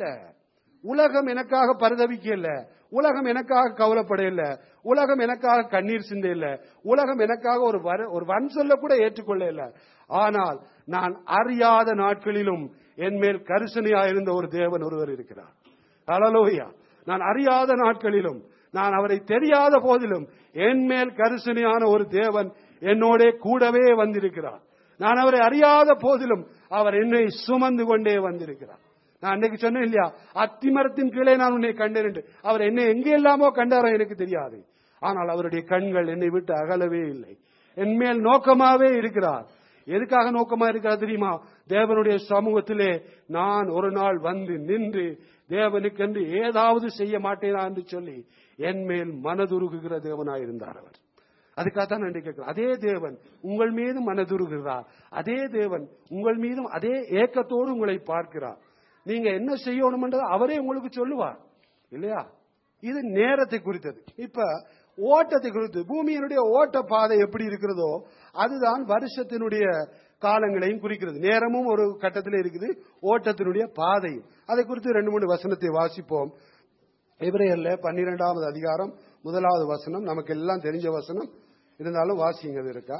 உலகம் எனக்காக பரிதவிக்க இல்ல உலகம் எனக்காக கவலைப்பட இல்ல உலகம் எனக்காக கண்ணீர் சிந்த இல்ல உலகம் எனக்காக ஒரு வர- ஒரு வன் சொல்ல கூட ஏற்றுக்கொள்ள இல்ல ஆனால் நான் அறியாத நாட்களிலும் என் மேல் கரிசனையாயிருந்த ஒரு தேவன் ஒருவர் இருக்கிறார் ஹalleluya நான் அறியாத நாட்களிலும் நான் அவரை தெரியாத போதிலும் என் மேல் கரிசனையான ஒரு தேவன் என்னோட கூடவே வந்திருக்கிறார் நான் அவரை அறியாத போதிலும் அவர் என்னை சுமந்து கொண்டே வந்திருக்கிறார் நான் அன்னைக்கு சொன்னேன் இல்லையா அத்திமரத்தின் கீழே நான் உன்னை கண்டேன் என்று அவர் என்னை எங்கே எல்லாமோ கண்டாரோ எனக்கு தெரியாது ஆனால் அவருடைய கண்கள் என்னை விட்டு அகலவே இல்லை என் மேல் நோக்கமாவே இருக்கிறார் எதுக்காக நோக்கமா இருக்கிறார் தெரியுமா தேவனுடைய சமூகத்திலே நான் ஒரு நாள் வந்து நின்று தேவனுக்கென்று ஏதாவது செய்ய மாட்டேனா என்று சொல்லி என் மேல் மனதுருகுகிற தேவனாயிருந்தார் அவர் அதுக்காகத்தான் நன்றி கேட்கிறேன் அதே தேவன் உங்கள் மீதும் மனதுருகிறார் அதே தேவன் உங்கள் மீதும் அதே ஏக்கத்தோடு உங்களை பார்க்கிறார் நீங்க என்ன செய்யணும்ன்றது அவரே உங்களுக்கு சொல்லுவார் இல்லையா இது நேரத்தை குறித்தது இப்ப ஓட்டத்தை குறித்து பூமியினுடைய ஓட்ட பாதை எப்படி இருக்கிறதோ அதுதான் வருஷத்தினுடைய காலங்களையும் குறிக்கிறது நேரமும் ஒரு கட்டத்தில் இருக்குது ஓட்டத்தினுடைய பாதையும் அதை குறித்து ரெண்டு மூணு வசனத்தை வாசிப்போம் எபிரேயர்ல பன்னிரெண்டாவது அதிகாரம் முதலாவது வசனம் நமக்கு எல்லாம் தெரிஞ்ச வசனம் இருந்தாலும் வாசிங்க அது இருக்கா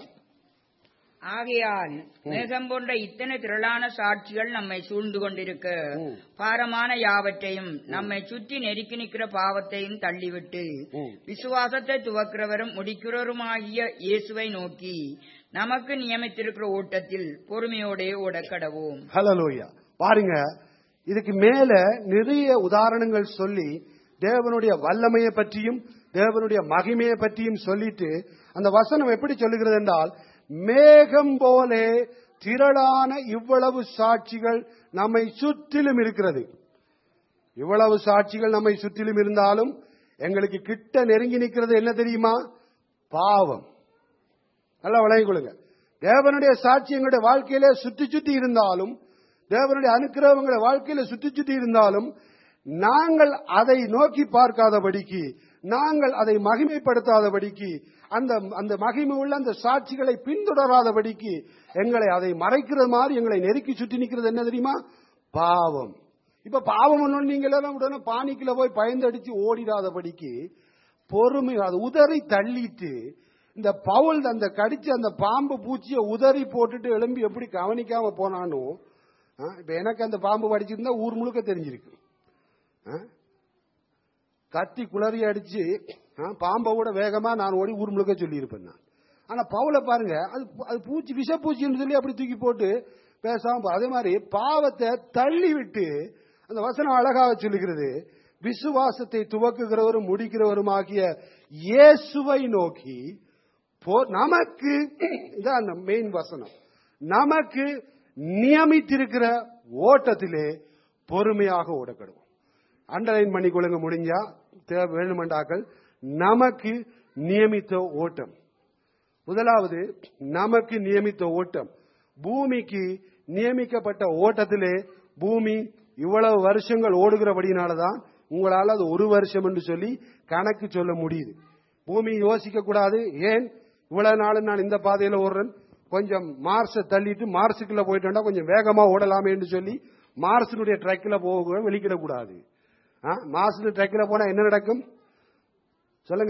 ஆகையால் மேகம் போன்ற இத்தனை திரளான சாட்சிகள் நம்மை சூழ்ந்து கொண்டிருக்க பாரமான யாவற்றையும் நம்மை சுற்றி நெருக்கி நிற்கிற பாவத்தையும் தள்ளிவிட்டு ம். விசுவாசத்தை துவக்கிறவரும் முடிக்கிறவருமாகிய இயேசுவை நோக்கி நமக்கு நியமித்திருக்கிற ஓட்டத்தில் பொறுமையோடே ஓடக்கடவோம் ஹலலோயா பாருங்க இதுக்கு மேல நிறைய உதாரணங்கள் சொல்லி தேவனுடைய வல்லமையை பற்றியும் தேவனுடைய மகிமையை பற்றியும் சொல்லிட்டு அந்த வசனம் எப்படி சொல்லுகிறது என்றால் மேகம் போலே திரளான இவ்வளவு சாட்சிகள் நம்மை சுற்றிலும் இருக்கிறது இவ்வளவு சாட்சிகள் நம்மை சுற்றிலும் இருந்தாலும் எங்களுக்கு கிட்ட நெருங்கி நிற்கிறது என்ன தெரியுமா பாவம் நல்லா விளங்கிக் கொள்ளுங்க தேவனுடைய சாட்சி எங்களுடைய வாழ்க்கையிலே சுத்தி சுத்தி இருந்தாலும் தேவனுடைய அனுக்கிரகம் எங்களுடைய வாழ்க்கையில சுத்தி சுத்தி இருந்தாலும் நாங்கள் அதை நோக்கி பார்க்காதபடிக்கு நாங்கள் அதை மகிமைப்படுத்தாதபடிக்கு அந்த அந்த மகிமை உள்ள அந்த சாட்சிகளை பின்தொடராதபடிக்கு எங்களை அதை மறைக்கிறது மாதிரி எங்களை நெருக்கி சுற்றி நிற்கிறது என்ன தெரியுமா பாவம் இப்ப பாவம் ஒண்ணு நீங்க எல்லாம் உடனே பானிக்குள்ள போய் பயந்தடிச்சு ஓடிடாதபடிக்கு பொறுமை அது உதறி தள்ளிட்டு இந்த பவுல் அந்த கடிச்சு அந்த பாம்பு பூச்சியை உதறி போட்டுட்டு எழும்பி எப்படி கவனிக்காம போனானோ ஆ, இப்ப எனக்கு அந்த பாம்பு படிச்சிருந்தா ஊர் முழுக்க தெரிஞ்சிருக்கு ஆ? கத்தி குளறி அடிச்சு ஆ, பாம்பை விட வேகமா நான் ஓடி ஊர் முழுக்க சொல்லியிருப்பேன் நான் ஆனா பவுல பாருங்க அது அது பூச்சி விஷப்பூச்சின்னு சொல்லி அப்படி தூக்கி போட்டு பேசாம போ- அதே மாதிரி பாவத்தை தள்ளி விட்டு அந்த வசனம் அழகாக சொல்லுகிறது விசுவாசத்தை துவக்குகிறவரும் முடிக்கிறவருமாகிய இயேசுவை நோக்கி போ- நமக்கு இதான் அந்த மெயின் வசனம் நமக்கு நியமித்திருக்கிற ஓட்டத்திலே பொறுமையாக ஓடக்கடுவோம் அண்டர்லைன் பண்ணிக்கொள்ளுங்க முடிஞ்சா தேவை வேணுமென்றாக்கள் நமக்கு நியமித்த ஓட்டம் முதலாவது நமக்கு நியமித்த ஓட்டம் பூமிக்கு நியமிக்கப்பட்ட ஓட்டத்திலே பூமி இவ்வளவு வருஷங்கள் ஓடுகிறபடினாலதான் உங்களால் அது ஒரு வருஷம் என்று சொல்லி கணக்கு சொல்ல முடியுது பூமி யோசிக்க கூடாது ஏன் இவ்வளவு நாள் நான் இந்த பாதையில ஓடுறேன் கொஞ்சம் மார்ஸை தள்ளிட்டு மார்ஸுக்குள்ள போயிட்டோம்னா கொஞ்சம் வேகமா ஓடலாமே என்று சொல்லி மார்ஸினுடைய ட்ரக்கில் போக வெளிக்கிடக்கூடாது மார்ஸில் ட்ரக்கில் போனா என்ன நடக்கும் சொல்லுங்க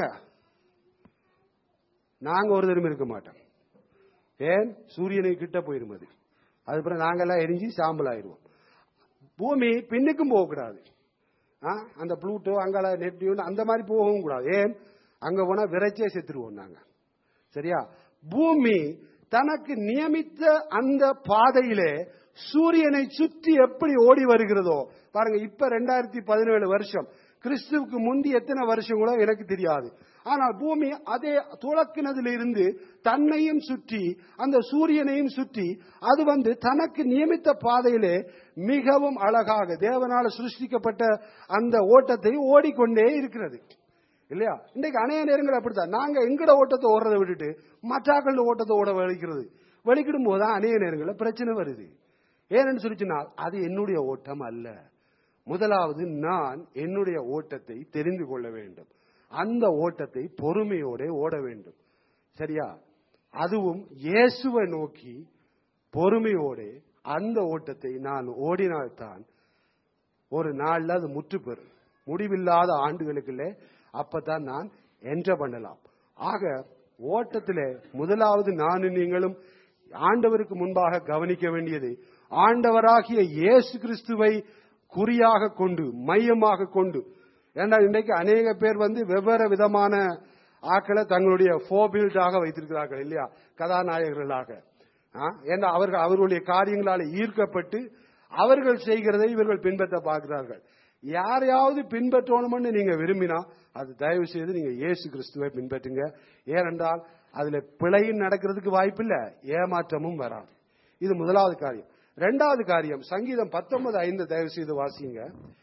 நாங்க ஒரு தரம் இருக்க மாட்டோம் ஏன் சூரியனை கிட்ட போயிரும் அது அதுக்கப்புறம் நாங்கெல்லாம் எரிஞ்சு சாம்பல் ஆயிடுவோம் பூமி பின்னுக்கும் போகக்கூடாது ஆ, அந்த ப்ளூட்டோ அங்கால நெப்டியூன் அந்த மாதிரி போகவும் கூடாது ஏன் அங்க போனா விரைச்சே செத்துருவோம் நாங்க சரியா பூமி தனக்கு நியமித்த அந்த பாதையிலே சூரியனை சுற்றி எப்படி ஓடி வருகிறதோ பாருங்க இப்ப ரெண்டாயிரத்தி பதினேழு வருஷம் கிறிஸ்துவுக்கு முந்தி எத்தனை வருஷங்களோ எனக்கு தெரியாது ஆனால் பூமி அதே துளக்கினதில் இருந்து தன்னையும் சுற்றி அந்த சூரியனையும் சுற்றி அது வந்து தனக்கு நியமித்த பாதையிலே மிகவும் அழகாக தேவனால சிருஷ்டிக்கப்பட்ட அந்த ஓட்டத்தை ஓடிக்கொண்டே இருக்கிறது இல்லையா இன்னைக்கு அநேக நேரங்கள் அப்படித்தான் நாங்க எங்கட ஓட்டத்தை ஓடுறதை விட்டுட்டு மற்றாக்கள் ஓட்டத்தை ஓட வலிக்கிறது வலிக்கிடும் போதுதான் அநேக நேரங்களில் பிரச்சனை வருது ஏன்னு சொல்லி சொன்னால் அது என்னுடைய ஓட்டம் அல்ல முதலாவது நான் என்னுடைய ஓட்டத்தை தெரிந்து கொள்ள வேண்டும் அந்த ஓட்டத்தை பொறுமையோட ஓட வேண்டும் சரியா அதுவும் இயேசுவை நோக்கி பொறுமையோட அந்த ஓட்டத்தை நான் ஓடினால்தான் ஒரு நாள்ல அது முற்று பெறும் முடிவில்லாத ஆண்டுகளுக்குள்ளே அப்பதான் நான் என்ற பண்ணலாம் ஆக ஓட்டத்திலே முதலாவது நானும் நீங்களும் ஆண்டவருக்கு முன்பாக கவனிக்க வேண்டியது ஆண்டவராகிய இயேசு கிறிஸ்துவை குறியாக கொண்டு மையமாக கொண்டு ஏன்னா இன்றைக்கு அநேக பேர் வந்து வெவ்வேறு விதமான ஆக்களை தங்களுடைய ஃபோபில்டாக வைத்திருக்கிறார்கள் இல்லையா கதாநாயகர்களாக ஆ, ஏன்னா அவர்கள் அவர்களுடைய காரியங்களால் ஈர்க்கப்பட்டு அவர்கள் செய்கிறதை இவர்கள் பின்பற்ற பார்க்கிறார்கள் யாரையாவது பின்பற்றணும்னு நீங்க விரும்பினா அது தயவு செய்து நீங்க இயேசு கிறிஸ்துவை பின்பற்றுங்க ஏனென்றால் அதுல பிழையும் நடக்கிறதுக்கு வாய்ப்பில்லை ஏமாற்றமும் வராது இது முதலாவது காரியம் இரண்டாவது காரியம் சங்கீதம் பத்தொன்பது ஐந்து தயவு செய்து வாசிங்க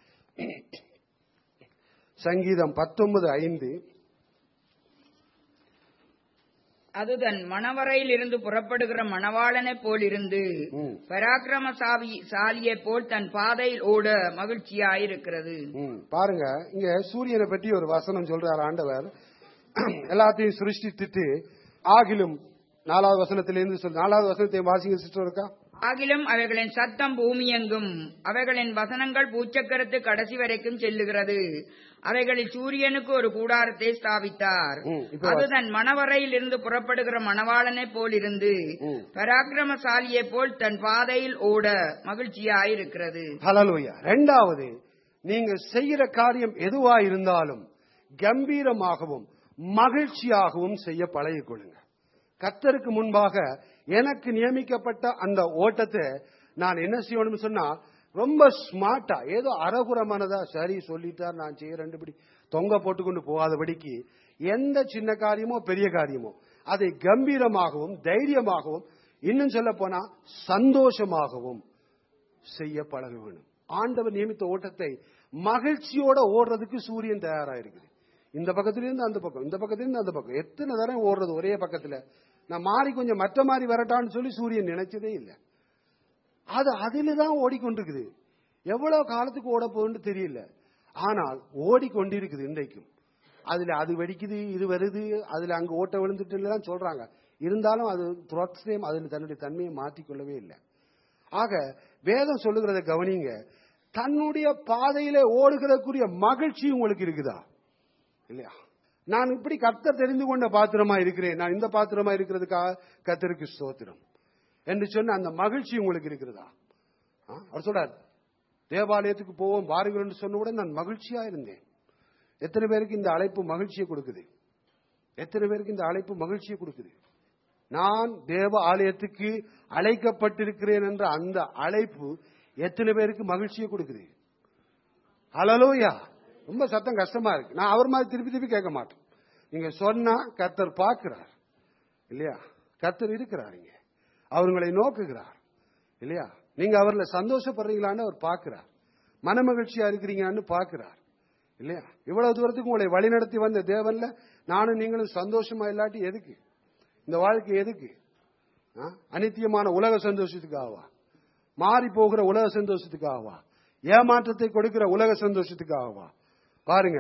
சங்கீதம் பத்தொன்பது ஐந்து அது தன் மணவரையிலிருந்து புறப்படுகிற மணவாளனைப் போலிருந்து ம். பராக்கிரமசாலி சாலியைப் போல் தன் பாதையில் ஓட மகிழ்ச்சியாயிருக்கிறது ம், பாருங்க இங்க சூரியனை பற்றி ஒரு வசனம் சொல்றார் ஆண்டவர் எல்லாத்தையும் சிருஷ்டித்துட்டு ஆகிலும் நாலாவது வசனத்திலிருந்து சொல் நாலாவது வசனத்தை வாசிங்க சிஸ்டர் இருக்கா ஆகிலும் அவைகளின் சத்தம் பூமியெங்கும் அவைகளின் வசனங்கள் பூச்சக்கரத்து கடைசி வரைக்கும் செல்லுகிறது அவைகளில் சூரியனுக்கு ஒரு கூடாரத்தை ஸ்தாபித்தார் ம், இப்ப அது தன் மணவரையில் இருந்து புறப்படுகிற மணவாளனைப் போல் இருந்து ம். பராக்கிரமசாலியைப் போல் தன் பாதையில் ஓட மகிழ்ச்சியாயிருக்கிறது ஹலலூயா ரெண்டாவது நீங்க செய்யற காரியம் எதுவா இருந்தாலும் கம்பீரமாகவும் மகிழ்ச்சியாகவும் செய்ய பழகிக் கொள்ளுங்க கத்தருக்கு முன்பாக எனக்கு நியமிக்கப்பட்ட அந்த ஓட்டத்தை நான் என்ன செய்யணும்னு சொன்னா ரொம்ப ஸ்மார்ட்டா ஏதோ அறகுறமானதா சரி சொல்லிட்டார் நான் செய்ய ரெண்டு படி தொங்க போட்டுக்கொண்டு போகாதபடிக்கு எந்த சின்ன காரியமோ பெரிய காரியமோ அதை கம்பீரமாகவும் தைரியமாகவும் இன்னும் சொல்ல போனா சந்தோஷமாகவும் செய்ய பழக வேணும் ஆண்டவர் நியமித்த ஓட்டத்தை மகிழ்ச்சியோட ஓடுறதுக்கு சூரியன் தயாரா இருக்குது இந்த பக்கத்திலிருந்து அந்த பக்கம் இந்த பக்கத்திலிருந்து அந்த பக்கம் எத்தனை தடவை ஓடுறது ஒரே பக்கத்துல நான் மாறி கொஞ்சம் மற்ற மாதிரி வரட்டான்னு சொல்லி சூரியன் நினைச்சதே இல்லை அது அதில தான் ஓடிக்கொண்டிருக்குது எவ்வளவு காலத்துக்கு ஓட போகுதுன்னு தெரியல ஆனால் ஓடிக்கொண்டிருக்குது இன்றைக்கும் அதுல அது வெடிக்குது இது வருது அதுல அங்க ஓட்ட விழுந்துட்டு எல்லாம் சொல்றாங்க இருந்தாலும் அது துரட்சியம் அதில் தன்னுடைய தன்மையை மாற்றிக்கொள்ளவே இல்லை ஆக வேதம் சொல்லுகிறத கவனிங்க தன்னுடைய பாதையில ஓடுகிறதுக்குரிய மகிழ்ச்சி உங்களுக்கு இருக்குதா இல்லையா நான் இப்படி கர்த்தர் தெரிந்து கொண்ட பாத்திரமா இருக்கிறேன் நான் இந்த பாத்திரமா இருக்கிறதுக்காக கர்த்தருக்கு ஸ்தோத்திரம் என்று சொன்ன அந்த மகிழ்ச்சி உங்களுக்கு இருக்கிறதா ஆ? அவர் சொல்றார் தேவாலயத்துக்கு போவோம் வாருங்கள் என்று சொன்ன உடனே நான் மகிழ்ச்சியா இருந்தேன் எத்தனை பேருக்கு இந்த அழைப்பு மகிழ்ச்சியை கொடுக்குது எத்தனை பேருக்கு இந்த அழைப்பு மகிழ்ச்சியை கொடுக்குது நான் தேவ ஆலயத்துக்கு அழைக்கப்பட்டிருக்கிறேன் என்ற அந்த அழைப்பு எத்தனை பேருக்கு மகிழ்ச்சியை கொடுக்குது ஹலலோயா ரொம்ப சத்தம் கஷ்டமா இருக்கு நான் அவர் மாதிரி திருப்பி திருப்பி கேட்க மாட்டேன் நீங்க சொன்னா கர்த்தர் பார்க்கிறார் இல்லையா கர்த்தர் இருக்கிறார் இங்க அவர்களை நோக்குகிறார் இல்லையா நீங்க அவர்ல சந்தோஷப்படுறீங்களான்னு அவர் பார்க்கிறார் மனமகிழ்ச்சியா இருக்கிறீங்களான்னு பார்க்கிறார் இல்லையா இவ்வளவு தூரத்துக்கு உங்களை வழிநடத்தி வந்த தேவன்ல நானும் நீங்களும் சந்தோஷமா இல்லாட்டி எதுக்கு இந்த வாழ்க்கை எதுக்கு ஆ? அனித்தியமான உலக சந்தோஷத்துக்காகவா மாறி போகிற உலக சந்தோஷத்துக்காகவா ஏமாற்றத்தை கொடுக்கிற உலக சந்தோஷத்துக்காகவா பாருங்க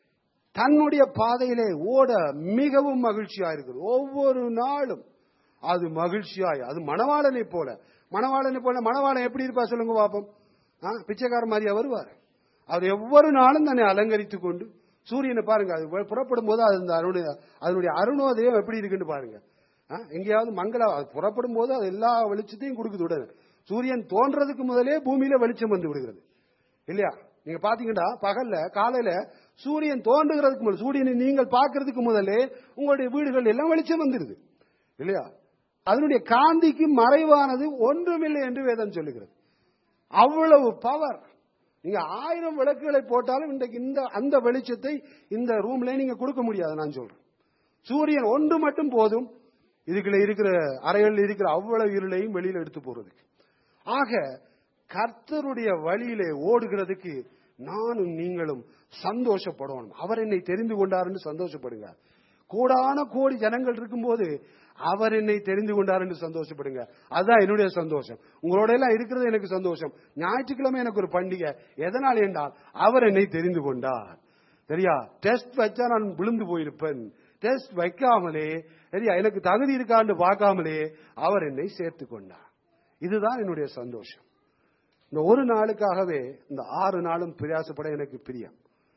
தன்னுடைய பாதையிலே ஓட மிகவும் மகிழ்ச்சியா இருக்குது ஒவ்வொரு நாளும் அது மகிழ்ச்சியாய் அது மணவாளனை போல மணவாளனை போல மணவாளன் எப்படி இருப்பா சொல்லுங்க பாப்போம் ஆ, பிச்சைக்கார மாதிரியா வருவார் அவர் ஒவ்வொரு நாளும் தன்னை அலங்கரித்துக் கொண்டு சூரியனை பாருங்க அது புறப்படும் போது அது அந்த அருண அதனுடைய அருணோதயம் எப்படி இருக்குன்னு பாருங்க ஆ, எங்கேயாவது மங்கள அது புறப்படும் போது அது எல்லா வெளிச்சத்தையும் கொடுக்குது உடனே சூரியன் தோன்றதுக்கு முதலே பூமியில வெளிச்சம் வந்து விடுகிறது இல்லையா நீங்க பாத்தீங்கன்னா பகல்ல காலையில சூரியன் தோன்றுகிறதுக்கு முதல் சூரியனை நீங்கள் பார்க்கறதுக்கு முதலே உங்களுடைய வீடுகள் எல்லாம் வெளிச்சம் வந்துருது இல்லையா அதனுடைய காந்திக்கு மறைவானது ஒன்றுமில்லை என்று வேதம் சொல்லுகிறது அவ்வளவு பவர் நீங்க ஆயிரம் விளக்குகளை போட்டாலும் இன்றைக்கு இந்த அந்த வெளிச்சத்தை இந்த ரூம்ல நீங்க கொடுக்க முடியாது நான் சொல்றேன் சூரியன் ஒன்று மட்டும் போதும் இதுக்குள்ள இருக்கிற அறைகளில் இருக்கிற அவ்வளவு இருளையும் வெளியில எடுத்து போறதுக்கு ஆக கர்த்தருடைய வழியிலே ஓடுகிறதுக்கு நானும் நீங்களும் சந்தோஷப்படணும் அவர் என்னை தெரிந்து கொண்டார் சந்தோஷப்படுங்க கோடான கோடி ஜனங்கள் இருக்கும்போது அவர் என்னை தெரிந்து கொண்டார் என்று சந்தோஷப்படுங்க அதுதான் என்னுடைய சந்தோஷம் உங்களோட எல்லாம் இருக்கிறது எனக்கு சந்தோஷம் ஞாயிற்றுக்கிழமை எனக்கு ஒரு பண்டிகை எதனால் என்றால் அவர் என்னை தெரிந்து கொண்டார் சரியா டெஸ்ட் வச்சா நான் விழுந்து போயிருப்பேன் டெஸ்ட் வைக்காமலே சரியா எனக்கு தகுதி இருக்கான்னு பார்க்காமலே அவர் என்னை சேர்த்து கொண்டார் இதுதான் என்னுடைய சந்தோஷம் இந்த ஒரு நாளுக்காகவே இந்த ஆறு நாளும் பிரயாசப்பட எனக்கு பிரியம்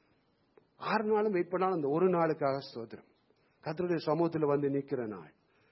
ஆறு நாளும் வெயிட் பண்ணாலும் இந்த ஒரு நாளுக்காக ஸ்தோத்திரம் கர்த்தருடைய சமூகத்தில் வந்து நிற்கிற நாள்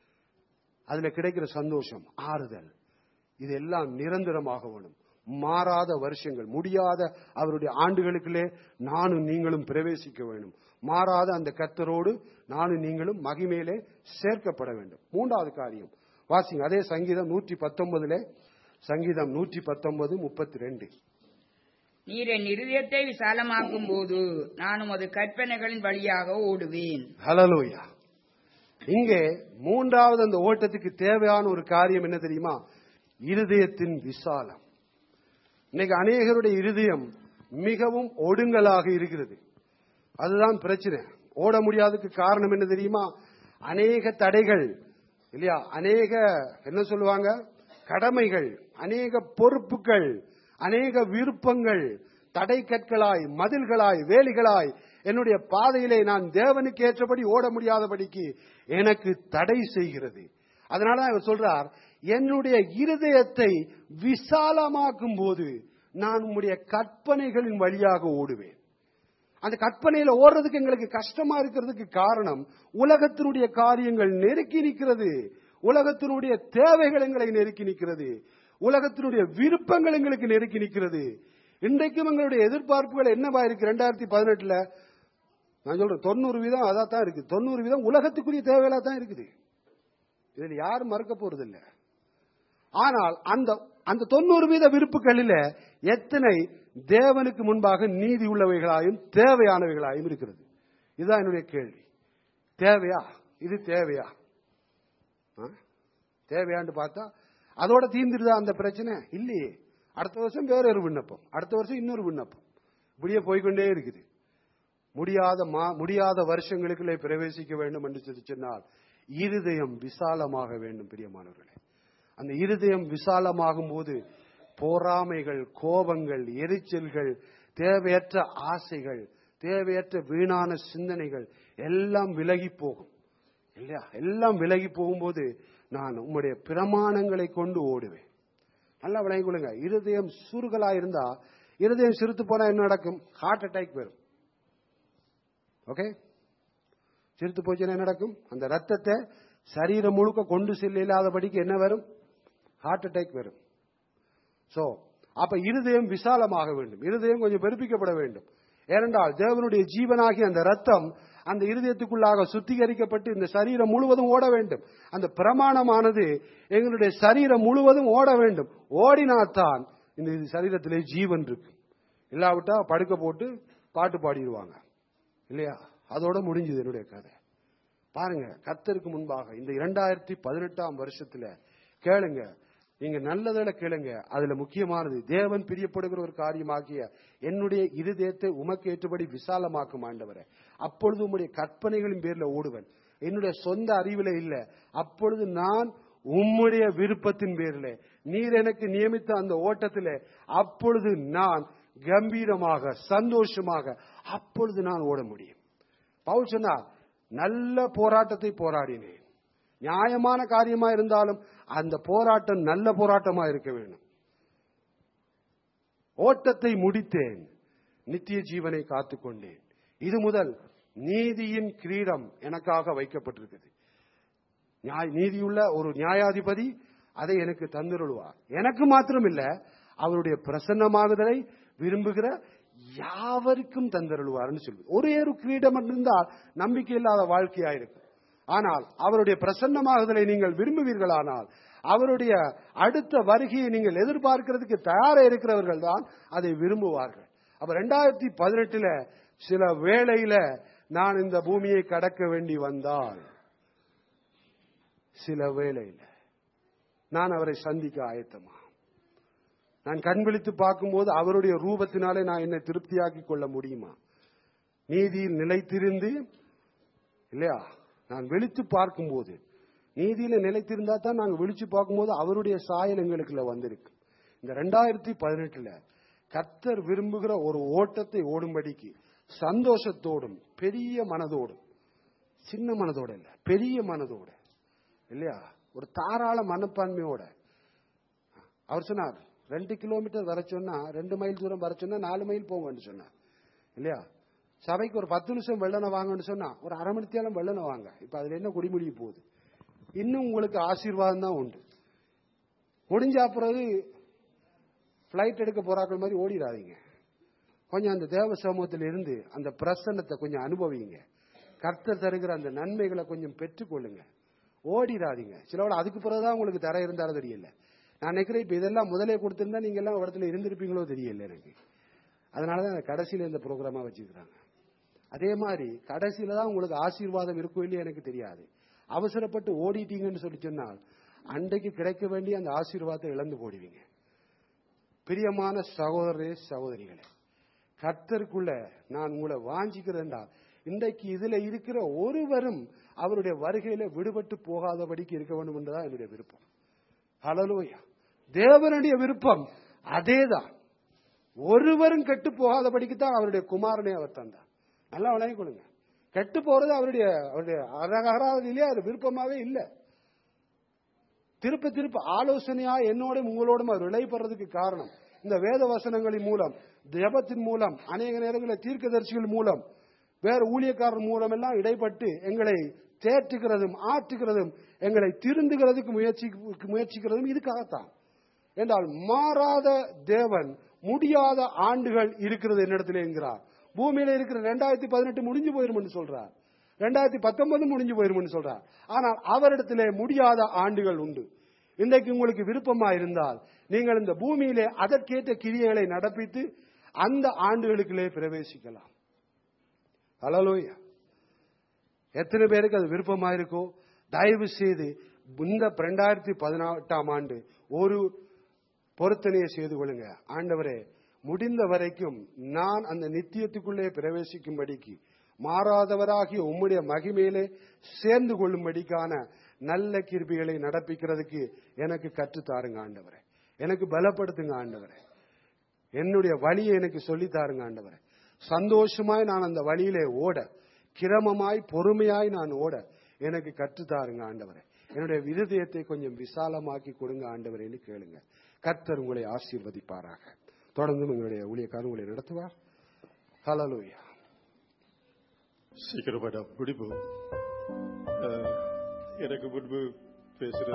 அதுல கிடைக்கிற சந்தோஷம் ஆறுதல் இது எல்லாம் நிரந்தரமாக வேணும் மாறாத வருஷங்கள் முடியாத அவருடைய ஆண்டுகளுக்குள்ளே நானும் நீங்களும் பிரவேசிக்க வேண்டும் மாறாத அந்த கர்த்தரோடு நானும் நீங்களும் மகிமையிலே சேர்க்கப்பட வேண்டும் மூன்றாவது காரியம் வாசிங்க அதே சங்கீதம் நூற்றி பத்தொன்பதுல சங்கீதம் நூற்றி பத்தொன்பது முப்பத்தி ரெண்டு நீர் என் இருதயத்தை விசாலமாக்கும் போது நான் உமது கற்பனைகளின் வழியாக ஓடுவேன் ஹலலூயா இங்கே மூன்றாவது அந்த ஓட்டத்துக்கு தேவையான ஒரு காரியம் என்ன தெரியுமா இருதயத்தின் விசாலம் இன்னைக்கு அநேகருடைய இருதயம் மிகவும் ஒடுங்கலாக இருக்கிறது அதுதான் பிரச்சனை ஓட முடியாததுக்கு காரணம் என்ன தெரியுமா அநேக தடைகள் இல்லையா அநேக என்ன சொல்லுவாங்க கடமைகள் அநேக பொறுப்புகள் அநேக விருப்பங்கள் தடை கற்களாய் மதில்களாய் வேலிகளாய் என்னுடைய பாதையிலே நான் தேவனுக்கு ஏற்றபடி ஓட முடியாதபடிக்கு எனக்கு தடை செய்கிறது அதனாலதான் இவர் சொல்றார் என்னுடைய இருதயத்தை விசாலமாக்கும் போது நான் உம்முடைய கற்பனைகளின் வழியாக ஓடுவேன் அந்த கற்பனையில ஓடுறதுக்கு எங்களுக்கு கஷ்டமா இருக்கிறதுக்கு காரணம் உலகத்தினுடைய காரியங்கள் நெருக்கி நிற்கிறது உலகத்தினுடைய தேவைகள் எங்களை நெருக்கி நிற்கிறது உலகத்தினுடைய விருப்பங்கள் எங்களுக்கு நெருக்கி நிற்கிறது இன்றைக்கும் எங்களுடைய எதிர்பார்ப்புகள் என்னவா இருக்கு ரெண்டாயிரத்தி பதினெட்டுல நான் சொல்றேன் தொண்ணூறு வீதம் அதான் தான் இருக்கு தொண்ணூறு வீதம் உலகத்துக்குரிய தேவைகளா தான் இருக்குது இதில் யாரும் மறக்க போறது இல்ல ஆனால் அந்த அந்த தொண்ணூறு வீத விருப்புகளில எத்தனை தேவனுக்கு முன்பாக நீதி உள்ளவைகளாயும் தேவையானவைகளாயும் இருக்கிறது இதுதான் என்னுடைய கேள்வி தேவையா இது தேவையா ஆ? தேவையான்னு பார்த்தா அதோட தீர்ந்துருதா அந்த பிரச்சனை இல்லையே அடுத்த வருஷம் வேற ஒரு விண்ணப்பம் அடுத்த வருஷம் இன்னொரு விண்ணப்பம் இப்படியே போய்க்கொண்டே இருக்குது முடியாத மா- முடியாத வருஷங்களுக்குள்ளே பிரவேசிக்க வேண்டும் என்று சொல்லி சொன்னால் இருதயம் விசாலமாக வேண்டும் பிரியமானவர்களே அந்த இருதயம் விசாலமாகும் போது போராமைகள் கோபங்கள் எரிச்சல்கள் தேவையற்ற ஆசைகள் தேவையற்ற வீணான சிந்தனைகள் எல்லாம் விலகி போகும் இல்லையா எல்லாம் விலகி போகும்போது நான் உம்முடைய பிரமாணங்களை கொண்டு ஓடுவேன் நல்லா விளங்கிக் கொள்ளுங்க இருதயம் சுருகலா இருந்தா இருதயம் சிறுத்து போனா என்ன நடக்கும் ஹார்ட் அட்டாக் வரும் ஓகே சிறுத்து போச்சுன்னா என்ன நடக்கும் அந்த ரத்தத்தை சரீரம் முழுக்க கொண்டு செல்ல இல்லாதபடிக்கு என்ன வரும் ஹார்ட் அட்டாக் வரும் சோ அப்ப இருதயம் விசாலமாக வேண்டும் இருதயம் கொஞ்சம் பெருப்பிக்கப்பட வேண்டும் ஏனென்றால் தேவனுடைய ஜீவனாகி அந்த ரத்தம் அந்த இருதயத்துக்குள்ளாக சுத்திகரிக்கப்பட்டு இந்த சரீரம் முழுவதும் ஓட வேண்டும் அந்த பிரமாணமானது எங்களுடைய சரீரம் முழுவதும் ஓட வேண்டும் ஓடினாத்தான் இந்த சரீரத்திலே ஜீவன் இருக்கு இல்லாவிட்டா படுக்க போட்டு பாட்டு பாடிடுவாங்க இல்லையா அதோட முடிஞ்சது என்னுடைய கதை பாருங்க கத்தருக்கு முன்பாக இந்த இரண்டாயிரத்தி பதினெட்டாம் வருஷத்துல கேளுங்க நீங்க நல்லதில் கேளுங்க அதுல முக்கியமானது தேவன் பிரியப்படுகிற ஒரு காரியமாகிய என்னுடைய இருதயத்தை உமக்கு ஏற்றபடி விசாலமாக்கும் ஆண்டவரே அப்பொழுது உம்முடைய கற்பனைகளின் பேர்ல ஓடுவேன் என்னுடைய சொந்த அறிவில இல்ல அப்பொழுது நான் உம்முடைய விருப்பத்தின் பேரில் நீர் எனக்கு நியமித்த அந்த ஓட்டத்திலே அப்பொழுது நான் கம்பீரமாக சந்தோஷமாக அப்பொழுது நான் ஓட முடியும் பவுல் சொன்னார் நல்ல போராட்டத்தை போராடினேன் நியாயமான காரியமா இருந்தாலும் அந்த போராட்டம் நல்ல போராட்டமா இருக்க வேண்டும் ஓட்டத்தை முடித்தேன் நித்திய ஜீவனை காத்துக்கொண்டேன் இது முதல் நீதியின் கிரீடம் எனக்காக வைக்கப்பட்டிருக்குது நியாய- நீதியுள்ள ஒரு நியாயாதிபதி அதை எனக்கு தந்துருள்வார் எனக்கு மாத்திரம் இல்ல அவருடைய பிரசன்னமாகுதலை விரும்புகிற யாவருக்கும் தந்தருள்வார்னு சொல்லி ஒரே ஒரு கிரீடம் இருந்தால் நம்பிக்கை இல்லாத வாழ்க்கையா இருக்கும் ஆனால் அவருடைய பிரசன்னமாகுதலை நீங்கள் விரும்புவீர்களானால் அவருடைய அடுத்த வருகையை நீங்கள் எதிர்பார்க்கிறதுக்கு தயாரா இருக்கிறவர்கள் தான் அதை விரும்புவார்கள் அப்ப ரெண்டாயிரத்தி பதினெட்டுல சில வேளையில நான் இந்த பூமியை கடக்க வேண்டி வந்தால் சில வேளையில நான் அவரை சந்திக்க ஆயத்தமா நான் கண் விழித்து பார்க்கும்போது அவருடைய ரூபத்தினாலே நான் என்னை திருப்தியாக்கிக் கொள்ள முடியுமா நீதியில் நிலைத்திருந்து இல்லையா நான் விழித்து பார்க்கும்போது நீதியில நிலைத்திருந்தா தான் நாங்க விழிச்சு பார்க்கும்போது அவருடைய சாயல் எங்களுக்குள்ள வந்திருக்கு இந்த ரெண்டாயிரத்தி பதினெட்டுல கர்த்தர் விரும்புகிற ஒரு ஓட்டத்தை ஓடும்படிக்கு சந்தோஷத்தோடும் பெரிய மனதோடும் சின்ன மனதோட இல்ல பெரிய மனதோட இல்லையா ஒரு தாராள மனப்பான்மையோட அவர் சொன்னார் ரெண்டு கிலோமீட்டர் வர சொன்னா ரெண்டு மைல் தூரம் வர சொன்னா நாலு மைல் போங்கன்னு சொன்னார் இல்லையா சபைக்கு ஒரு பத்து நிமிஷம் வெள்ளனை வாங்கன்னு சொன்னா ஒரு அரை மணி நேரம் வெள்ளனை வாங்க இப்ப அதுல என்ன குடிமுடிய போகுது இன்னும் உங்களுக்கு ஆசீர்வாதம் தான் உண்டு முடிஞ்சா பிறகு பிளைட் எடுக்க போறாக்கள் மாதிரி ஓடிடாதீங்க கொஞ்சம் அந்த தேவ சமூகத்தில் இருந்து அந்த பிரசன்னத்தை கொஞ்சம் அனுபவிங்க கர்த்தர் தருகிற அந்த நன்மைகளை கொஞ்சம் பெற்றுக்கொள்ளுங்க ஓடிடாதீங்க சிலவோட அதுக்கு பிறகுதான் உங்களுக்கு தர இருந்தாலும் தெரியல நான் நினைக்கிறேன் இப்ப இதெல்லாம் முதலே கொடுத்திருந்தா நீங்க எல்லாம் ஒரு இடத்துல இருந்திருப்பீங்களோ தெரியல எனக்கு அதனாலதான் அந்த கடைசியில இந்த ப்ரோக்ராமா வச்சிருக்கிறாங்க அதே மாதிரி கடைசியில தான் உங்களுக்கு ஆசீர்வாதம் இருக்கும் இல்லையா எனக்கு தெரியாது அவசரப்பட்டு ஓடிட்டீங்கன்னு சொல்லி சொன்னால் அன்றைக்கு கிடைக்க வேண்டிய அந்த ஆசீர்வாதத்தை இழந்து போடுவீங்க பிரியமான சகோதரரே சகோதரிகளே கர்த்தருக்குள்ள நான் உங்களை வாஞ்சிக்கிறேன்டா இன்றைக்கு இதுல இருக்கிற ஒருவரும் அவருடைய வருகையில விடுபட்டு போகாதபடிக்கு இருக்க வேண்டும் என்றுதான் என்னுடைய விருப்பம் ஹalleluya தேவனுடைய விருப்பம் அதேதான் ஒருவரும் கெட்டு போகாதபடிக்கு தான் அவருடைய குமாரனை அவர் தந்தார் நல்லா விளங்கி கொடுங்க கெட்டு போறது அவருடைய அவருடைய அறகாராதிலே அது விருப்பமாவே இல்லை திருப்ப திருப்ப ஆலோசனையா என்னோடும் உங்களோடும் அவர் இழைப்படுறதுக்கு காரணம் இந்த வேத வசனங்களின் மூலம் ஜெபத்தின் மூலம் அநேக நேரங்களில் தீர்க்கதரிசிகள் மூலம் வேற ஊழியக்காரர் மூலம் எல்லாம் இடைப்பட்டு எங்களை தேற்றுகிறதும் ஆற்றுகிறதும் எங்களை திருந்துகிறதுக்கு முயற்சி முயற்சிக்கிறதும் இதுக்காகத்தான் என்றால் மாறாத தேவன் முடியாத ஆண்டுகள் இருக்கிறது என்னிடத்தில் என்கிறார் பூமியில இருக்கிற ரெண்டாயிரத்தி பதினெட்டு முடிஞ்சு போயிரும்னு சொல்றார் ரெண்டாயிரத்தி பத்தொன்பது முடிஞ்சு போயிரும்னு சொல்றார் ஆனால் அவரிடத்திலே முடியாத ஆண்டுகள் உண்டு இன்றைக்கு உங்களுக்கு விருப்பமா இருந்தால் நீங்கள் இந்த பூமியிலே அதற்கேற்ற கிரியைகளை நடப்பித்து அந்த ஆண்டுகளுக்குள்ளே பிரவேசிக்கலாம் ஹalleluya எத்தனை பேருக்கு அது விருப்பமா இருக்கோ தயவு செய்து இந்த ரெண்டாயிரத்தி பதினெட்டாம் ஆண்டு ஒரு பொருத்தனையை செய்து கொள்ளுங்க ஆண்டவரே முடிந்த வரைக்கும் நான் அந்த நித்தியத்துக்குள்ளே பிரவேசிக்கும்படிக்கு மாறாதவராகிய உம்முடைய மகிமையிலே சேர்ந்து கொள்ளும்படிக்கான நல்ல கிருபிகளை நடப்பிக்கிறதுக்கு எனக்கு கற்றுத்தாருங்க ஆண்டவரே எனக்கு பலப்படுத்துங்க ஆண்டவரே என்னுடைய வழியை எனக்கு சொல்லித் தாருங்க ஆண்டவரே சந்தோஷமாய் நான் அந்த வழியிலே ஓட கிரமமாய் பொறுமையாய் நான் ஓட எனக்கு கற்றுத்தாருங்க ஆண்டவரே என்னுடைய விருதயத்தை கொஞ்சம் விசாலமாக்கி கொடுங்க ஆண்டவரேன்னு கேளுங்க கர்த்தர் உங்களை ஆசீர்வதிப்பாராக தொடர்ந்து உங்களுடைய ஊழியக்காரர் உங்களை நடத்துவார் ஹalleluya சீக்கிரமா நான் முடிப்போம் அஹ், எனக்கு முன்பு பேசுற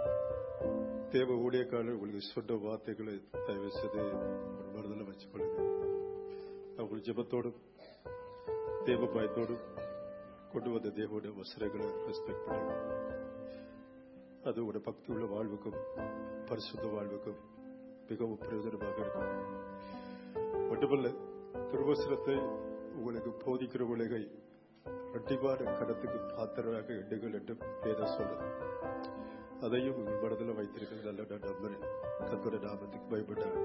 தேவ ஊழியக்காரர் உங்களுக்கு சொன்ன வார்த்தைகளை தயவு செய்து ஒரு மனதில் வச்சுக்கொள்ளுங்க அவங்க ஜெபத்தோடும் தேவ பயத்தோடும் கொண்டு வந்த தேவனுடைய வசனங்களை ரெஸ்பெக்ட் பண்ணுங்க அது உங்களோட பக்தி உள்ள வாழ்வுக்கும் பரிசுத்த வாழ்வுக்கும் மிகவும் பிரயோஜனமாக இருக்கும் மட்டுமல்ல திருவசனத்தை உங்களுக்கு போதிக்கிற உலகை ரெட்டிப்பான கடத்துக்கு பாத்திரமாக எண்ணுகள் என்று வேத சொல்லுது அதையும் உங்கள் மனதில் வைத்திருக்கிறது நல்ல நான் நம்புறேன் கத்தோட நாமத்துக்கு பயப்பட்டாங்க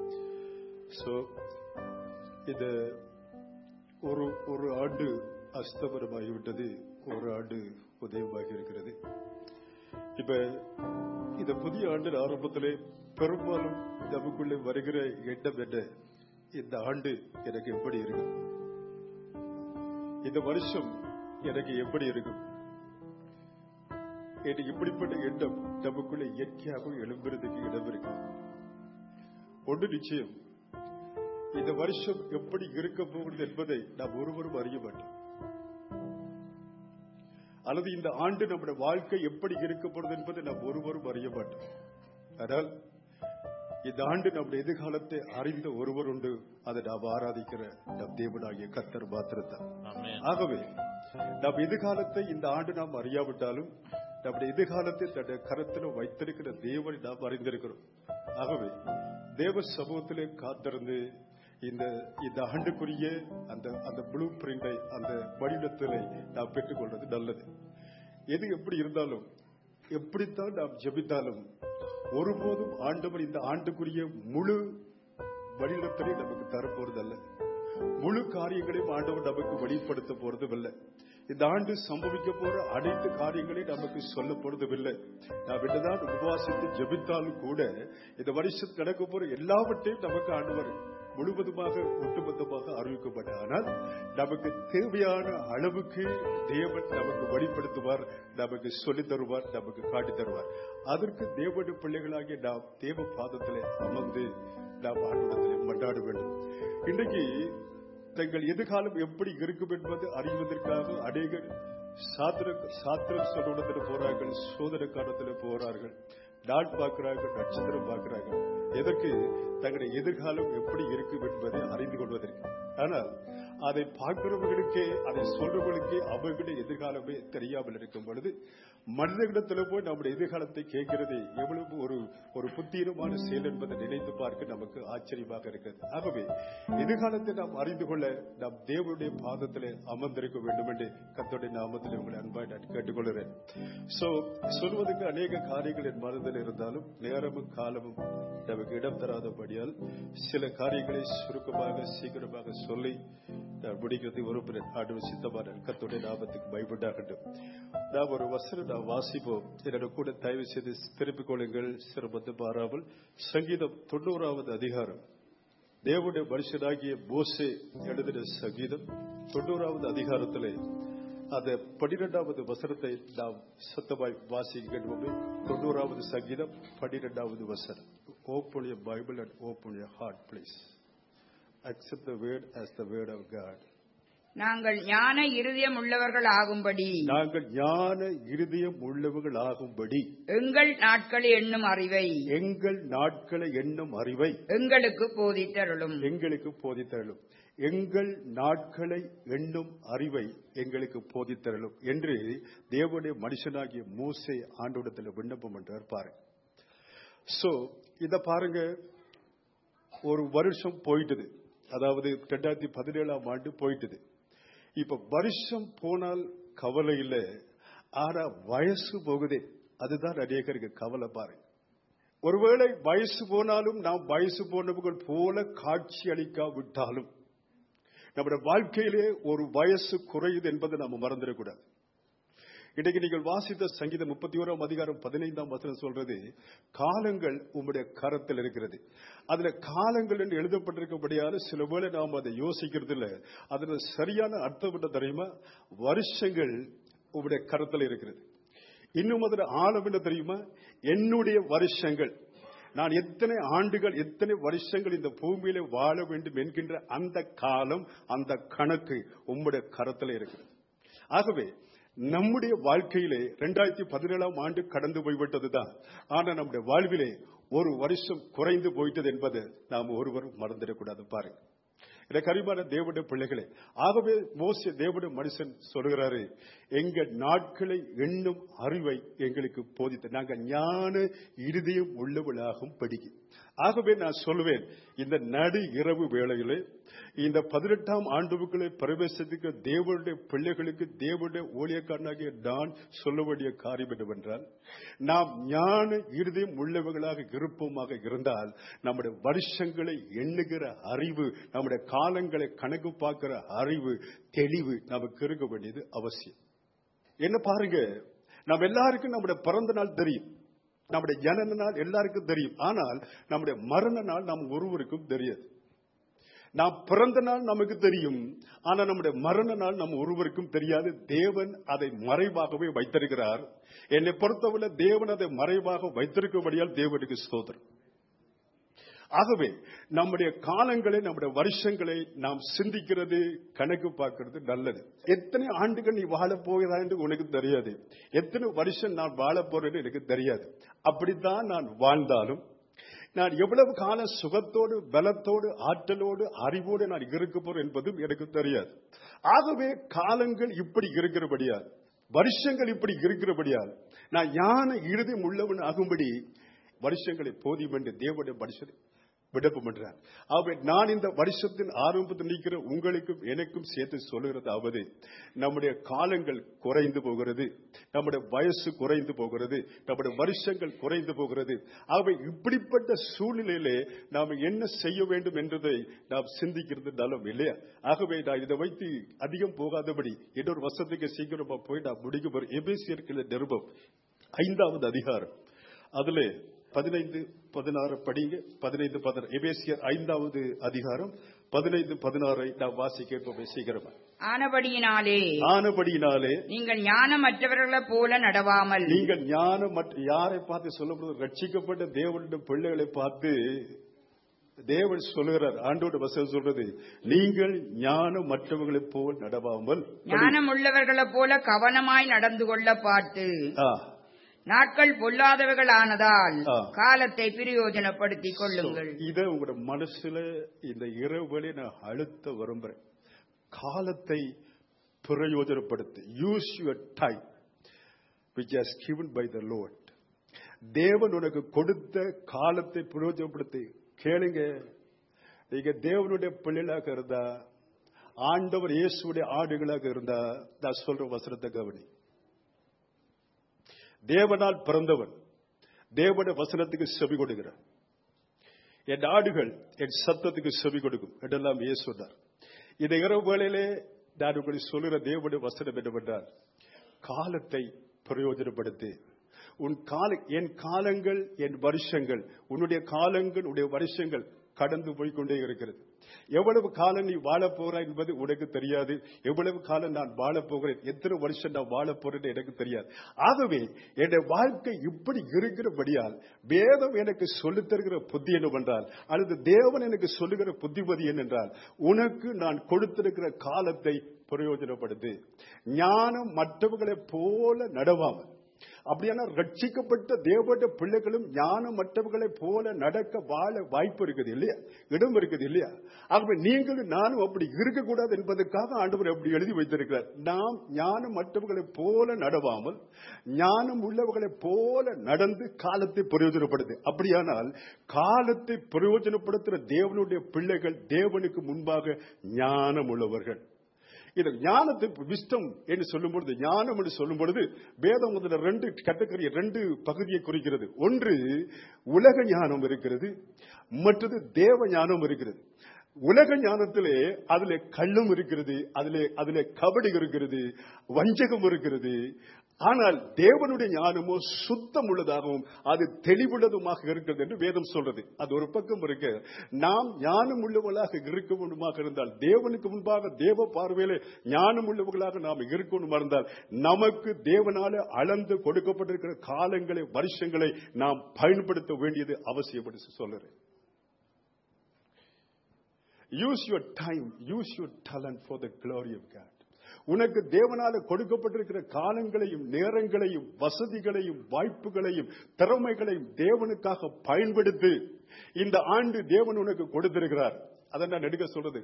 சோ இந்த ஒரு ஒரு ஆண்டு அஸ்தமனமாகிவிட்டது ஒரு ஆண்டு உதயமாகி இருக்கிறது இப்ப இந்த புதிய ஆண்டின் ஆரம்பத்திலே பெரும்பாலும் நமக்குள்ளே வருகிற எண்ணம் என்ன இந்த ஆண்டு எனக்கு எப்படி இருக்கும் இந்த வருஷம் எனக்கு எப்படி இருக்கும் என்று இப்படிப்பட்ட எண்ணம் நமக்குள்ள இயற்கையாக எழும்புறதுக்கு இடம் இருக்கு ஒன்று நிச்சயம் இந்த வருஷம் எப்படி இருக்க போகிறது என்பதை நாம் ஒருவரும் அறிய மாட்டோம் அல்லது இந்த ஆண்டு நம்முடைய வாழ்க்கை எப்படி இருக்க போறது என்பதை நாம் ஒருவரும் அறிய மாட்டோம் ஆனால் இந்த ஆண்டு நம்முடைய எதிர்காலத்தை அறிந்த ஒருவர் உண்டு அதை நாம் ஆராதிக்கிற நம் தேவனாகிய கத்தர் மாத்திரத்தான் ஆகவே நம் எதிர்காலத்தை இந்த ஆண்டு நாம் அறியாவிட்டாலும் நம்முடைய எதிர்காலத்தை தன்னுடைய கரத்தில் வைத்திருக்கிற தேவனை நாம் அறிந்திருக்கிறோம் ஆகவே தேவ சமூகத்திலே காத்திருந்து இந்த இந்த ஆண்டுக்குரிய அந்த அந்த ப்ளூ பிரிண்டை அந்த வடிவத்திலே நாம் பெற்றுக்கொள்வது நல்லது எது எப்படி இருந்தாலும் எப்படித்தான் நாம் ஜெபித்தாலும் ஒருபோதும் ஆண்டவர் இந்த ஆண்டுக்குரிய முழு வடிவத்திலே நமக்கு தரப்போறதல்ல முழு காரியங்களையும் ஆண்டவர் நமக்கு வெளிப்படுத்த போறதும் இல்லை இந்த ஆண்டு சம்பவிக்க போற அனைத்து காரியங்களையும் நமக்கு சொல்ல போறதும் இல்லை நாம் என்னதான் உபவாசித்து ஜெபித்தாலும் கூட இந்த வருஷம் நடக்க போற எல்லாவற்றையும் நமக்கு ஆண்டவர் முழுவதுமாக ஒட்டுமொத்தமாக அறிவிக்கப்பட்ட ஆனால் நமக்கு தேவையான அளவுக்கு தேவன் நமக்கு வெளிப்படுத்துவார் நமக்கு சொல்லித் தருவார் நமக்கு காட்டி தருவார் அதற்கு தேவனுடைய பிள்ளைகளாகிய நாம் தேவ பாதத்திலே அமர்ந்து நாம் ஆண்டவத்திலே மன்றாட வேண்டும் இன்றைக்கு தங்கள் எதிர்காலம் எப்படி இருக்கும் என்பது அறிவதற்காக அநேகர் சாத்திர சாத்திரம் சொல்லுடத்தில் போறார்கள் சோதனை காலத்தில் போறார்கள் நாள் பார்க்கிறார்கள் நட்சத்திரம் பார்க்கிறார்கள் எதற்கு தங்களுடைய எதிர்காலம் எப்படி இருக்கும் என்பதை அறிந்து கொள்வதற்கு ஆனால் அதை பார்க்கிறவர்களுக்கே அதை சொல்றவர்களுக்கே அவர்களுடைய எதிர்காலமே தெரியாமல் இருக்கும் பொழுது மனிதர்களிடத்துல போய் நம்முடைய எதிர்காலத்தை கேட்கிறது எவ்வளவு ஒரு ஒரு புத்தீனமான செயல் என்பதை நினைத்து பார்க்க நமக்கு ஆச்சரியமாக இருக்கிறது ஆகவே எதிர்காலத்தை நாம் அறிந்து கொள்ள நாம் தேவனுடைய பாதத்திலே அமர்ந்திருக்க வேண்டும் என்று கத்தோடைய நாமத்தில் உங்களை அன்பாய் நான் கேட்டுக்கொள்கிறேன் சோ சொல்வதற்கு அநேக காரியங்கள் என் மனதில் இருந்தாலும் நேரமும் காலமும் நமக்கு இடம் தராதபடியால் சில காரியங்களை சுருக்கமாக சீக்கிரமாக சொல்லி நான் முடிக்கிறது ஒரு ஆண்டு சித்தமான கத்துடைய நாமத்துக்கு பயப்பட்டாகட்டும் நாம் ஒரு வசனம் நாம் வாசிப்போம் என்னோட கூட தயவு செய்து திருப்பிக் கொள்ளுங்கள் சிரமத்து பாராமல் சங்கீதம் தொண்ணூறாவது அதிகாரம் தேவனுடைய மனுஷனாகிய மோசே எழுதின சங்கீதம் தொண்ணூறாவது அதிகாரத்திலே அந்த பனிரெண்டாவது வசனத்தை நாம் சத்தமாய் வாசிக்க கேட்போமே தொண்ணூறாவது சங்கீதம் பனிரெண்டாவது வசனம் open your Bible and open your heart please accept the word as the word of God நாங்கள் ஞான இருதயம் உள்ளவர்கள் ஆகும்படி நாங்கள் ஞான இருதயம் உள்ளவர்கள் ஆகும்படி எங்கள் நாட்கள் எண்ணும் அறிவை எங்கள் நாட்களை எண்ணும் அறிவை எங்களுக்கு போதித்தருளும் எங்களுக்கு போதித்தரலும் எங்கள் நாட்களை எண்ணும் அறிவை எங்களுக்கு போதித்தரலும் என்று தேவனுடைய மனுஷனாகிய மூசை ஆண்டோடத்தில் விண்ணப்பம் என்றார் பாருங்க சோ இத பாருங்க ஒரு வருஷம் போயிட்டுது அதாவது ரெண்டாயிரத்தி பதினேழாம் ஆண்டு போயிட்டுது இப்ப வருஷம் போனால் கவலை இல்லை ஆனா வயசு போகுதே அதுதான் அநேகருக்கு கவலை பாருங்க ஒருவேளை வயசு போனாலும் நாம் வயசு போனவர்கள் போல காட்சி அளிக்காவிட்டாலும் நம்முடைய வாழ்க்கையிலே ஒரு வயசு குறையுது என்பதை நாம் மறந்துடக்கூடாது இன்றைக்கு நீங்கள் வாசித்த சங்கீதம் முப்பத்தி ஓராம் அதிகாரம் பதினைந்தாம் வசனம் சொல்றது காலங்கள் உம்முடைய கரத்தில் இருக்கிறது அதுல காலங்கள் என்று எழுதப்பட்டிருக்கபடியால சில வேளை நாம் அதை யோசிக்கிறது இல்ல அதுல சரியான அர்த்தம் என்ன தெரியுமா வருஷங்கள் உம்முடைய கரத்தில் இருக்கிறது இன்னும் அதுல ஆழம் என்ன தெரியுமா என்னுடைய வருஷங்கள் நான் எத்தனை ஆண்டுகள் எத்தனை வருஷங்கள் இந்த பூமியில வாழ வேண்டும் என்கின்ற அந்த காலம் அந்த கணக்கு உம்முடைய கரத்தில் இருக்கிறது ஆகவே நம்முடைய வாழ்க்கையிலே இரண்டாயிரத்தி பதினேழாம் ஆண்டு கடந்து போய்விட்டதுதான் ஆனா நம்முடைய வாழ்விலே ஒரு வருஷம் குறைந்து போயிட்டது என்பதை நாம் ஒருவரும் மறந்துடக்கூடாது பாருங்க எனக்கு அறிவான தேவனுடைய பிள்ளைகளே ஆகவே மோச தேவனுடைய மனுஷன் சொல்கிறாரு எங்க நாட்களை எண்ணும் அறிவை எங்களுக்கு போதித்த நாங்க ஞான இருதயம் உள்ளவளாகும் படிக்கு ஆகவே நான் சொல்லுவேன் இந்த நடு இரவு வேளையிலே இந்த பதினெட்டாம் ஆண்டுக்குள்ளே பிரவேசத்துக்கு தேவனுடைய பிள்ளைகளுக்கு தேவனுடைய ஊழியக்காரனாகிய நான் சொல்ல வேண்டிய காரியம் என்னவென்றால் நாம் ஞான இருதயம் உள்ளவர்களாக இருப்போமாக இருந்தால் நம்முடைய வருஷங்களை எண்ணுகிற அறிவு நம்முடைய காலங்களை கணக்கு பார்க்கிற அறிவு தெளிவு நமக்கு இருக்க வேண்டியது அவசியம் என்ன பாருங்க நம்ம எல்லாருக்கும் நம்முடைய பிறந்த நாள் தெரியும் நம்முடைய ஜனன நாள் எல்லாருக்கும் தெரியும் ஆனால் நம்முடைய மரண நாள் நம் ஒருவருக்கும் தெரியாது நாம் பிறந்த நாள் நமக்கு தெரியும் ஆனா நம்முடைய மரண நாள் நம் ஒருவருக்கும் தெரியாது தேவன் அதை மறைவாகவே வைத்திருக்கிறார் என்னை பொறுத்தவரை தேவன் அதை மறைவாக வைத்திருக்கபடியால் தேவனுக்கு ஸ்தோத்திரம் ஆகவே நம்முடைய காலங்களை நம்முடைய வருஷங்களை நாம் சிந்திக்கிறது கணக்கு பார்க்கிறது நல்லது எத்தனை ஆண்டுகள் நீ வாழ போகிறா என்று உனக்கு தெரியாது எத்தனை வருஷம் நான் வாழ போறேன்னு எனக்கு தெரியாது அப்படித்தான் நான் வாழ்ந்தாலும் நான் எவ்வளவு காலம் சுகத்தோடு பலத்தோடு ஆற்றலோடு அறிவோடு நான் இருக்க போறேன் என்பதும் எனக்கு தெரியாது ஆகவே காலங்கள் இப்படி இருக்கிறபடியால் வருஷங்கள் இப்படி இருக்கிறபடியால் நான் யான இறுதி உள்ளவன் ஆகும்படி வருஷங்களை போதியும் என்று தேவனுடைய மனுஷன் விடப்பு பண்றார் ஆகவே நான் இந்த வருஷத்தின் ஆரம்பத்தில் நிற்கிற உங்களுக்கும் எனக்கும் சேர்த்து சொல்லுகிறதாவது நம்முடைய காலங்கள் குறைந்து போகிறது நம்முடைய வயசு குறைந்து போகிறது நம்முடைய வருஷங்கள் குறைந்து போகிறது ஆகவே இப்படிப்பட்ட சூழ்நிலையிலே நாம் என்ன செய்ய வேண்டும் என்றதை நாம் சிந்திக்கிறது நலம் இல்லையா ஆகவே நான் இதை வைத்து அதிகம் போகாதபடி இன்னொரு வருஷத்துக்கு சீக்கிரமா போய் நான் முடிக்க போறேன் எபேசியர்களை நிருபம் ஐந்தாவது அதிகாரம் அதுல பதினைந்து பதினாறு படிங்க பதினைந்து பதினாறு எபேசியர் ஐந்தாவது அதிகாரம் பதினைந்து பதினாறை நாம் வாசிக்க கேட்போமே சீக்கிரமா ஆனபடியினாலே ஆனபடியினாலே நீங்கள் ஞானமற்றவர்களைப் போல நடவாமல் நீங்கள் ஞானம் மற்ற யாரை பார்த்து சொல்லப்படுது ரட்சிக்கப்பட்ட தேவனுடைய பிள்ளைகளை பார்த்து தேவன் சொல்லுகிறார் ஆண்டோட வசனம் சொல்றது நீங்கள் ஞானம் மற்றவர்களைப் போல் நடவாமல் ஞானம் உள்ளவர்களைப் போல கவனமாய் நடந்து கொள்ள பார்த்து ஆ, நாட்கள் பொல்லாதவர்கள் ஆனதால் ஆ. காலத்தை பிரயோஜனப்படுத்திக் கொள்ளுங்கள் இதை உங்களோட மனசுல இந்த இரவுகளே நான் அழுத்த விரும்புறேன் காலத்தை பிரயோஜனப்படுத்து use your time which has given by the Lord. தேவன் உனக்கு கொடுத்த காலத்தை பிரயோஜனப்படுத்தி கேளுங்க நீங்க தேவனுடைய பிள்ளைகளாக இருந்தா ஆண்டவர் இயேசுடைய ஆடுகளாக இருந்தா நான் சொல்ற வசனத்தை கவனி தேவனால் பிறந்தவன் தேவனுடைய வசனத்துக்கு செவி கொடுக்கிறார் என் ஆடுகள் என் சத்தத்துக்கு செவி கொடுக்கும் என்றெல்லாம் இயேசு சொன்னார் இந்த இரவு வேளையிலே நான் உங்களுக்கு சொல்லுகிற தேவனுடைய வசனம் என்னவென்றால் காலத்தை பிரயோஜனப்படுத்தி உன் கால என் காலங்கள் என் வருஷங்கள் உன்னுடைய காலங்கள் உன்னுடைய வருஷங்கள் கடந்து போய்க்கொண்டே இருக்கிறது எவ்வளவு காலம் நீ வாழப் போகிறாய் என்பது உனக்கு தெரியாது எவ்வளவு காலம் நான் வாழப் போகிறேன் எத்தனை வருஷம் நான் வாழப் போறேன் எனக்கு தெரியாது ஆகவே என்னுடைய வாழ்க்கை இப்படி இருக்கிறபடியால் வேதம் எனக்கு சொல்லித் தருகிற புத்தி என்னவென்றால் அல்லது தேவன் எனக்கு சொல்லுகிற புத்திமதி என்னென்றால் உனக்கு நான் கொடுத்திருக்கிற காலத்தை பிரயோஜனப்படுத்து ஞானம் மற்றவர்களைப் போல நடவாமல் அப்படியான ரட்சிக்கப்பட்ட தேவனுடைய பிள்ளைகளும் ஞானம் மற்றவர்களைப் போல நடக்க வாழ வாய்ப்பு இருக்குது இல்லையா இடம் இருக்குது இல்லையா ஆகவே நீங்களும் நானும் அப்படி இருக்கக்கூடாது என்பதற்காக ஆண்டவர் அப்படி எழுதி வைத்திருக்கிறார் நாம் ஞானம் மற்றவர்களைப் போல நடவாமல் ஞானம் உள்ளவர்களைப் போல நடந்து காலத்தை பிரயோஜனப்படுது அப்படியானால் காலத்தை பிரயோஜனப்படுத்துகிற தேவனுடைய பிள்ளைகள் தேவனுக்கு முன்பாக ஞானம் உள்ளவர்கள் இது ஞானத்தை விஸ்டம் என்று சொல்லும் பொழுது ஞானம் என்று சொல்லும் பொழுது வேதம் முதல்ல ரெண்டு கேட்டகரி ரெண்டு பகுதியை குறிக்கிறது ஒன்று உலக ஞானம் இருக்கிறது மற்றது தேவ ஞானம் இருக்கிறது உலக ஞானத்திலே அதிலே கள்ளும் இருக்கிறது அதிலே அதிலே கபடி இருக்கிறது வஞ்சகம் இருக்கிறது ஆனால் தேவனுடைய ஞானமோ சுத்தம் உள்ளதாகவும் அது தெளிவுள்ளதுமாக இருக்கிறது என்று வேதம் சொல்றது அது ஒரு பக்கம் இருக்கு நாம் ஞானம் உள்ளவர்களாக இருக்க வேண்டுமாக இருந்தால் தேவனுக்கு முன்பாக தேவ பார்வையிலே ஞானம் உள்ளவர்களாக நாம் இருக்கணுமா இருந்தால் நமக்கு தேவனால அளந்து கொடுக்கப்பட்டிருக்கிற காலங்களை வருஷங்களை நாம் பயன்படுத்த வேண்டியது அவசியம் என்று சொல்லுறேன் use your time use your talent for the glory of God உனக்கு தேவனால கொடுக்கப்பட்டிருக்கிற காலங்களையும் நேரங்களையும் வசதிகளையும் வாய்ப்புகளையும் திறமைகளையும் தேவனுக்காக பயன்படுத்தி இந்த ஆண்டு தேவன் உனக்கு கொடுத்திருக்கிறார் அதை நான் எடுக்க சொல்றது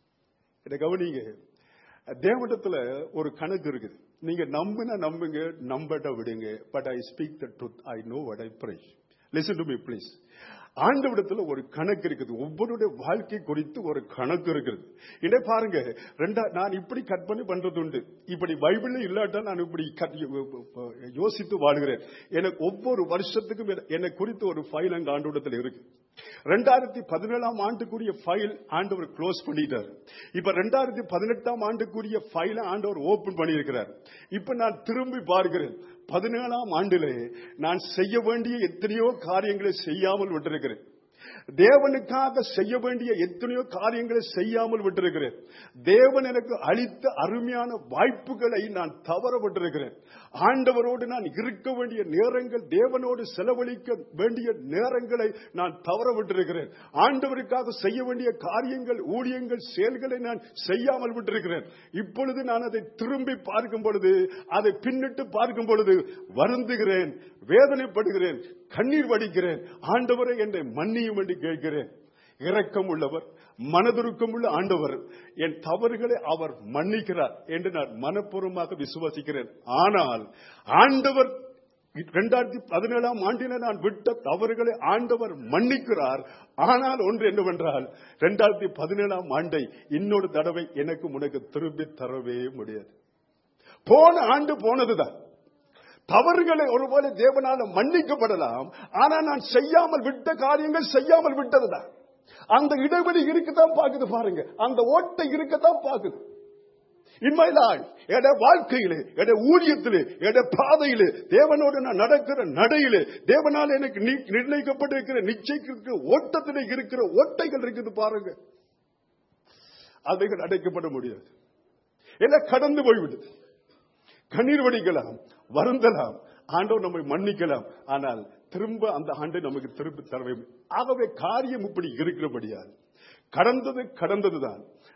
இதை கவனிங்க தேவனிடத்துல ஒரு கணக்கு இருக்குது நீங்க நம்பினா நம்புங்க நம்பட்ட விடுங்க but I speak the truth I know what I pray listen to me please ஆண்டவிடத்துல ஒரு கணக்கு இருக்குது ஒவ்வொருடைய வாழ்க்கை குறித்து ஒரு கணக்கு இருக்குது இதே பாருங்க ரெண்டா நான் இப்படி கட் பண்ணி பண்றது உண்டு இப்படி பைபிள் இல்லாட்டா நான் இப்படி cut- யோசித்து வாழுகிறேன் எனக்கு ஒவ்வொரு வருஷத்துக்கும் என- என்னை குறித்து ஒரு ஃபைல் அங்க ஆண்டவிடத்தில் இருக்கு ரெண்டாயிரத்தி பதினேழாம் ஆண்டுக்குரிய ஃபைல் ஆண்டவர் க்ளோஸ் பண்ணிட்டார் இப்ப ரெண்டாயிரத்தி பதினெட்டாம் ஆண்டுக்குரிய ஃபைல ஆண்டவர் ஓபன் பண்ணியிருக்கிறார் இப்ப நான் திரும்பி பார்க்கிறேன் பதினேழாம் ஆண்டிலே நான் செய்ய வேண்டிய எத்தனையோ காரியங்களை செய்யாமல் விட்டிருக்கிறேன் தேவனுக்காக செய்ய வேண்டிய எத்தனையோ காரியங்களை செய்யாமல் விட்டிருக்கிறேன் தேவன் எனக்கு அளித்த அருமையான வாய்ப்புகளை நான் தவற விட்டிருக்கிறேன் ஆண்டவரோடு நான் இருக்க வேண்டிய நேரங்கள் தேவனோடு செலவழிக்க வேண்டிய நேரங்களை நான் தவற விட்டிருக்கிறேன் ஆண்டவருக்காக செய்ய வேண்டிய காரியங்கள் ஊழியங்கள் செயல்களை நான் செய்யாமல் விட்டிருக்கிறேன் இப்பொழுது நான் அதை திரும்பி பார்க்கும் பொழுது அதை பின்னிட்டு பார்க்கும் பொழுது வருந்துகிறேன் வேதனைப்படுகிறேன் கண்ணீர் வடிக்கிறேன் ஆண்டவரை என்னை மன்னியும் என்று கேட்கிறேன் இரக்கம் உள்ளவர் மனதுருக்கம் உள்ள ஆண்டவர் என் தவறுகளை அவர் மன்னிக்கிறார் என்று நான் மனப்பூர்வமாக விசுவாசிக்கிறேன் ஆனால் ஆண்டவர் இரண்டாயிரத்தி பதினேழாம் ஆண்டில நான் விட்ட தவறுகளை ஆண்டவர் மன்னிக்கிறார் ஆனால் ஒன்று என்னவென்றால் இரண்டாயிரத்தி பதினேழாம் ஆண்டை இன்னொரு தடவை எனக்கு உனக்கு திரும்பி தரவே முடியாது போன ஆண்டு போனதுதான் தவறுகளை ஒருவேளை தேவனால மன்னிக்கப்படலாம் ஆனா நான் செய்யாமல் விட்ட காரியங்கள் செய்யாமல் விட்டதுதான் அந்த இடைவெளி இருக்கத்தான் பாக்குது பாருங்க அந்த ஓட்டை இருக்கத்தான் பாக்குது இன்மை எட வாழ்க்கையிலே எட ஊழியத்திலே எட பாதையிலே தேவனோடு நான் நடக்கிற நடையிலே தேவனால் எனக்கு நி- நிர்ணயிக்கப்பட்டிருக்கிற நிச்சயிக்கிற ஓட்டத்திலே இருக்கிற ஓட்டைகள் இருக்குது பாருங்க அவைகள் அடைக்கப்பட முடியாது எல்லாம் கடந்து போய்விடுது கண்ணீர் வடிக்கலாம் வருந்தலாம் ஆண்டவர் நம்மை மன்னிக்கலாம் ஆனால் திரும்ப அந்த ஆண்டை நமக்கு திருப்பி தரவே ஆகவே காரியம் இப்படி இருக்கிறபடியால் கடந்தது கடந்ததுதான்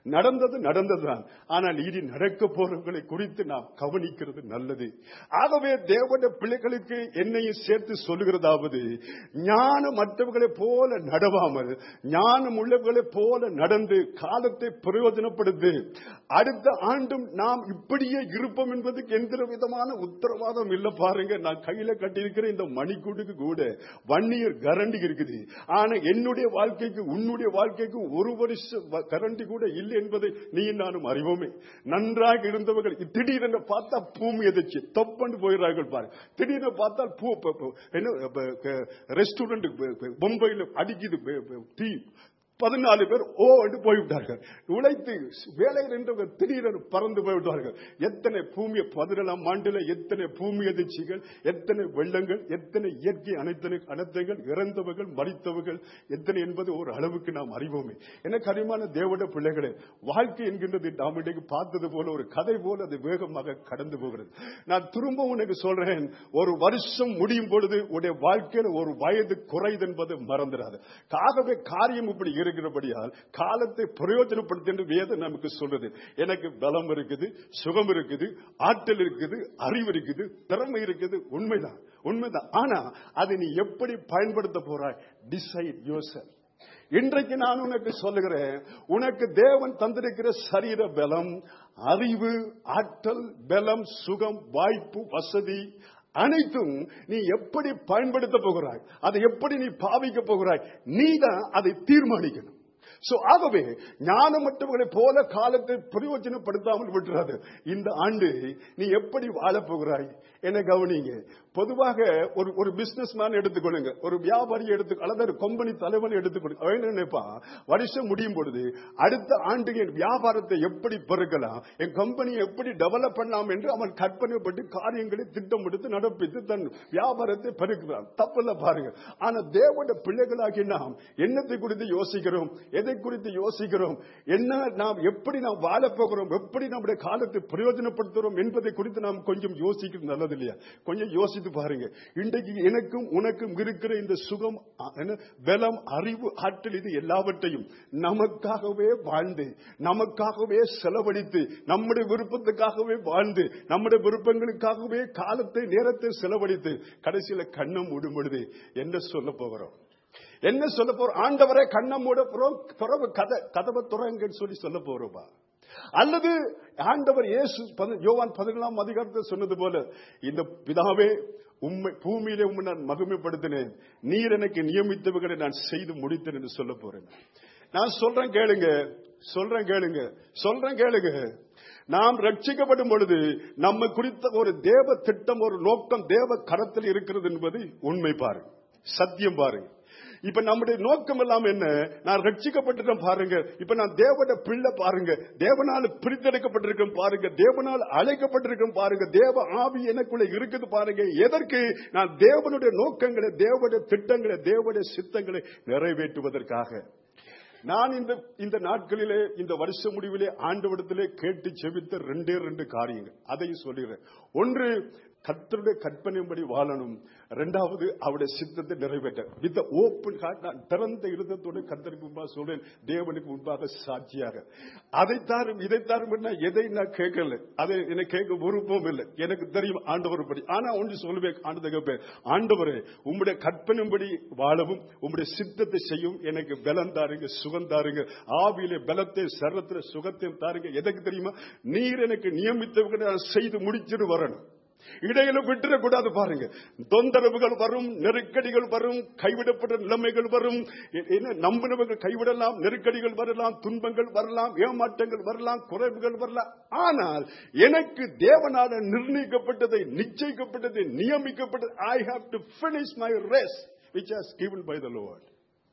நடந்தது நடந்ததுதான் ஆனால் இனி நடக்க போறவர்களை குறித்து நாம் கவனிக்கிறது நல்லது ஆகவே தேவனுடைய பிள்ளைகளுக்கு என்னையும் சேர்த்து சொல்லுகிறதாவது ஞானம் மற்றவர்களைப் போல நடவாமல் ஞானம் உள்ளவர்களைப் போல நடந்து காலத்தை பிரயோஜனப்படுத்தி அடுத்த ஆண்டும் நாம் இப்படியே இருப்போம் என்பதுக்கு எந்த விதமான உத்தரவாதம் இல்ல பாருங்க நான் கையில கட்டியிருக்கிற இந்த மணிக்கூட்டுக்கு கூட வன்னியர் கரண்டி இருக்குது ஆனா என்னுடைய வாழ்க்கைக்கு உன்னுடைய வாழ்க்கைக்கு ஒரு வருஷ வ- கரண்டி கூட இல்லை என்பதை நீ நானும் அறிவோமே நன்றாக இருந்தவர்கள் திடீரென பார்த்தா பூமி எதிர்ச்சி தொப்பண்டு போயிடுறார்கள் பாரு திடீர்னு பார்த்தால் பூ ப- ப- என்ன ரெஸ்டாரண்ட் மும்பையில் அடிக்குது ப- ப- தீ பதினாலு பேர் ஓ என்று போய்விட்டார்கள் உழைத்து வேலை நின்றவர்கள் திடீரென பறந்து போய்விட்டார்கள் எத்தனை பூமி பதினேழாம் ஆண்டுல எத்தனை பூமி அதிர்ச்சிகள் எத்தனை வெள்ளங்கள் எத்தனை இயற்கை அனைத்தனை அனைத்தங்கள் இறந்தவர்கள் மறித்தவர்கள் எத்தனை என்பது ஒரு அளவுக்கு நாம் அறிவோமே எனக்கு அறிமான தேவட பிள்ளைகளே வாழ்க்கை என்கின்றது நாம் இன்றைக்கு பார்த்தது போல ஒரு கதை போல அது வேகமாக கடந்து போகிறது நான் திரும்ப உனக்கு சொல்றேன் ஒரு வருஷம் முடியும் பொழுது உடைய வாழ்க்கையில ஒரு வயது குறைது என்பதை மறந்துடாது ஆகவே காரியம் இப்படி இருக்கிறபடியால் காலத்தை பிரயோஜனப்படுத்தி என்று வேதம் நமக்கு சொல்றது எனக்கு பலம் இருக்குது சுகம் இருக்குது ஆற்றல் இருக்குது அறிவு இருக்குது திறமை இருக்குது உண்மைதான் உண்மைதான் ஆனா அதை நீ எப்படி பயன்படுத்த போறாய் டிசைட் யோசல் இன்றைக்கு நான் உனக்கு சொல்லுகிறேன் உனக்கு தேவன் தந்திருக்கிற சரீர பலம் அறிவு ஆற்றல் பலம் சுகம் வாய்ப்பு வசதி அனைத்தும் நீ எப்படி பயன்படுத்த போகிறாய் அதை எப்படி நீ பாவிக்க போகிறாய் நீதான் அதை தீர்மானிக்கணும் சோ ஆகவே ஞானமற்றவர்களை போல காலத்தை பிரயோஜனப்படுத்தாமல் விட்டுறாது இந்த ஆண்டு நீ எப்படி வாழப் போகிறாய் என்ன கவனிங்க பொதுவாக ஒரு ஒரு பிசினஸ் மேன் எடுத்துக்கொள்ளுங்க ஒரு வியாபாரி எடுத்து அல்லது ஒரு கம்பெனி தலைவன் எடுத்துக்கொள்ளுங்க அவன் என்ன நினைப்பான் வருஷம் முடியும் பொழுது அடுத்த ஆண்டு என் வியாபாரத்தை எப்படி பெருக்கலாம் என் கம்பெனியை எப்படி டெவலப் பண்ணலாம் என்று அவன் கற்பனைப்பட்டு காரியங்களை திட்டமிட்டு நடப்பித்து தன் வியாபாரத்தை பெருக்கிறான் தப்பில்ல பாருங்க ஆனா தேவனுடைய பிள்ளைகளாகி நாம் என்னத்தை குறித்து யோசிக்கிறோம் எதை குறித்து யோசிக்கிறோம் என்ன நாம் எப்படி நாம் வாழப் போகிறோம் எப்படி நம்முடைய காலத்தை பிரயோஜனப்படுத்துகிறோம் என்பதை குறித்து நாம் கொஞ்சம் யோசிக்கிறது நல்லது இல்லையா கொஞ்சம் யோசித்து பாருங்க இன்றைக்கு எனக்கும் உனக்கும் இருக்கிற இந்த சுகம் அ- என்ன, பலம் அறிவு ஆற்றல் இது எல்லாவற்றையும் நமக்காகவே வாழ்ந்து நமக்காகவே செலவழித்து நம்முடைய விருப்பத்துக்காகவே வாழ்ந்து நம்முடைய விருப்பங்களுக்காகவே காலத்தை நேரத்தை செலவழித்து கடைசியில கண்ணம் மூடும் பொழுது என்ன சொல்ல போகிறோம் என்ன சொல்ல போறோம் ஆண்டவரை கண்ணம் மூட போறோம் பிறகு கதை கதவை துறங்கன்னு சொல்லி சொல்ல போறோமா அல்லது ஆண்டவர் இயேசு பதி- யோவான் பதினேழாம் அதிகாரத்தில் சொன்னது போல இந்த பிதாவே உண்மை பூமியிலே உண்மை நான் மகிமைப்படுத்தினேன் நீர் எனக்கு நியமித்தவர்களை நான் செய்து முடித்தேன் என்று சொல்ல போறேன் நான் சொல்றேன் கேளுங்க சொல்றேன் கேளுங்க சொல்றேன் கேளுங்க நாம் ரட்சிக்கப்படும் பொழுது நம்ம குறித்த ஒரு தேவ திட்டம் ஒரு நோக்கம் தேவ கரத்தில் இருக்கிறது என்பது உண்மை பாருங்க சத்தியம் பாருங்க இப்ப நம்முடைய நோக்கம் எல்லாம் என்ன நான் ரட்சிக்கப்பட்டிருக்கேன் பாருங்க இப்ப நான் தேவட பிள்ளை பாருங்க தேவனால் பிரித்தெடுக்கப்பட்டிருக்கேன் பாருங்க தேவனால் அழைக்கப்பட்டிருக்கேன் பாருங்க தேவ ஆவி எனக்குள்ள இருக்குது பாருங்க எதற்கு நான் தேவனுடைய நோக்கங்களை தேவனுடைய திட்டங்களை தேவனுடைய சித்தங்களை நிறைவேற்றுவதற்காக நான் இந்த இந்த நாட்களிலே இந்த வருஷ முடிவிலே ஆண்டவடத்திலே கேட்டு செவித்த ரெண்டே ரெண்டு காரியங்கள் அதையும் சொல்லிடுறேன் ஒன்று கர்த்தருடைய கற்பனைப்படி வாழணும் இரண்டாவது அவருடைய சித்தத்தை நிறைவேற்ற வித் ஓப்பன் ஹார்ட் நான் திறந்த இருதத்தோடு கர்த்தருக்கு முன்பாக சொல்றேன் தேவனுக்கு முன்பாக சாட்சியாக அதை தாரும் இதை தாரும் நான் எதை நான் கேட்கல அதை எனக்கு கேட்க விருப்பம் இல்லை எனக்கு தெரியும் ஆண்டவர் படி ஆனா ஒன்று சொல்லுவேன் ஆண்டதை கேட்பேன் ஆண்டவரே உம்முடைய கற்பனைப்படி வாழவும் உம்முடைய சித்தத்தை செய்யும் எனக்கு பலம் தாருங்க சுகம் தாருங்க ஆவியிலே பலத்தை சரத்துல சுகத்தையும் தாருங்க எதுக்கு தெரியுமா நீர் எனக்கு நியமித்தவங்க நான் செய்து முடிச்சிட்டு வரணும் இடையில விட்டுறக்கூடாது பாருங்க தொந்தரவுகள் வரும் நெருக்கடிகள் வரும் கைவிடப்பட்ட நிலைமைகள் வரும் எ- என்ன நம்பினவர்கள் கைவிடலாம் நெருக்கடிகள் வரலாம் துன்பங்கள் வரலாம் ஏமாற்றங்கள் வரலாம் குறைவுகள் வரலாம் ஆனால் எனக்கு தேவனால நிர்ணயிக்கப்பட்டதை நிச்சயிக்கப்பட்டதை நியமிக்கப்பட்டது I have to finish my rest which has given by the Lord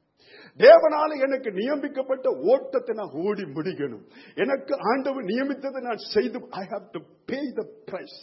தேவனால எனக்கு நியமிக்கப்பட்ட ஓட்டத்தை நான் ஓடி முடிக்கணும் எனக்கு ஆண்டவர் நியமித்ததை நான் செய்து I have to pay the price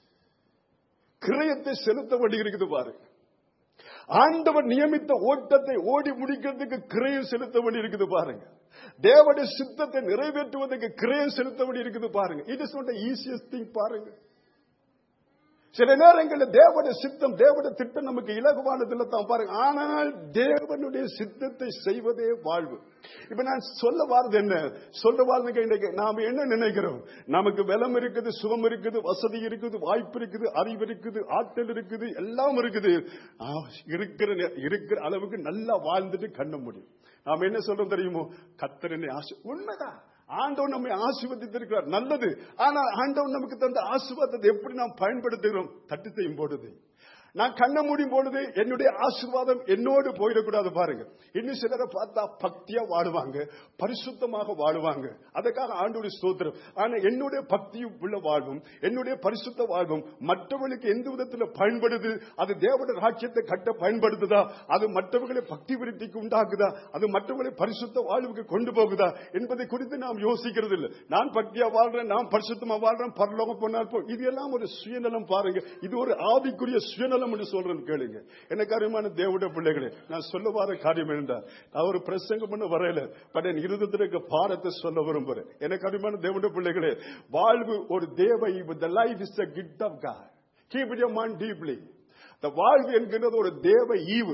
கிரயத்தை செலுத்த வேண்டி இருக்குது பாரு ஆண்டவர் நியமித்த ஓட்டத்தை ஓடி முடிக்கிறதுக்கு கிரயம் செலுத்த வேண்டி இருக்குது பாருங்க தேவனுடைய சித்தத்தை நிறைவேற்றுவதற்கு கிரயம் செலுத்த வேண்டி இருக்குது பாருங்க it is not easiest thing பாருங்க சில நேரங்களில் தேவனுடைய சித்தம் தேவனுடைய திட்டம் நமக்கு இலகுவானதில்ல தான் பாருங்க ஆனால் தேவனுடைய சித்தத்தை செய்வதே வாழ்வு இப்ப நான் சொல்ல வாரது என்ன சொல்ல வாரது இன்னைக்கு நாம என்ன நினைக்கிறோம் நமக்கு பலம் இருக்குது சுகம் இருக்குது வசதி இருக்குது வாய்ப்பு இருக்குது அறிவு இருக்குது ஆற்றல் இருக்குது எல்லாம் இருக்குது ஆ, இருக்கிற நே- இருக்கிற அளவுக்கு நல்லா வாழ்ந்துட்டு கண்ண முடியும் நாம என்ன சொல்றோம் தெரியுமோ கத்தர் என்னை ஆசை உண்மைதான் ஆண்டவன் நம்மை ஆசீர்வதித்திருக்கிறார் நல்லது ஆனா ஆண்டவன் நமக்கு தந்த ஆசீர்வாதத்தை எப்படி நாம் பயன்படுத்துகிறோம் தட்டு செய்யும் பொழுது நான் கண்ண மூடியும் பொழுது என்னுடைய ஆசீர்வாதம் என்னோடு போயிடக்கூடாது பாருங்க இன்னும் சிலரை பார்த்தா பக்தியா வாழுவாங்க பரிசுத்தமாக வாழுவாங்க அதுக்காக ஆண்டோட ஸ்தோத்திரம் ஆனா என்னுடைய பக்தியும் உள்ள வாழ்வும் என்னுடைய பரிசுத்த வாழ்வும் மற்றவர்களுக்கு எந்த விதத்துல பயன்படுது அது தேவட ராஜ்யத்தை கட்ட பயன்படுத்துதா அது மற்றவர்களை பக்தி விருத்திக்கு உண்டாக்குதா அது மற்றவர்களை பரிசுத்த வாழ்வுக்கு கொண்டு போகுதா என்பதை குறித்து நாம் யோசிக்கிறது இல்லை நான் பக்தியா வாழ்றேன் நான் பரிசுத்தமா வாழ்றேன் பரலோகம் போனால் போ இது எல்லாம் ஒரு சுயநலம் பாருங்க இது ஒரு ஆவிக்குரிய சுயநலம் என்று சொல்றேன் கேளுங்க எனக்கு அருமையான தேவட பிள்ளைகளே நான் சொல்ல வர காரியம் என்றால் நான் ஒரு பிரசங்கம் பண்ண வரையில பட் என் இருதத்தில் இருக்க பாரத்தை சொல்ல விரும்புறேன் எனக்கு அருமையான தேவட பிள்ளைகளே வாழ்வு ஒரு தேவ the life is a gift of God keep it your mind deeply the வாழ்வு என்கிறது ஒரு தேவ ஈவு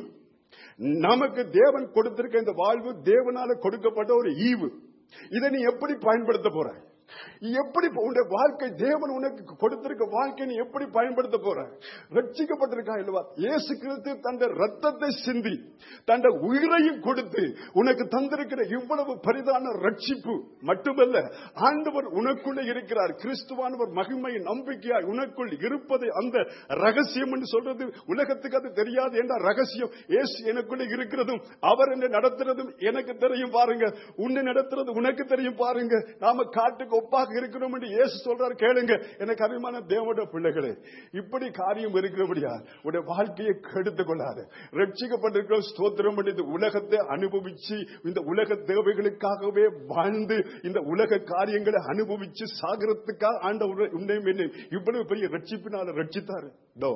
நமக்கு தேவன் கொடுத்திருக்க இந்த வாழ்வு தேவனால கொடுக்கப்பட்ட ஒரு ஈவு இதை நீ எப்படி பயன்படுத்த போற எப்படி உன்னுடைய வாழ்க்கை தேவன் உனக்கு கொடுத்திருக்க வாழ்க்கை நீ எப்படி பயன்படுத்த போற ரட்சிக்கப்பட்டிருக்கா இல்லவா இயேசு கிறிஸ்து தந்த ரத்தத்தை சிந்தி தந்த உயிரையும் கொடுத்து உனக்கு தந்திருக்கிற இவ்வளவு பரிதான ரட்சிப்பு மட்டுமல்ல ஆண்டவர் உனக்குள்ளே இருக்கிறார் கிறிஸ்துவானவர் மகிமை நம்பிக்கையாய் உனக்குள் இருப்பதை அந்த ரகசியம் என்று சொல்றது உலகத்துக்கு அது தெரியாது என்ற ரகசியம் இயேசு எனக்குள்ளே இருக்கிறதும் அவர் என்னை நடத்துறதும் எனக்கு தெரியும் பாருங்க உன்னை நடத்துறது உனக்கு தெரியும் பாருங்க நாம காட்டுக்கு ஒப்பாக இருக்கிறோம் என்று இயேசு சொல்றார் கேளுங்க எனக்கு அபிமான தேவட பிள்ளைகளே இப்படி காரியம் இருக்கிறபடியா உடைய வாழ்க்கையை கெடுத்துக் கொள்ளாது ரட்சிக்கப்பட்டிருக்கிற ஸ்தோத்திரம் பண்ணி இந்த உலகத்தை அனுபவிச்சு இந்த உலக தேவைகளுக்காகவே வாழ்ந்து இந்த உலக காரியங்களை அனுபவிச்சு சாகரத்துக்காக ஆண்ட உன்னையும் என்னையும் இவ்வளவு பெரிய ரட்சிப்பினால ரட்சித்தாரு தோ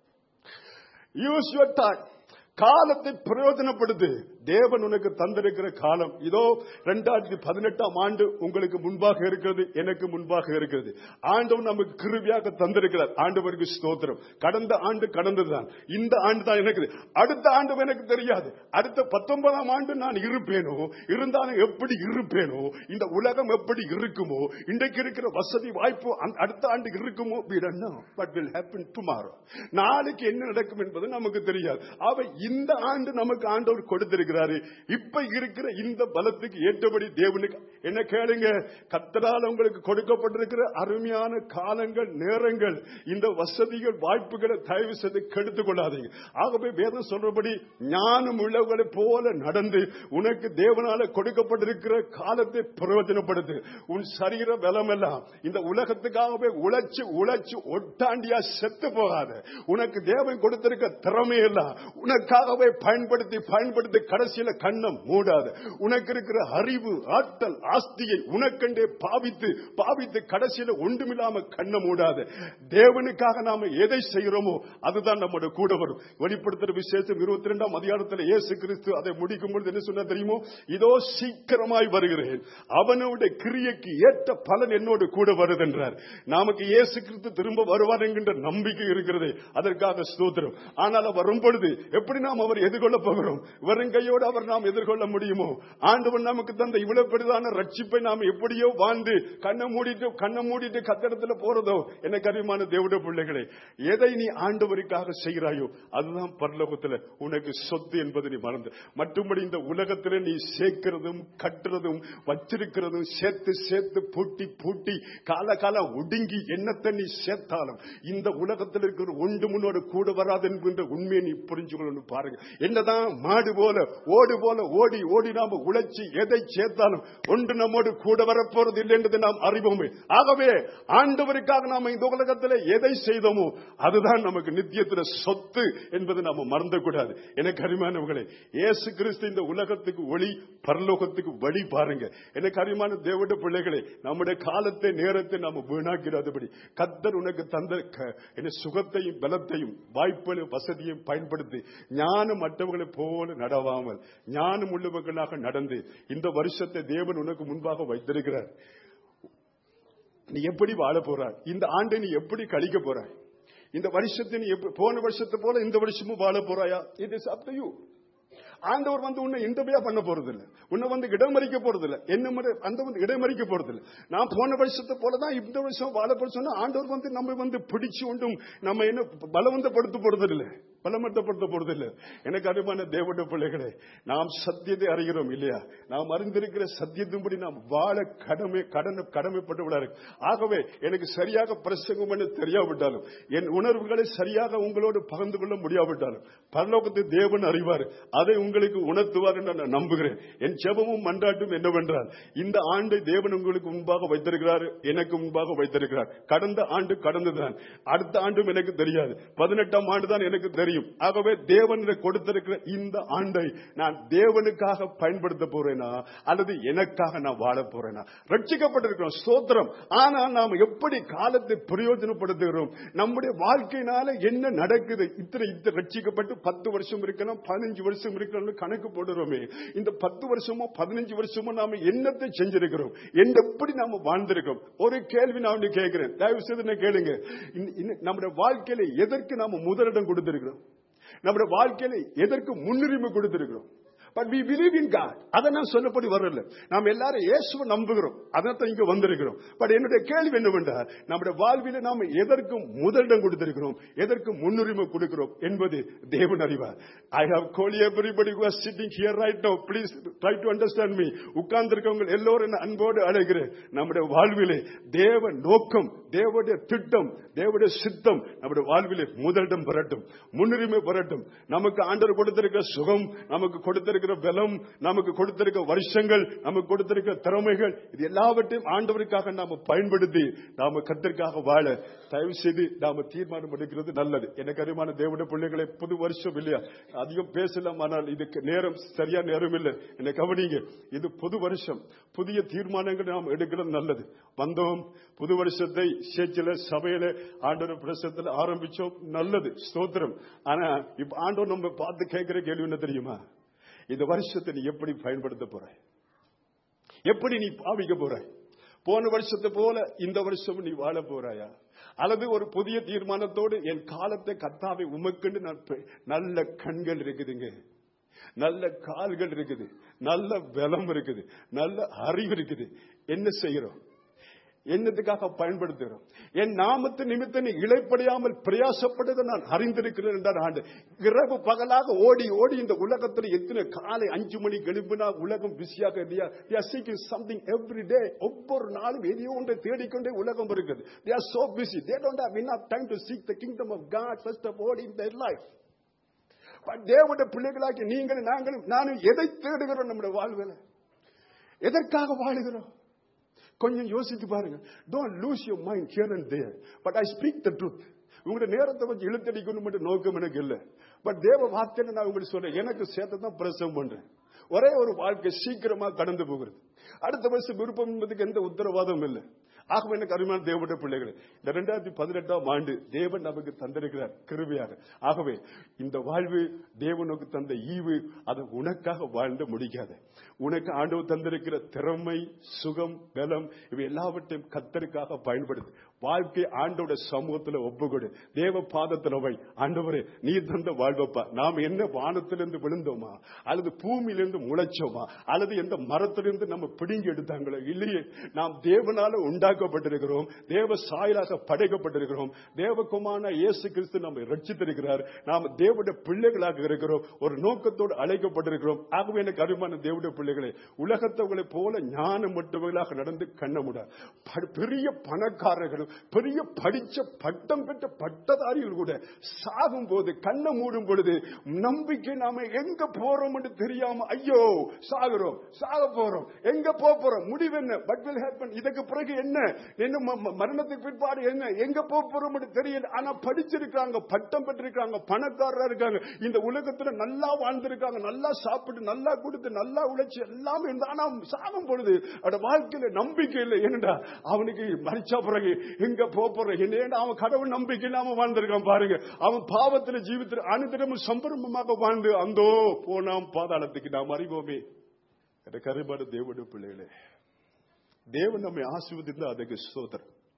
யூஸ் யுவர் டைம் காலத்தை பிரயோஜனப்படுத்து தேவன் உனக்கு தந்திருக்கிற காலம் இதோ இரண்டாயிரத்தி பதினெட்டாம் ஆண்டு உங்களுக்கு முன்பாக இருக்கிறது எனக்கு முன்பாக இருக்கிறது ஆண்டவன் நமக்கு கிருபியாக தந்திருக்கிறார் ஆண்டவருக்கு ஸ்தோத்திரம் கடந்த ஆண்டு கடந்ததுதான் இந்த ஆண்டு தான் எனக்கு அடுத்த ஆண்டு எனக்கு தெரியாது அடுத்த பத்தொன்பதாம் ஆண்டு நான் இருப்பேனோ இருந்தாலும் எப்படி இருப்பேனோ இந்த உலகம் எப்படி இருக்குமோ இன்றைக்கு இருக்கிற வசதி வாய்ப்பு அந்த- அடுத்த ஆண்டு இருக்குமோ பட் வில் ஹேப்பன் டுமாரோ நாளைக்கு என்ன நடக்கும் என்பது நமக்கு தெரியாது அவை இந்த ஆண்டு நமக்கு ஆண்டவர் கொடுத்திருக்கிறாரு இப்ப இருக்கிற இந்த பலத்துக்கு ஏற்றபடி தேவனுக்கு என்ன கேளுங்க கத்தரால் உங்களுக்கு கொடுக்கப்பட்டிருக்கிற அருமையான காலங்கள் நேரங்கள் இந்த வசதிகள் வாய்ப்புகளை தயவு செய்து கெடுத்துக் கொள்ளாதீங்க ஆகவே வேதம் சொல்றபடி ஞானம் உள்ளவர்களை போல நடந்து உனக்கு தேவனால கொடுக்கப்பட்டிருக்கிற காலத்தை பிரயோஜனப்படுத்து உன் சரீர பலம் எல்லாம் இந்த உலகத்துக்காகவே உழைச்சு உழைச்சு ஒட்டாண்டியா செத்து போகாத உனக்கு தேவன் கொடுத்திருக்க திறமை எல்லாம் உனக்காகவே பயன்படுத்தி பயன்படுத்தி கடைசியில கண்ணம் மூடாத உனக்கு இருக்கிற அறிவு ஆற்றல் ஆஸ்தியை உனக்கண்டே பாவித்து பாவித்து கடைசியில ஒன்றுமில்லாம கண்ண மூடாத தேவனுக்காக நாம எதை செய்கிறோமோ அதுதான் நம்மோட கூட வரும் வெளிப்படுத்துற விசேஷம் இருபத்தி ரெண்டாம் அதிகாரத்தில் இயேசு கிறிஸ்து அதை முடிக்கும் பொழுது என்ன சொன்ன தெரியுமோ இதோ சீக்கிரமாய் வருகிறேன் அவனுடைய கிரியைக்கு ஏற்ற பலன் என்னோடு கூட வருதென்றார் நமக்கு இயேசு கிறிஸ்து திரும்ப வருவார் என்கின்ற நம்பிக்கை இருக்கிறது அதற்காக ஸ்தோத்திரம் ஆனால் அவர் வரும் பொழுது எப்படி நாம் அவர் எதிர்கொள்ள போகிறோம் வெறுங்கையோடு அவர் நாம் எதிர்கொள்ள முடியுமோ ஆண்டவன் நமக்கு தந்த இவ்வளவு பெரிதான ரட்சிப்பை நாம் எப்படியோ வாழ்ந்து கண்ணை மூடிட்டு கண்ணை மூடிட்டு கத்தடத்துல போறதோ எனக்கு அறிமான தேவட பிள்ளைகளே எதை நீ ஆண்டவருக்காக செய்கிறாயோ அதுதான் பரலோகத்துல உனக்கு சொத்து என்பது நீ மறந்து மற்றும்படி இந்த உலகத்துல நீ சேர்க்கிறதும் கட்டுறதும் வச்சிருக்கிறதும் சேர்த்து சேர்த்து பூட்டி பூட்டி கால காலம் ஒடுங்கி என்னத்தை நீ சேர்த்தாலும் இந்த உலகத்தில் இருக்கிற ஒன்று முன்னோடு கூட வராது என்கின்ற உண்மையை நீ புரிஞ்சுக்கணும் பாருங்க என்னதான் மாடு போல ஓடு போல ஓடி ஓடி நாம உழைச்சி எதை சேர்த்தாலும் ஒன்று நம்மோடு கூட வரப்போறது இல்லை என்பதை நாம் அறிவோமே ஆகவே ஆண்டவருக்காக நாம இந்த உலகத்தில் எதை செய்தோமோ அதுதான் நமக்கு நித்தியத்துல சொத்து என்பதை நாம மறந்தக்கூடாது எனக்கு அருமையானவர்களே இயேசு கிறிஸ்து இந்த உலகத்துக்கு ஒளி பரலோகத்துக்கு வழி பாருங்க எனக்கு அருமையான தேவட பிள்ளைகளே நம்முடைய காலத்தை நேரத்தை நாம வீணாக்கிறாதபடி கத்தர் உனக்கு தந்த க- என்ன சுகத்தையும் பலத்தையும் வாய்ப்புகளையும் வசதியையும் பயன்படுத்தி ஞானம் மற்றவர்களை போல நடவாமல் ஞானம் உள்ளவர்களாக நடந்து இந்த வருஷத்தை தேவன் உனக்கு முன்பாக வைத்திருக்கிறார் நீ எப்படி வாழ போறாய் இந்த ஆண்டை நீ எப்படி கழிக்க போறாய் இந்த வருஷத்தை நீ எப்ப- போன வருஷத்தை போல இந்த வருஷமும் வாழ போறாயா it is up to you ஆண்டவர் வந்து உன்னை இன்டர்வியா பண்ண போறது இல்ல உன்னை வந்து இடமறிக்க போறது இல்ல என்ன மாதிரி அந்த வந்து இடமறிக்க போறது இல்ல நான் போன வருஷத்தை போலதான் இந்த வருஷம் வாழ போற சொன்னா ஆண்டவர் வந்து நம்ம வந்து பிடிச்சு கொண்டும் நம்ம என்ன பலவந்தப்படுத்த போறது இல்ல பலமட்டப்படுத்த போறது இல்ல எனக்கு அருமான தேவட பிள்ளைகளே நாம் சத்தியத்தை அறிகிறோம் இல்லையா நாம் அறிந்திருக்கிற சத்தியத்தின்படி நாம் வாழ கடமை கடனை கடமைப்பட்டவளா இருக்கு ஆகவே எனக்கு சரியாக பிரசங்கம் பண்ண தெரியாவிட்டாலும் என் உணர்வுகளை சரியாக உங்களோடு பகிர்ந்து கொள்ள முடியாவிட்டாலும் பரலோகத்தை தேவன் அறிவார் அதை உங்களுக்கு உணர்த்துவார் என்று நான் நம்புகிறேன் என் ஜெபமும் மன்றாட்டும் என்னவென்றால் இந்த ஆண்டை தேவன் உங்களுக்கு முன்பாக வைத்திருக்கிறார் எனக்கு முன்பாக வைத்திருக்கிறார் கடந்த ஆண்டு கடந்துதான் அடுத்த ஆண்டும் எனக்கு தெரியாது பதினெட்டாம் ஆண்டு தான் எனக்கு தெரியும் ஆகவே தேவன் எனக்கு கொடுத்திருக்கிற இந்த ஆண்டை நான் தேவனுக்காக பயன்படுத்த போறேனா அல்லது எனக்காக நான் வாழ போறேனா ரட்சிக்கப்பட்டிருக்கிறோம் சோத்திரம் ஆனால் நாம் எப்படி காலத்தை பிரயோஜனப்படுத்துகிறோம் நம்முடைய வாழ்க்கையினால என்ன நடக்குது இத்தனை இத்தனை ரட்சிக்கப்பட்டு பத்து வருஷம் இருக்கலாம் பதினஞ்சு வருஷம் இருக்கலாம் கணக்கு போடுறோமே இந்த பத்து வருஷமோ பதினஞ்சு வருஷமோ நாம என்னத்தை செஞ்சிருக்கிறோம் என்ன எப்படி நாம வாழ்ந்திருக்கிறோம் ஒரு கேள்வி நான் ஒண்ணு கேட்கிறேன் தயவு செய்து என்ன கேளுங்க இந்த- இந்த- நம்முடைய வாழ்க்கையில எதற்கு நாம முதலிடம் கொடுத்திருக்கிறோம் நம்முடைய வாழ்க்கையில எதற்கு முன்னுரிமை கொடுத்திருக்கிறோம் but we believe in God அதை நான் சொல்லப்படி வரல நாம் எல்லாரும் இயேசுவை நம்புகிறோம் அதான் இங்க வந்திருக்கிறோம் பட் என்னுடைய கேள்வி என்னவென்றால் நம்முடைய வாழ்வில நாம் எதற்கும் முதலிடம் கொடுத்திருக்கிறோம் எதற்கு முன்னுரிமை கொடுக்கிறோம் என்பது தேவன் அறிவார் I have holy everybody who are sitting here right now please try to understand me உட்கார்ந்திருக்கவங்க எல்லோரும் என்ன அன்போடு அழைக்கிறேன் நம்முடைய வாழ்விலே தேவ நோக்கம் தேவனுடைய திட்டம் தேவனுடைய சித்தம் நம்முடைய வாழ்விலே முதலிடம் பெறட்டும் முன்னுரிமை பெறட்டும் நமக்கு ஆண்டவர் கொடுத்திருக்கிற சுகம் நமக்கு கொடுத்திருக்கிற பலம் நமக்கு கொடுத்திருக்கிற வருஷங்கள் நமக்கு கொடுத்திருக்கிற திறமைகள் இது எல்லாவற்றையும் ஆண்டவருக்காக நாம பயன்படுத்தி நாம கத்திற்காக வாழ தயவு செய்து நாம தீர்மானம் எடுக்கிறது நல்லது எனக்கு அறிமான தேவனுடைய பிள்ளைகளை புது வருஷம் இல்லையா அதிகம் பேசலாம் ஆனால் இதுக்கு நேரம் சரியா நேரம் இல்லை என்னை கவனிங்க இது புது வருஷம் புதிய தீர்மானங்கள் நாம் எடுக்கிறது நல்லது வந்தோம் புது வருஷத்தை சேர்ச்சில சபையில ஆண்டவர் பிரசத்துல ஆரம்பிச்சோம் நல்லது ஸ்தோத்திரம் ஆனா இப்ப ஆண்டவர் நம்ம பார்த்து கேட்கிற கேள்வி என்ன தெரியுமா இந்த வருஷத்தை நீ எப்படி பயன்படுத்த போற எப்படி நீ பாவிக்க போற போன வருஷத்தை போல இந்த வருஷம் நீ வாழ போறாயா அல்லது ஒரு புதிய தீர்மானத்தோடு என் காலத்தை கத்தாவை உமக்குன்னு நான் பெ- நல்ல கண்கள் இருக்குதுங்க நல்ல கால்கள் இருக்குது நல்ல பலம் இருக்குது நல்ல அறிவு இருக்குது என்ன செய்கிறோம் என்னத்துக்காக பயன்படுத்துகிறோம் என் நாமத்து நிமித்த நீ இழைப்படையாமல் பிரயாசப்படுவதை நான் அறிந்திருக்கிறேன் என்றார் ஆண்டு இரவு பகலாக ஓடி ஓடி இந்த உலகத்தில் எத்தனை காலை அஞ்சு மணி எழுப்பினா உலகம் பிஸியாக இல்லையா they are seeking something every day ஒவ்வொரு நாளும் எதையோ ஒன்றை தேடிக்கொண்டே உலகம் இருக்குது they are so busy they don't have enough time to seek the kingdom of God first of all in their life but தேவனுடைய பிள்ளைகளாக்கி நீங்களும் நாங்களும் நானும் எதை தேடுகிறோம் நம்முடைய வாழ்வில் எதற்காக வாழுகிறோம் கொஞ்சம் யோசித்து பாருங்க don't lose your mind here and there but I speak the truth உங்களுடைய நேரத்தை கொஞ்சம் இழுத்தடிக்கணும் மட்டும் நோக்கம் எனக்கு இல்லை பட் தேவ வார்த்தைன்னு நான் உங்களுக்கு சொல்றேன் எனக்கு சேர்த்து தான் பிரசவம் பண்றேன் ஒரே ஒரு வாழ்க்கை சீக்கிரமா கடந்து போகிறது அடுத்த வருஷம் விருப்பம் என்பதுக்கு எந்த உத்தரவாதம் இல்லை ஆகவே எனக்கு அருமையான தேவனுடைய பிள்ளைகளே இந்த ரெண்டாயிரத்தி பதினெட்டாம் ஆண்டு தேவன் நமக்கு தந்திருக்கிறார் கிருபையாக ஆகவே இந்த வாழ்வு தேவனுக்கு தந்த ஈவு அது உனக்காக வாழ்ந்து முடிக்காத உனக்கு ஆண்டவர் தந்திருக்கிற திறமை சுகம் பலம் இவை எல்லாவற்றையும் கத்தருக்காக பயன்படுத்து வாழ்க்கை ஆண்டோட சமூகத்துல ஒப்புக்கொடு தேவ பாதத்துல வை ஆண்டவரே நீ தந்த வாழ்வப்பா நாம் என்ன வானத்திலிருந்து விழுந்தோமா அல்லது பூமியிலிருந்து முளைச்சோமா அல்லது எந்த மரத்திலிருந்து நம்ம பிடுங்கி எடுத்தாங்களோ இல்லையே நாம் தேவனால உண்டாக்கப்பட்டிருக்கிறோம் தேவ சாயலாக படைக்கப்பட்டிருக்கிறோம் தேவகுமான இயேசு கிறிஸ்து நம்மை ரட்சித்திருக்கிறார் நாம் தேவனுடைய பிள்ளைகளாக இருக்கிறோம் ஒரு நோக்கத்தோடு அழைக்கப்பட்டிருக்கிறோம் ஆகவே எனக்கு அருமான தேவனுடைய பிள்ளைகளே உலகத்தவங்களைப் போல ஞானம் மற்றவர்களாக நடந்து கண்ணமுட பெரிய பணக்காரர்களும் பெரிய படிச்ச பட்டம் பெற்ற பட்டதாரிகள் கூட சாகும் போது கண்ணை மூடும் பொழுது நம்பிக்கை நாம எங்க போறோம் என்று தெரியாம ஐயோ சாகுறோம் சாக போறோம் எங்க போக போறோம் முடிவு என்ன பட் வில் ஹேப்பன் இதுக்கு பிறகு என்ன என்ன ம- ம- மரணத்துக்கு பிற்பாடு என்ன எங்க போக போறோம் என்று தெரியல ஆனா படிச்சிருக்காங்க பட்டம் பெற்றிருக்காங்க பணக்காரரா இருக்காங்க இந்த உலகத்துல நல்லா வாழ்ந்திருக்காங்க நல்லா சாப்பிட்டு நல்லா கொடுத்து நல்லா உழைச்சு எல்லாமே இருந்தா ஆனா சாகும் பொழுது அவட வாழ்க்கையில நம்பிக்கை இல்லை என்னடா அவனுக்கு மறிச்சா பிறகு எங்க போக போற என்ன அவன் கடவுள் நம்பிக்கை இல்லாம வாழ்ந்திருக்கான் பாருங்க அவன் பாவத்துல ஜீவித்துல அனுதினமும் சம்பரமமாக வாழ்ந்து அந்தோ போனாம் பாதாளத்துக்கு நாம் அறிவோமே என்ற கருபாடு தேவனுடைய பிள்ளைகளே தேவன் நம்மை ஆசிர்வதித்து அதுக்கு சோதரம்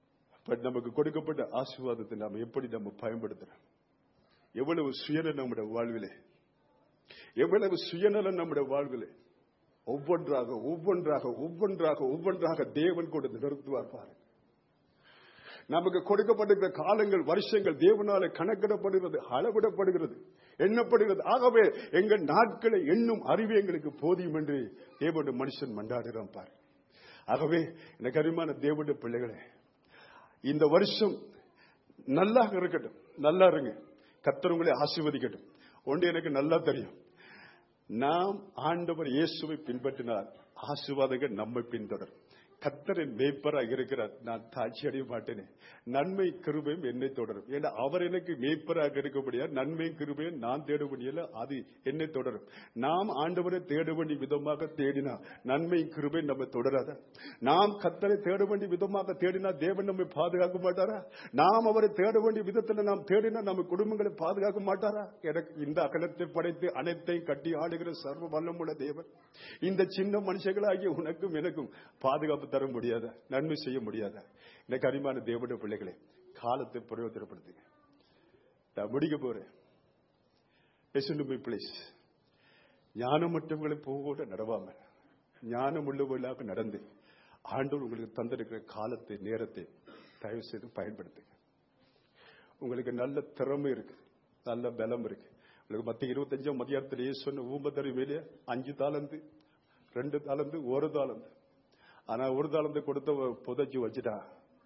பட் நமக்கு கொடுக்கப்பட்ட ஆசீர்வாதத்தை நாம் எப்படி நம்ம பயன்படுத்துறோம் எவ்வளவு சுயநலம் நம்முடைய வாழ்விலே எவ்வளவு சுயநலம் நம்முடைய வாழ்விலே ஒவ்வொன்றாக ஒவ்வொன்றாக ஒவ்வொன்றாக ஒவ்வொன்றாக தேவன் கொடுத்து நிறுத்துவார் பாருங்க நமக்கு கொடுக்கப்பட்டிருக்கிற காலங்கள் வருஷங்கள் தேவனால கணக்கிடப்படுகிறது அளவிடப்படுகிறது எண்ணப்படுகிறது ஆகவே எங்கள் நாட்களை எண்ணும் அறிவு எங்களுக்கு போதியும் என்று தேவனுடைய மனுஷன் மண்டாடுகிறான் பாரு ஆகவே எனக்கு அருமையான தேவனுடைய பிள்ளைகளே இந்த வருஷம் நல்லா இருக்கட்டும் நல்லா இருங்க கர்த்தர் உங்களை ஆசீர்வதிக்கட்டும் ஒன்று எனக்கு நல்லா தெரியும் நாம் ஆண்டவர் இயேசுவை பின்பற்றினால் ஆசீர்வாதங்கள் நம்மை பின்தொடரும் கத்தரின் மேய்ப்பராக இருக்கிறார் நான் தாட்சி அடைய மாட்டேனே நன்மை கிருபையும் என்னை தொடரும் ஏன்னா அவர் எனக்கு மேய்ப்பராக இருக்கபடியா நன்மையும் கிருபையும் நான் தேட முடியல அது என்னை தொடரும் நாம் ஆண்டவரை தேட வேண்டிய விதமாக தேடினா நன்மையும் கிருபையும் நம்ம தொடராத நாம் கத்தரை தேட வேண்டிய விதமாக தேடினா தேவன் நம்மை பாதுகாக்க மாட்டாரா நாம் அவரை தேட வேண்டிய விதத்துல நாம் தேடினா நம்ம குடும்பங்களை பாதுகாக்க மாட்டாரா எனக்கு இந்த அகலத்தை படைத்து அனைத்தையும் கட்டி ஆடுகிற சர்வ வல்லமுள்ள தேவன் இந்த சின்ன மனுஷங்களாகிய உனக்கும் எனக்கும் பாதுகாப்பு தர முடியாத நன்மை செய்ய முடியாத எனக்கு அருமையான தேவனுடைய பிள்ளைகளே காலத்தை பிரயோஜனப்படுத்துங்க நான் முடிக்க போறேன் பிளேஸ் ஞானமற்றவங்களை போக நடவாம ஞானம் உள்ளவர்களாக நடந்து ஆண்டவர் உங்களுக்கு தந்திருக்கிற காலத்தை நேரத்தை தயவு செய்து பயன்படுத்துங்க உங்களுக்கு நல்ல திறமை இருக்கு நல்ல பலம் இருக்கு உங்களுக்கு மத்திய இருபத்தஞ்சாம் மதியானத்திலேயே சொன்ன ஊம்பத்தறி வேலைய அஞ்சு தாளந்து ரெண்டு தாளந்து ஒரு தாளந்து ஆனா ஒரு தாளந்து கொடுத்த புதைச்சு வச்சுட்டா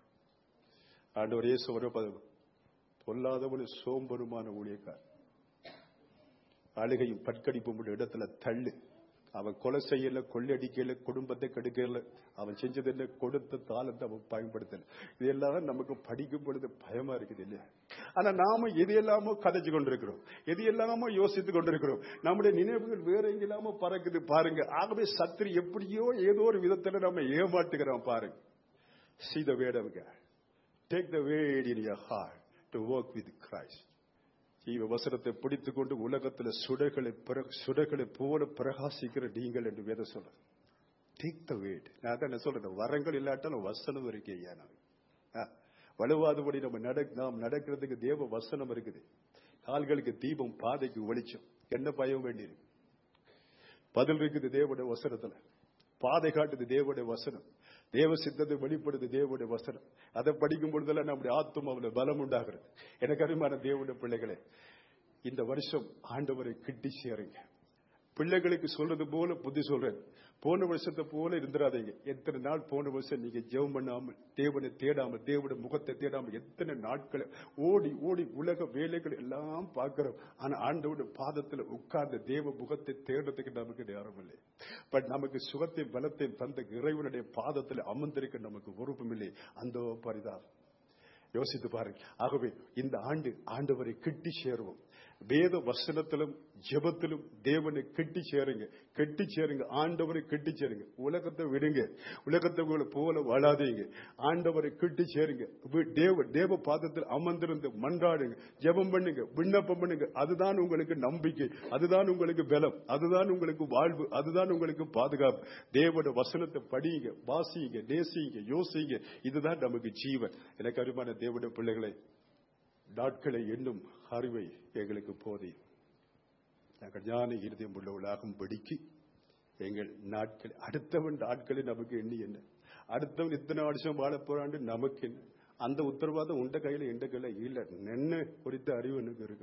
ஆண்டவர் இயேசு வர பொல்லாதவனு சோம்பருமான ஊழியக்கார் அழுகையும் பட்கடிப்பும் உள்ள இடத்துல தள்ளு அவன் கொலை செய்யல கொள்ளையடிக்கல குடும்பத்தை கெடுக்கல அவன் செஞ்சதில்ல கொடுத்த தாளத்தை அவன் பயன்படுத்தல இதெல்லாம் நமக்கு படிக்கும் பொழுது பயமா இருக்குது இல்லையா ஆனா நாம எது எல்லாமோ கதைச்சு கொண்டிருக்கிறோம் எது எல்லாமோ யோசித்து கொண்டிருக்கிறோம் நம்முடைய நினைவுகள் வேற எங்கெல்லாமோ பறக்குது பாருங்க ஆகவே சத்திரி எப்படியோ ஏதோ ஒரு விதத்துல நம்ம ஏமாட்டுகிறோம் பாருங்க see the word of God take the word in your heart to work with Christ ஜீவ வசனத்தை பிடித்துக் கொண்டு உலகத்தில் சுடர்களை பிற- சுடர்களை போல பிரகாசிக்கிற நீங்கள் என்று வேத சொல்ற டேக் த வேட் நான் தான் என்ன சொல்றேன் வரங்கள் இல்லாட்டாலும் வசனம் இருக்கு ஐயா நான் ஆ, வலுவாதபடி நம்ம நட நாம் நடக்கிறதுக்கு தேவ வசனம் இருக்குது கால்களுக்கு தீபம் பாதைக்கு வெளிச்சம் என்ன பயம் வேண்டியிருக்கு பதில் இருக்குது தேவனுடைய வசனத்துல பாதை காட்டுது தேவனுடைய வசனம் தேவ சித்தத்தை வெளிப்படுது தேவனுடைய வசனம் அதை படிக்கும் பொழுதெல்லாம் நம்முடைய ஆத்மாவில் பலம் உண்டாகிறது எனக்கு அருமையான தேவனுடைய பிள்ளைகளே இந்த வருஷம் ஆண்டவரை கிட்டி சேருங்க பிள்ளைகளுக்கு சொல்றது போல புத்தி சொல்றேன் போன வருஷத்தை போல இருந்துடாதீங்க எத்தனை நாள் போன வருஷம் நீங்க ஜெபம் பண்ணாமல் தேவனை தேடாமல் தேவனுடைய முகத்தை தேடாமல் எத்தனை நாட்கள் ஓடி ஓடி உலக வேலைகள் எல்லாம் பார்க்கிறோம் ஆனா ஆண்டவருடைய பாதத்துல உட்கார்ந்த தேவ முகத்தை தேடுறதுக்கு நமக்கு நேரம் இல்லை பட் நமக்கு சுகத்தையும் பலத்தையும் தந்த இறைவனுடைய பாதத்தில் அமர்ந்திருக்க நமக்கு விருப்பம் இல்லை அந்த பரிதாபம் யோசித்து பாருங்க ஆகவே இந்த ஆண்டு ஆண்டவரை கிட்டி சேருவோம் வேத வசனத்திலும் ஜெபத்திலும் தேவனை கெட்டி சேருங்க கெட்டி சேருங்க ஆண்டவரை கெட்டி சேருங்க உலகத்தை விடுங்க உலகத்தை உங்களை போல வாழாதீங்க ஆண்டவரை கெட்டி சேருங்க வி- தேவ தேவ பாதத்தில் அமர்ந்திருந்து மன்றாடுங்க ஜெபம் பண்ணுங்க விண்ணப்பம் பண்ணுங்க அதுதான் உங்களுக்கு நம்பிக்கை அதுதான் உங்களுக்கு பலம் அதுதான் உங்களுக்கு வாழ்வு அதுதான் உங்களுக்கு பாதுகாப்பு தேவன வசனத்தை படியுங்க வாசியுங்க நேசிங்க யோசிங்க இதுதான் நமக்கு ஜீவன் எனக்கு அருமான தேவனுடைய பிள்ளைகளை நாட்களை எண்ணும் அறிவை எங்களுக்கு போதி நாங்கள் ஞான இருதயம் உள்ளவர்களாகும் படிக்கு எங்கள் நாட்கள் அடுத்தவன் நாட்களை நமக்கு எண்ணி என்ன அடுத்தவன் இத்தனை வருஷம் வாழ போறாண்டு நமக்கு என்ன அந்த உத்தரவாதம் உண்ட கையில எந்த கையில இல்ல என்ன குறித்த அறிவு எனக்கு இருக்கு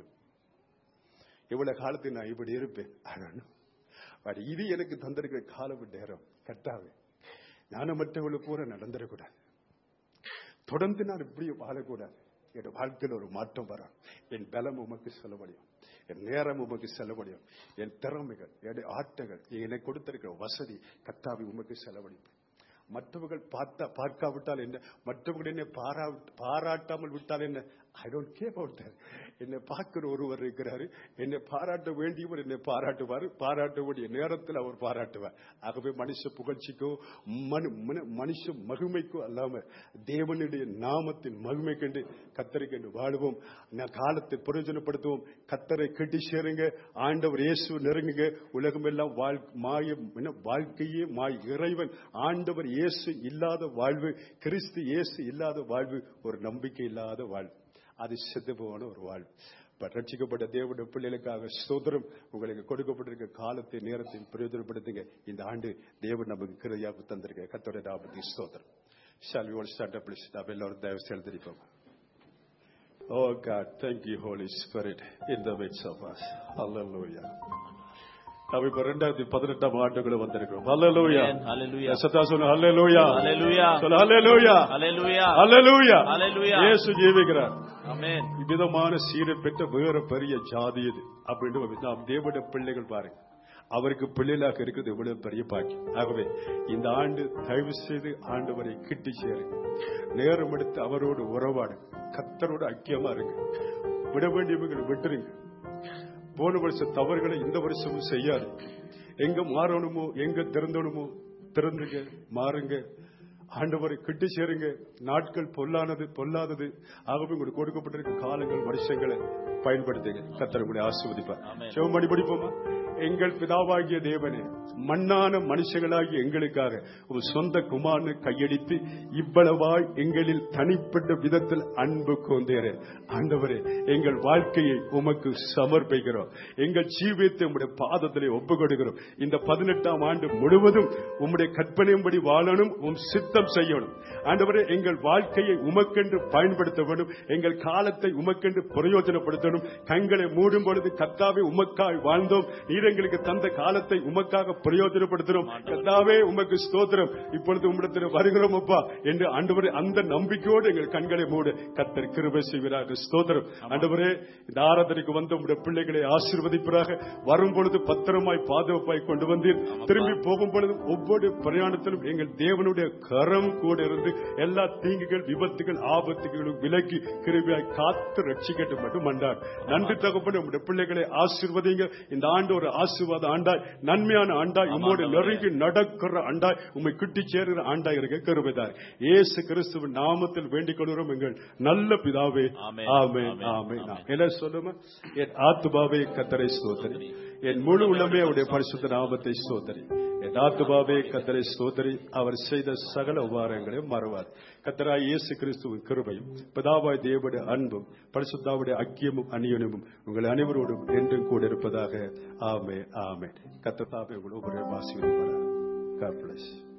இவ்வளவு காலத்துக்கு நான் இப்படி இருப்பேன் ஆனால் பட் இது எனக்கு தந்திருக்கிற காலம் நேரம் கட்டாவே ஞானமற்றவளை பூரா நடந்துடக்கூடாது தொடர்ந்து நான் இப்படி வாழக்கூடாது என் வாழ்க்கையில் ஒரு மாற்றம் வரும் என் பலம் உமக்கு செலவழியும் என் நேரம் உமக்கு செலவழியும் என் திறமைகள் என் ஆட்டங்கள் எனக்கு கொடுத்திருக்கிற வசதி கத்தாவி உமக்கு செலவழிப்பேன் மற்றவர்கள் பார்த்தா பார்க்காவிட்டால் என்ன மற்றவர்கள் என்னை பாரா பாராட்டாமல் விட்டால் என்ன ஐ டோன்ட் கேர் அவுட் என்னை பார்க்கிற ஒருவர் இருக்கிறாரு என்னை பாராட்ட வேண்டியவர் என்னை பாராட்டுவார் பாராட்ட வேண்டிய நேரத்தில் அவர் பாராட்டுவார் ஆகவே மனுஷ புகழ்ச்சிக்கோ மனு- மனு- மனுஷ மகிமைக்கோ அல்லாம தேவனுடைய நாமத்தின் மகிமை கண்டு கத்தரை கண்டு வாழுவோம் ந- காலத்தை பிரயோஜனப்படுத்துவோம் கத்தரை கெட்டி சேருங்க ஆண்டவர் இயேசு நெருங்குங்க உலகம் எல்லாம் வாழ்- மாய என்ன, வாழ்க்கையே மாய் இறைவன் ஆண்டவர் இயேசு இல்லாத வாழ்வு கிறிஸ்து இயேசு இல்லாத வாழ்வு ஒரு நம்பிக்கை இல்லாத வாழ்வு அது செத்து போன ஒரு வாழ்வு பட் ரட்சிக்கப்பட்ட தேவனுடைய பிள்ளைகளுக்காக ஸ்தோத்திரம் உங்களுக்கு கொடுக்கப்பட்டிருக்க காலத்தை நேரத்தை பிரயோஜனப்படுத்துங்க இந்த ஆண்டு தேவன் நமக்கு கிருதியாக தந்திருக்க கத்தோட நாமத்தை ஸ்தோத்திரம் ஷால் வி ஸ்டார்ட் அப் நாம் எல்லாரும் தயவு செலுத்திருப்போம் Oh God, thank you, Holy Spirit, in the midst of us. Hallelujah. நாம் இப்ப ரெண்டாயிரத்தி பதினெட்டாம் ஆண்டுக்குள்ள வந்திருக்கிறோம் ஹalleluya Amen. Hallelujah. சத்தா சொல்லு ஹalleluya Hallelujah. சொல்லு ஹalleluya Hallelujah. ஹalleluya Hallelujah. இயேசு ஜீவிக்கிறார் Amen. விதமான சீரை பெற்ற வேற பெரிய ஜாதி இது அப்படின்னு நாம் தேவனுடைய பிள்ளைகள் பாருங்க அவருக்கு பிள்ளைகளாக இருக்கிறது எவ்வளவு பெரிய பாக்கியம் ஆகவே இந்த ஆண்டு தயவு செய்து ஆண்டவரை கிட்டி சேருங்க நேரம் எடுத்து அவரோடு உறவாடு கத்தரோடு ஐக்கியமா இருங்க விட வேண்டியவங்களை விட்டுருங்க போன வருஷ தவறுகளை இந்த வருஷமும் செய்யாது எங்க மாறணுமோ எங்க திறந்தணுமோ திறந்துங்க மாறுங்க ஆண்டவரை கிட்டி சேருங்க நாட்கள் பொல்லானது பொல்லாதது ஆகவே உங்களுக்கு கொடுக்கப்பட்டிருக்க காலங்கள் வருஷங்களை பயன்படுத்துங்க கத்தர் உங்களை ஆசிர்வதிப்பார் ஆமென். சிவமணி படிப்போமா எங்கள் பிதாவாகிய தேவனே மண்ணான மனுஷங்களாகிய எங்களுக்காக ஒரு சொந்த குமாரனை கையடித்து இவ்வளவாய் எங்களில் தனிப்பட்ட விதத்தில் அன்பு கொண்டேரே ஆண்டவரே எங்கள் வாழ்க்கையை உமக்கு சமர்ப்பிக்கிறோம் எங்கள் ஜீவியத்தை உம்முடைய பாதத்திலே ஒப்பு கொடுக்கிறோம் இந்த பதினெட்டாம் ஆண்டு முழுவதும் உம்முடைய கற்பனையின்படி வாழணும் உம் சித்தம் செய்யணும் ஆண்டவரே எங்கள் வாழ்க்கையை உமக்கென்று பயன்படுத்த வேண்டும் எங்கள் காலத்தை உமக்கென்று பிரயோஜனப்படுத்தணும் கண்களை மூடும் பொழுது கத்தாவே உமக்காய் வாழ்ந்தோம் நீர் எங்களுக்கு தந்த காலத்தை உமக்காக பிரயோஜனப்படுத்துகிறோம் கத்தாவே உமக்கு ஸ்தோத்திரம் இப்பொழுது உம்மிடத்தில் வருகிறோம் அப்பா என்று ஆண்டவரே அந்த நம்பிக்கையோடு எங்கள் கண்களை மூட கத்தர் கிருபை செய்வீராக ஸ்தோத்திரம் ஆண்டவரே இந்த ஆராதனைக்கு வந்த உங்களுடைய பிள்ளைகளை ஆசீர்வதிப்பதாக வரும் பொழுது பத்திரமாய் பாதுகாப்பாய் கொண்டு வந்தீர் திரும்பி போகும் பொழுது ஒவ்வொரு பிரயாணத்திலும் எங்கள் தேவனுடைய கரம் கூட இருந்து எல்லா தீங்குகள் விபத்துகள் ஆபத்துகளும் விலக்கி கிருபியாய் காத்து ரட்சிக்கட்டும் மட்டும் மண்டார் நன்றி தகப்பன உங்களுடைய பிள்ளைகளை ஆசீர்வதிங்க இந்த ஆண்டு ஒரு ஆசீர்வாத ஆண்டாய் நன்மையான ஆண்டாய் உம்மோடு நெருங்கி நடக்கிற ஆண்டாய் உம்மை கிட்டி சேருகிற ஆண்டாய் இருக்க கருவைதார் இயேசு கிறிஸ்துவின் நாமத்தில் வேண்டிக் கொள்கிறோம் எங்கள் நல்ல பிதாவே ஆமென். ஆமென் ஆமென். ஆமென் ஆமென். என்ன சொல்லுமா என் ஆத்துபாவே கத்தரை ஸ்தோத்தரி என் முழு உள்ளமே அவருடைய பரிசுத்த நாமத்தை ஸ்தோத்தரி என் ஆத்துபாவே கத்தரை ஸ்தோத்தரி அவர் செய்த சகல உபாரங்களையும் மறவார் கத்தராய் இயேசு கிறிஸ்துவின் கிருபையும் பிதாவாய் தேவனுடைய அன்பும் பரிசுத்தாவுடைய அக்கியமும் அந்நியனமும் உங்கள் அனைவரோடும் என்றும் கூட இருப்பதாக ஆமே ஆமே கத்தத்தாவே உங்கள் ஒவ்வொரு வாசிகளும் God bless.